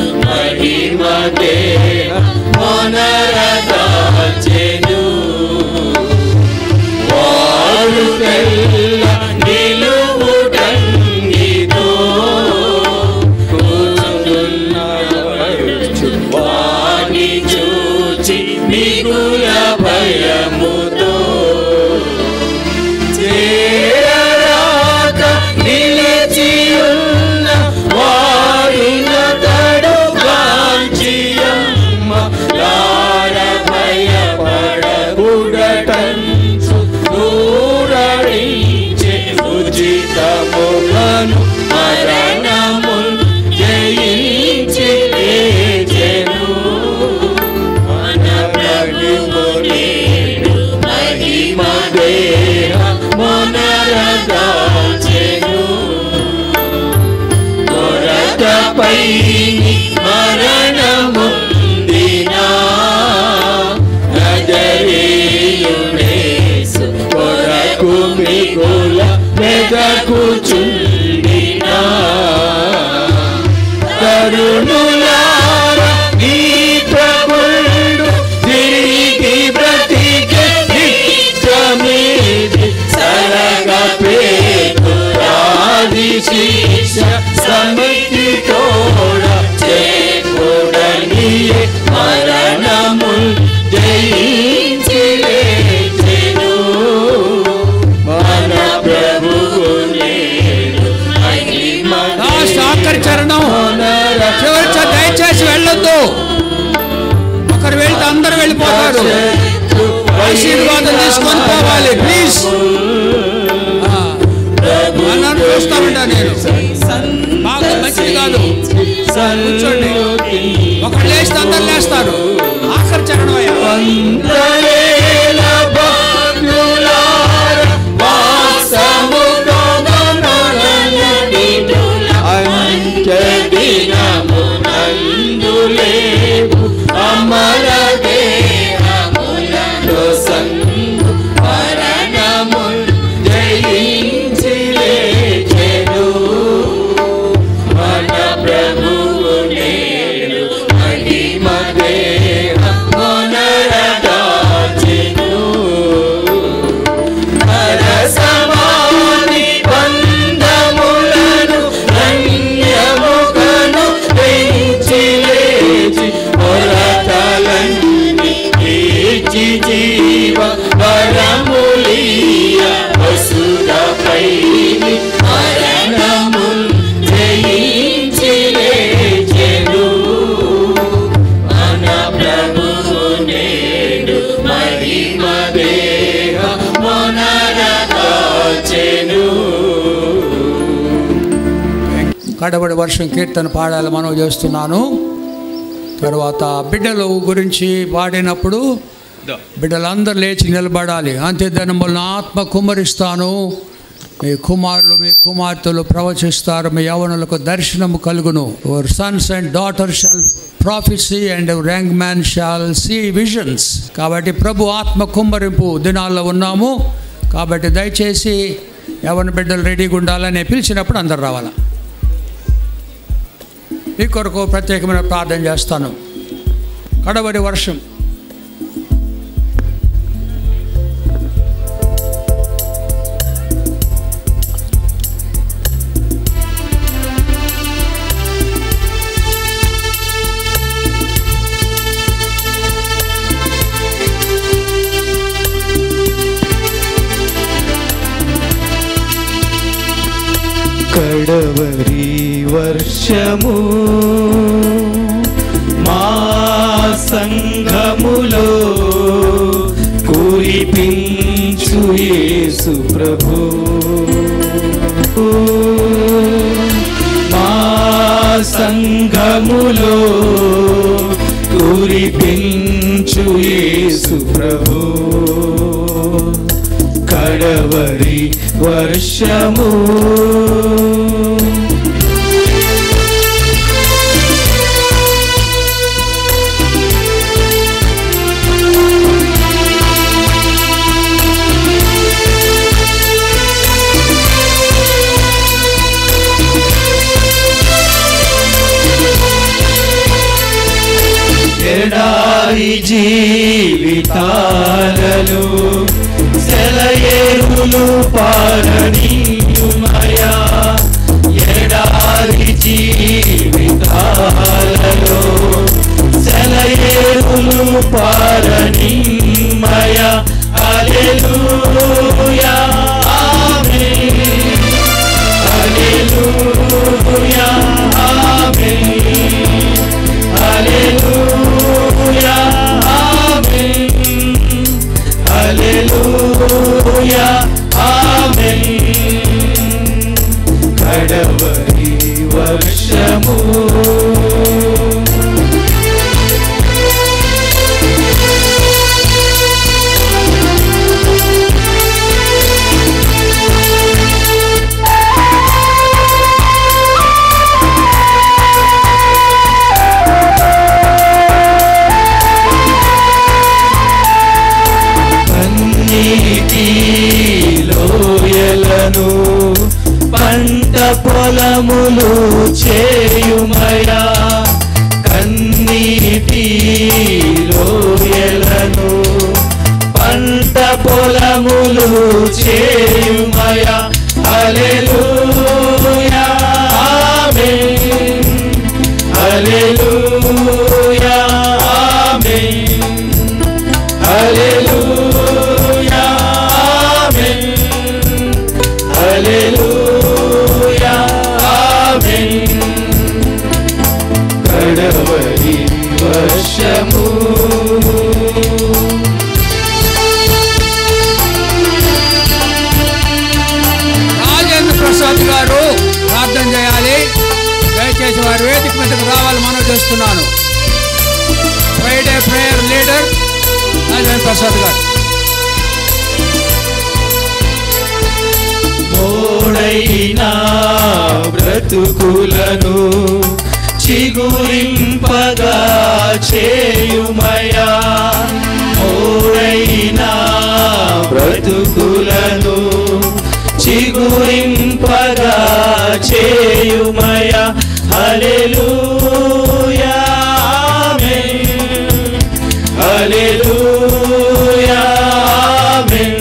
ఇకపై మరణముందినా నజరేయుడేసు కొరకు మిగుల మెదకుచుండినా కరుణులార ఈ ప్రభుడు తిరిగి బ్రతికే నిత్యమేది సరగ పేతురాది శిక్ష సమితి తోడ చేకూడనియే మరణముల్ జయించి లేచెను మన ప్రభువు నేడు మహిమ లాస్ట్ ఆఖరి చరణం చివరి చ- దయచేసి వెళ్ళొద్దు ఒకరు వెళ్తే అందరూ వెళ్ళిపోతారు ఆశీర్వాదం తీసుకొని పోవాలి ప్లీజ్ అన్నాను చూస్తా ఉంటా నేను బాగా మంచిది కాదు కూర్చోండి ఒకరు లేస్తే అందరు లేస్తారు ఆఖరి చరణం అయ్యా వందవేల భక్తులార వాసముగా మనలనిటుల అంత్యదినమునందులేవు అమర దేహములలో సంగు మరణముల్ జయించి లేచెను మన ప్రభువు నేడు మహిమ దేహమునరదాచెను. నరసమాని బంధములను ధన్యముగను పెంచి లేచి పొరతలన్నీ తీర్చి జీవ వరములీయ వసురపై మరణముల్ జయించి లేచెను మన ప్రభువు నేడు మహిమ దేహ మొనరదాచెను కడబడి వర్షం కీర్తన పాడాలి మనం చేస్తున్నాను తర్వాత బిడ్డలు గురించి పాడినప్పుడు బిడ్డలందరూ లేచి నిలబడాలి అంతే దినములను ఆత్మ కుమ్మరిస్తాను మీ కుమారులు మీ కుమార్తెలు ప్రవచిస్తారు మీ యవనులకు దర్శనము కలుగును your sons and daughter shall prophesy and young men shall see visions కాబట్టి ప్రభు ఆత్మ కుమ్మరింపు దినాల్లో ఉన్నాము కాబట్టి దయచేసి యవన బిడ్డలు రెడీగా ఉండాలని పిలిచినప్పుడు అందరు రావాలా మీ కొరకు ప్రత్యేకమైన ప్రార్థన చేస్తాను కడవరి వర్షం కడవరి వర్షము మా సంఘములో కురిపించు యేసు ప్రభు మా సంఘములో కురిపించు యేసు ప్రభు కడవరి వర్షము ఎడారి జీవితాలలో సెలయేరులు పారనీయుమయా ఎడారి జీవితాలలో సెలయేరులు పారనీమయా హల్లెలూయా ఆమేన్ హల్లెలూయా ఆమేన్ హల్లెలూయా ఆమేన్ హల్లెలూయా ఆమేన్ కడవరి వర్షము కడవరి వర్షము రాజేంద్ర ప్రసాద్ గారు ప్రార్థన చేయాలి దయచేసి వారి వేదిక మీదకి రావాలి మనం చేస్తున్నాను Friday prayer leader Rajendra Prasad గారు మోడైనా బ్రతుకులను చిగురింపగా చేయుమయా మోడైనా బ్రతుకులను చిగురింపగా చేయుమయా హల్లెలూయా ఆమేన్ హల్లెలూయా ఆమేన్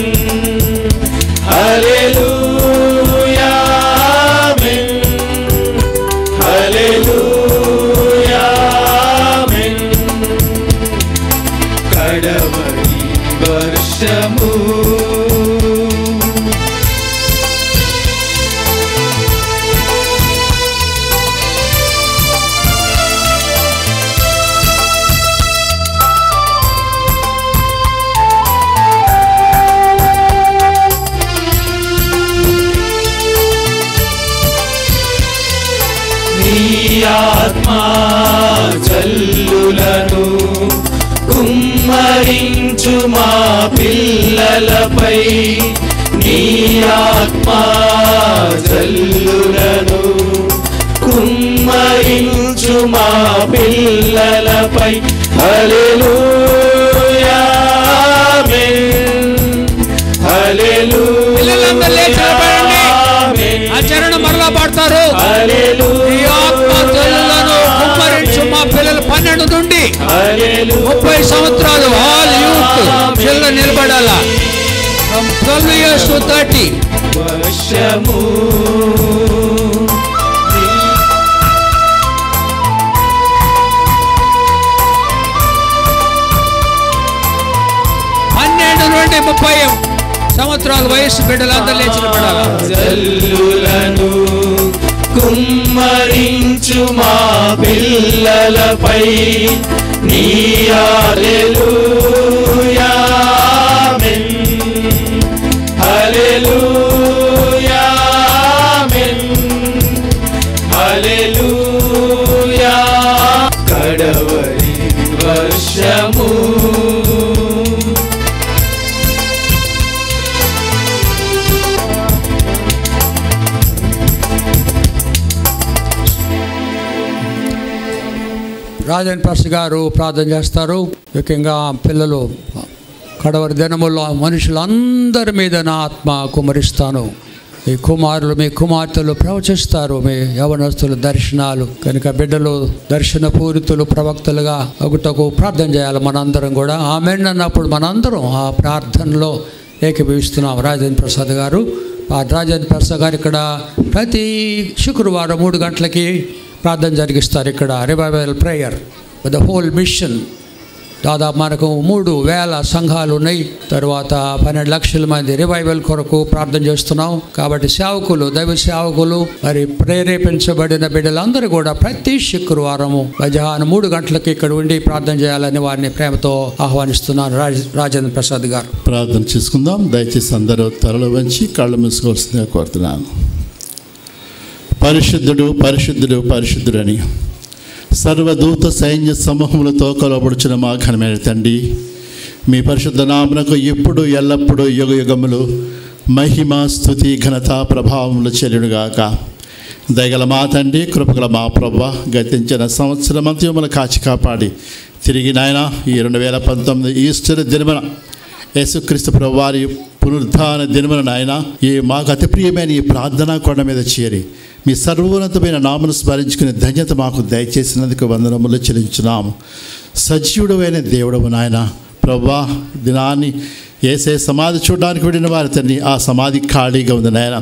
హల్లెలూయా ఆమేన్ హల్లెలూయా ఆమేన్ కడవరి వర్షము నీ ఆత్మా జల్లులను కుమ్మరించు మా పిల్లలపై నీ ఆత్మా జల్లులను కుమ్మరించు మా పిల్లలపై హల్లెలూయా ఆమేన్ పిల్లలందరూ లేచి నిలబడండి. ఆ చరణం మరలా పాడతారు ఈ ఆత్మ జల్లులను కుమ్మరించు మా పిల్లలు పన్నెండు నుండి ముప్పై సంవత్సరాలు ఆల్ యూత్ పిల్లలు నిలబడాలా from twelve years to thirty వర్షము పన్నెండు నుండి ముప్పై సంవత్సరాల వయసు బిడ్డలందరూ లేచి నిలబడాలా జల్లులను కుమ్మరించు మా పిల్లలపై నీ హల్లెలూయా ఆమేన్ హల్లెలూయా ఆమేన్ హల్లెలూయా కడవరి వర్షము రాజన్ పర్స్ గారు ప్రార్థన చేస్తారు ముఖ్యంగా పిల్లలు కడవరి దినముల్లో మనుషులందరి మీద నా ఆత్మ కుమరిస్తాను మీ కుమారులు మీ కుమార్తెలు ప్రవచిస్తారు మీ యవనస్తులు దర్శనాలు కనుక బిడ్డలు దర్శన పూరితులు ప్రవక్తలుగా ఒకటకు ప్రార్థన చేయాలి మనందరం కూడా ఆమె అన్నప్పుడు మనందరం ఆ ప్రార్థనలో ఏకీభవిస్తున్నాం రాజేంద్ర ప్రసాద్ గారు ఆ రాజేంద్ర ప్రసాద్ గారు ఇక్కడ ప్రతి శుక్రవారం మూడు గంటలకి ప్రార్థన జరిగిస్తారు ఇక్కడ revival prayer the whole mission దాదాపు మనకు మూడు వేల సంఘాలు ఉన్నాయి తర్వాత పన్నెండు లక్షల మంది రివైవల్ కొరకు ప్రార్థన చేస్తున్నాం కాబట్టి సేవకులు దైవ సేవకులు మరి ప్రేరేపించబడిన బిడ్డలందరూ కూడా ప్రతి శుక్రవారము మధ్యాహ్నం మూడు గంటలకు ఇక్కడ ఉండి ప్రార్థన చేయాలని వారిని ప్రేమతో ఆహ్వానిస్తున్నాను రాజ్ రాజేంద్ర ప్రసాద్ గారు ప్రార్థన చేసుకుందాం దయచేసి అందరూ తలలు వంచి కళ్ళు మూసుకోవాల్సిందిగా కోరుతున్నాను పరిశుద్ధుడు పరిశుద్ధుడు పరిశుద్ధుడని సర్వదూత సైన్య సమూహములతో కొలబడుచున్న మా ఘనమైన తండ్రి మీ పరిశుద్ధ నామనకు ఎప్పుడు ఎల్లప్పుడూ యుగ యుగములు మహిమ స్థుతి ఘనత ప్రభావములు చెల్లునుగాక దయగల మా తండ్రి కృపగల మా ప్రభ గతించిన సంవత్సరం అంతా మిమ్మల్ని కాచి కాపాడి తిరిగి నాయన ఈ రెండు వేల పంతొమ్మిది ఈస్టర్ దినమున యేసుక్రీస్తు ప్రభు వారి పునరుద్ధాన దినమున నాయన ఈ మాకు అతి ప్రియమైన ఈ ప్రార్థనా కొండ మీద చేరి మీ సర్వోన్నతమైన నామను స్మరించుకునే ధన్యత మాకు దయచేసినందుకు వందనములు చెల్లించున్నాము సజీవుడు అయిన దేవుడవు నాయన ప్రభా దినాన్ని ఏసే సమాధి చూడడానికి వెళ్ళిన వారి తండ్రి ఆ సమాధి ఖాళీగా ఉంది నాయన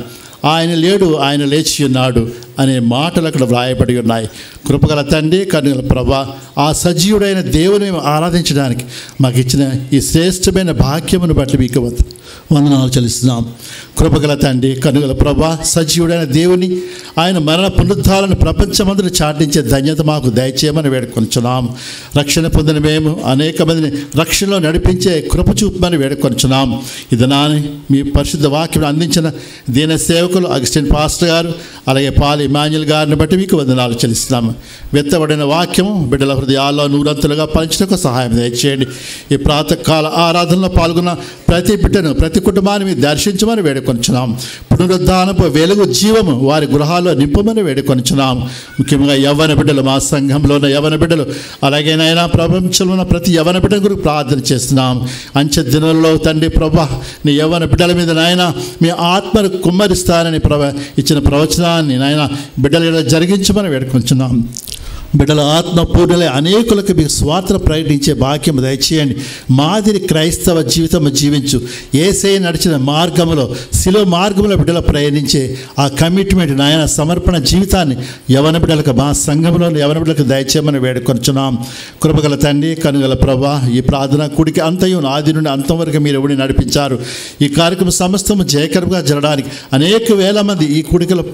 ఆయన లేడు ఆయన లేచి ఉన్నాడు అనే మాటలు అక్కడ వ్రాయబడి ఉన్నాయి కృపగల తండ్రి కనుగల ప్రభా ఆ సజీవుడైన దేవుని మేము ఆరాధించడానికి మాకు ఇచ్చిన ఈ శ్రేష్టమైన భాగ్యమును బట్టి మీకు వంద- వందనాలు చెల్లిస్తున్నాం కృపగల తండ్రి కనుగల ప్రభా సజీవుడైన దేవుని ఆయన మరణ పునరుద్ధాలను ప్రపంచమందును చాటించే ధన్యత మాకు దయచేయమని వేడుకొంచున్నాం రక్షణ పొందిన మేము అనేక మందిని రక్షణలో నడిపించే కృప చూపమని వేడుకొంచున్నాం ఇది నాని మీ పరిశుద్ధ వాక్యం అందించిన దీన సేవకులు అగస్టిన్ పాస్టర్ గారు అలాగే పాలి ఇమాన్యుల్ గారిని బట్టి మీకు వందనాలు చెల్లిస్తున్నాము వెత్తబడిన వాక్యము బిడ్డల హృదయాల్లో నూరంతులుగా పంచడానికి సహాయం దయచేయండి ఈ ప్రాతకాల ఆరాధనలో పాల్గొన్న ప్రతి బిడ్డను ప్రతి కుటుంబాన్ని మీరు దర్శించమని వేడుకొంచున్నాం పునరుద్ధానపు వెలుగు జీవము వారి గృహాల్లో నింపమని వేడుకొంచున్నాం ముఖ్యంగా యవ్వన బిడ్డలు మా సంఘంలో ఉన్న యవ్వన బిడ్డలు అలాగే నైనా ప్రపంచంలో ఉన్న ప్రతి యవ్వన బిడ్డ గురించి ప్రార్థన చేస్తున్నాం అంచె దినంలో తండ్రి ప్రభా నీ యవ్వన బిడ్డల మీద నాయన మీ ఆత్మను కుమ్మరిస్తానని ప్రభ ఇచ్చిన ప్రవచనాన్ని నాయన బిడ్డల ఇలా జరిగించమని వేడుకొంచున్నాం బిడ్డల ఆత్మ పూర్ణలే అనేకులకు మీకు స్వార్థ ప్రకటించే భాగ్యం దయచేయండి మాదిరి క్రైస్తవ జీవితం జీవించు ఏసే నడిచిన మార్గంలో శిలో మార్గంలో బిడ్డలు ప్రయాణించే ఆ కమిట్మెంట్ నాయన సమర్పణ జీవితాన్ని యవన బిడ్డలకు మా సంఘంలో యవన బిడ్డలకు దయచేయమని వేడుకొంచున్నాం కృపగల తండ్రి కనుగల ప్రభా ఈ ప్రార్థన కుడికి అంతయు ఆది నుండి అంతం వరకు మీరు ఎవడిని నడిపించారు ఈ కార్యక్రమం సమస్తము జయకరంగా జరగడానికి అనేక వేల మంది ఈ కుడికలో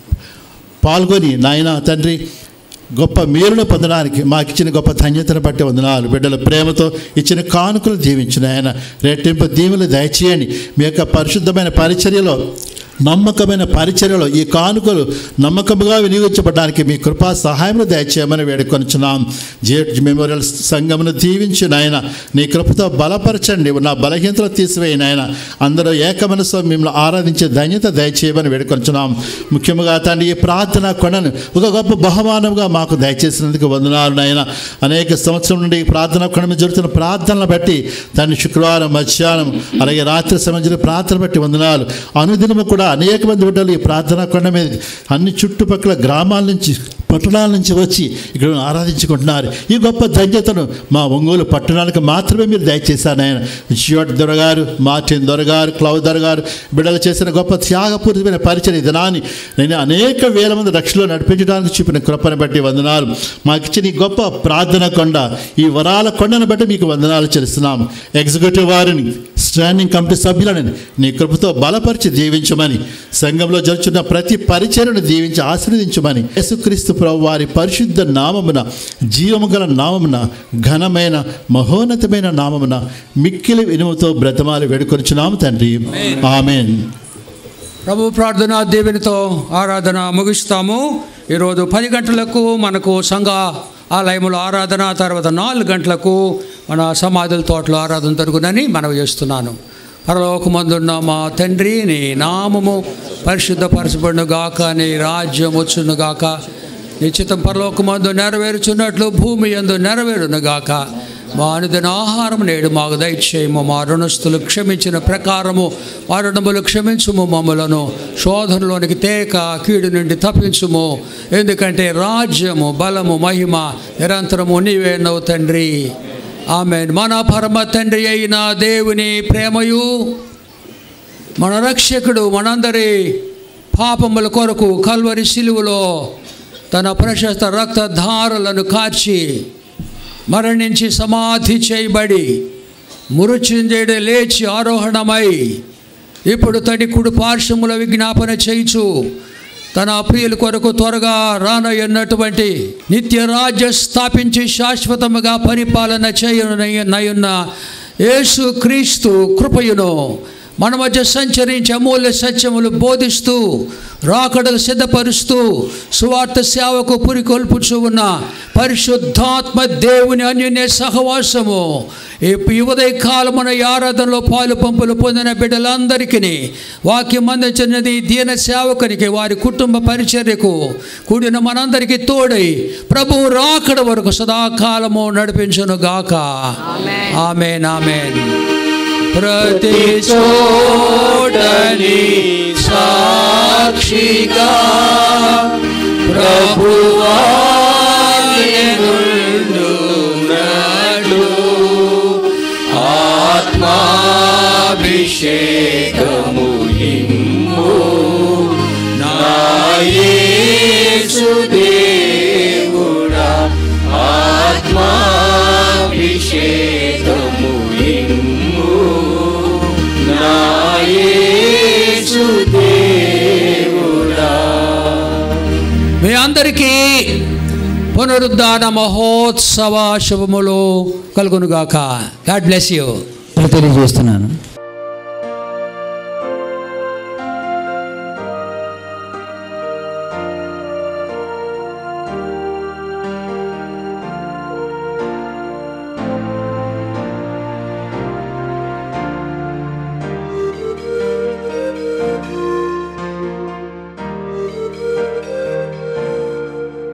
పాల్గొని నాయన తండ్రి గొప్ప మేలును పొందడానికి మాకు ఇచ్చిన గొప్ప ధన్యతను బట్టి వందనాలు బిడ్డల ప్రేమతో ఇచ్చిన కానుకలు దీవించిన ఆయన రెట్టింపు దీవులు దయచేయండి మీ యొక్క పరిశుద్ధమైన పరిచర్యలో నమ్మకమైన పరిచర్యలో ఈ కానుకలు నమ్మకముగా వినియోగించబడడానికి మీ కృపా సహాయమును దయచేయమని వేడుకొనుచున్నాం జేట్ మెమోరియల్ సంఘమును దీవించి నాయన నీ కృపతో బలపరచండి నా బలహీనతలు తీసివేయి నాయన అందరూ ఏక మనసుతో మిమ్మల్ని ఆరాధించే ధన్యత దయచేయమని వేడుకొంచున్నాం ముఖ్యంగా తండ్రి ఈ ప్రార్థన కొనను ఒక గొప్ప బహుమానంగా మాకు దయచేసినందుకు వందనాలు నాయన అనేక సంవత్సరం నుండి ఈ ప్రార్థన కొన మీద జరుగుతున్న ప్రార్థనలు బట్టి తండ్రి శుక్రవారం మధ్యాహ్నం అలాగే రాత్రి సంబంధించిన ప్రార్థన బట్టి వందనాలు అనుదినము కూడా అనేక మంది బిడ్డలు ఈ ప్రార్థన కొండ మీద అన్ని చుట్టుపక్కల గ్రామాల నుంచి పట్టణాల నుంచి వచ్చి ఇక్కడ ఆరాధించుకుంటున్నారు ఈ గొప్ప ధన్యతను మా ఒంగోలు పట్టణానికి మాత్రమే మీరు దయచేశారు ఆయన జియోట్ దొరగారు మార్టిన్ దొరగారు క్లౌ దొరగారు బిడ్డలు చేసిన గొప్ప త్యాగపూరితమైన పరిచయం ఈ దినాన్ని నేను అనేక వేల మంది రక్షలో నడిపించడానికి చూపిన కృపను బట్టి వందనాలు మాకు ఇచ్చిన ఈ గొప్ప ప్రార్థన కొండ ఈ వరాల కొండను బట్టి మీకు వందనాలు చెల్లిస్తున్నాము ఎగ్జిక్యూటివ్ వారిని స్టాండింగ్ కమిటీ సభ్యులను నీ కృపతో బలపరిచి దీవించమని సంఘంలో జరుగుతున్న ప్రతి పరిచయను దీవించి ఆశీర్వదించమని యేసుక్రీస్తు ప్రభు వారి పరిశుద్ధ నామమున జీవము గల నామమున ఘనమైన మహోన్నతమైన నామమున మిక్కిలి వినుముతో బ్రతమాలి వేడుకొనిచున్నాము తండ్రి ఆమెన్ ప్రభు ప్రార్థన దేవునితో ఆరాధన ముగిస్తాము ఈరోజు పది గంటలకు మనకు సంఘ ఆలయములో ఆరాధన తర్వాత నాలుగు గంటలకు మన సమాధుల తోటలో ఆరాధన జరుగునని మనవి చేస్తున్నాను పరలోకమందున్న మా తండ్రి నీ నామము పరిశుద్ధపరచబడిన గాక నీ రాజ్యం వచ్చును గాక నిశ్చితం పరలోకమందు నెరవేరుచున్నట్లు భూమి ఎందు నెరవేరును గాక మా అనుదిన ఆహారం నేడు మాకు దయచేయము మా రుణస్థులు క్షమించిన ప్రకారము మా రుణములు క్షమించుము మమ్మలను శోధనలోనికి తేక కీడు నుండి తప్పించుము ఎందుకంటే రాజ్యము బలము మహిమ నిరంతరము నీవేనవు తండ్రి ఆమె మన పరమ తండ్రి అయిన దేవుని ప్రేమయు మన రక్షకుడు మనందరి పాపముల కొరకు కల్వరి శిలువలో తన ప్రశస్త రక్తధారలను కార్చి మరణించి సమాధి చేయబడి మృత్యుంజయుడు లేచి ఆరోహణమై ఇప్పుడు తడి కుడి పార్శ్వముల విజ్ఞాపన చేయుచు తన ప్రియుల కొరకు త్వరగా రానయ్యున్నటువంటి నిత్య రాజ్య స్థాపించి శాశ్వతముగా పరిపాలన చేయనయ్యున్న యేసు క్రీస్తు కృపయును మన మధ్య సంచరించి అమూల్య సత్యములు బోధిస్తూ రాకడలు సిద్ధపరుస్తూ సువార్త సేవకు పురికొల్పుచూ ఉన్న పరిశుద్ధాత్మ దేవుని అన్యోన్య సహవాసము ఈ ఉదయ కాలమున ఈ ఆరాధనలో పాలు పంపులు పొందిన బిడ్డలందరికీ వాక్యం అందించినది దీన సేవకునికి వారి కుటుంబ పరిచర్యకు కూడిన మనందరికీ తోడై ప్రభువు రాకడ వరకు సదాకాలము నడిపించును గాక ఆమెన్ ఆమెన్ ప్రతి చోటని సాక్షిగా ప్రభువాడు ఆత్మాభిషేకము ఇమ్ము మీ అందరికీ పునరుద్ధాన మహోత్సవ శుభములు కలుగునుగాక గాడ్ బ్లెస్ యూ తెలియజేస్తున్నాను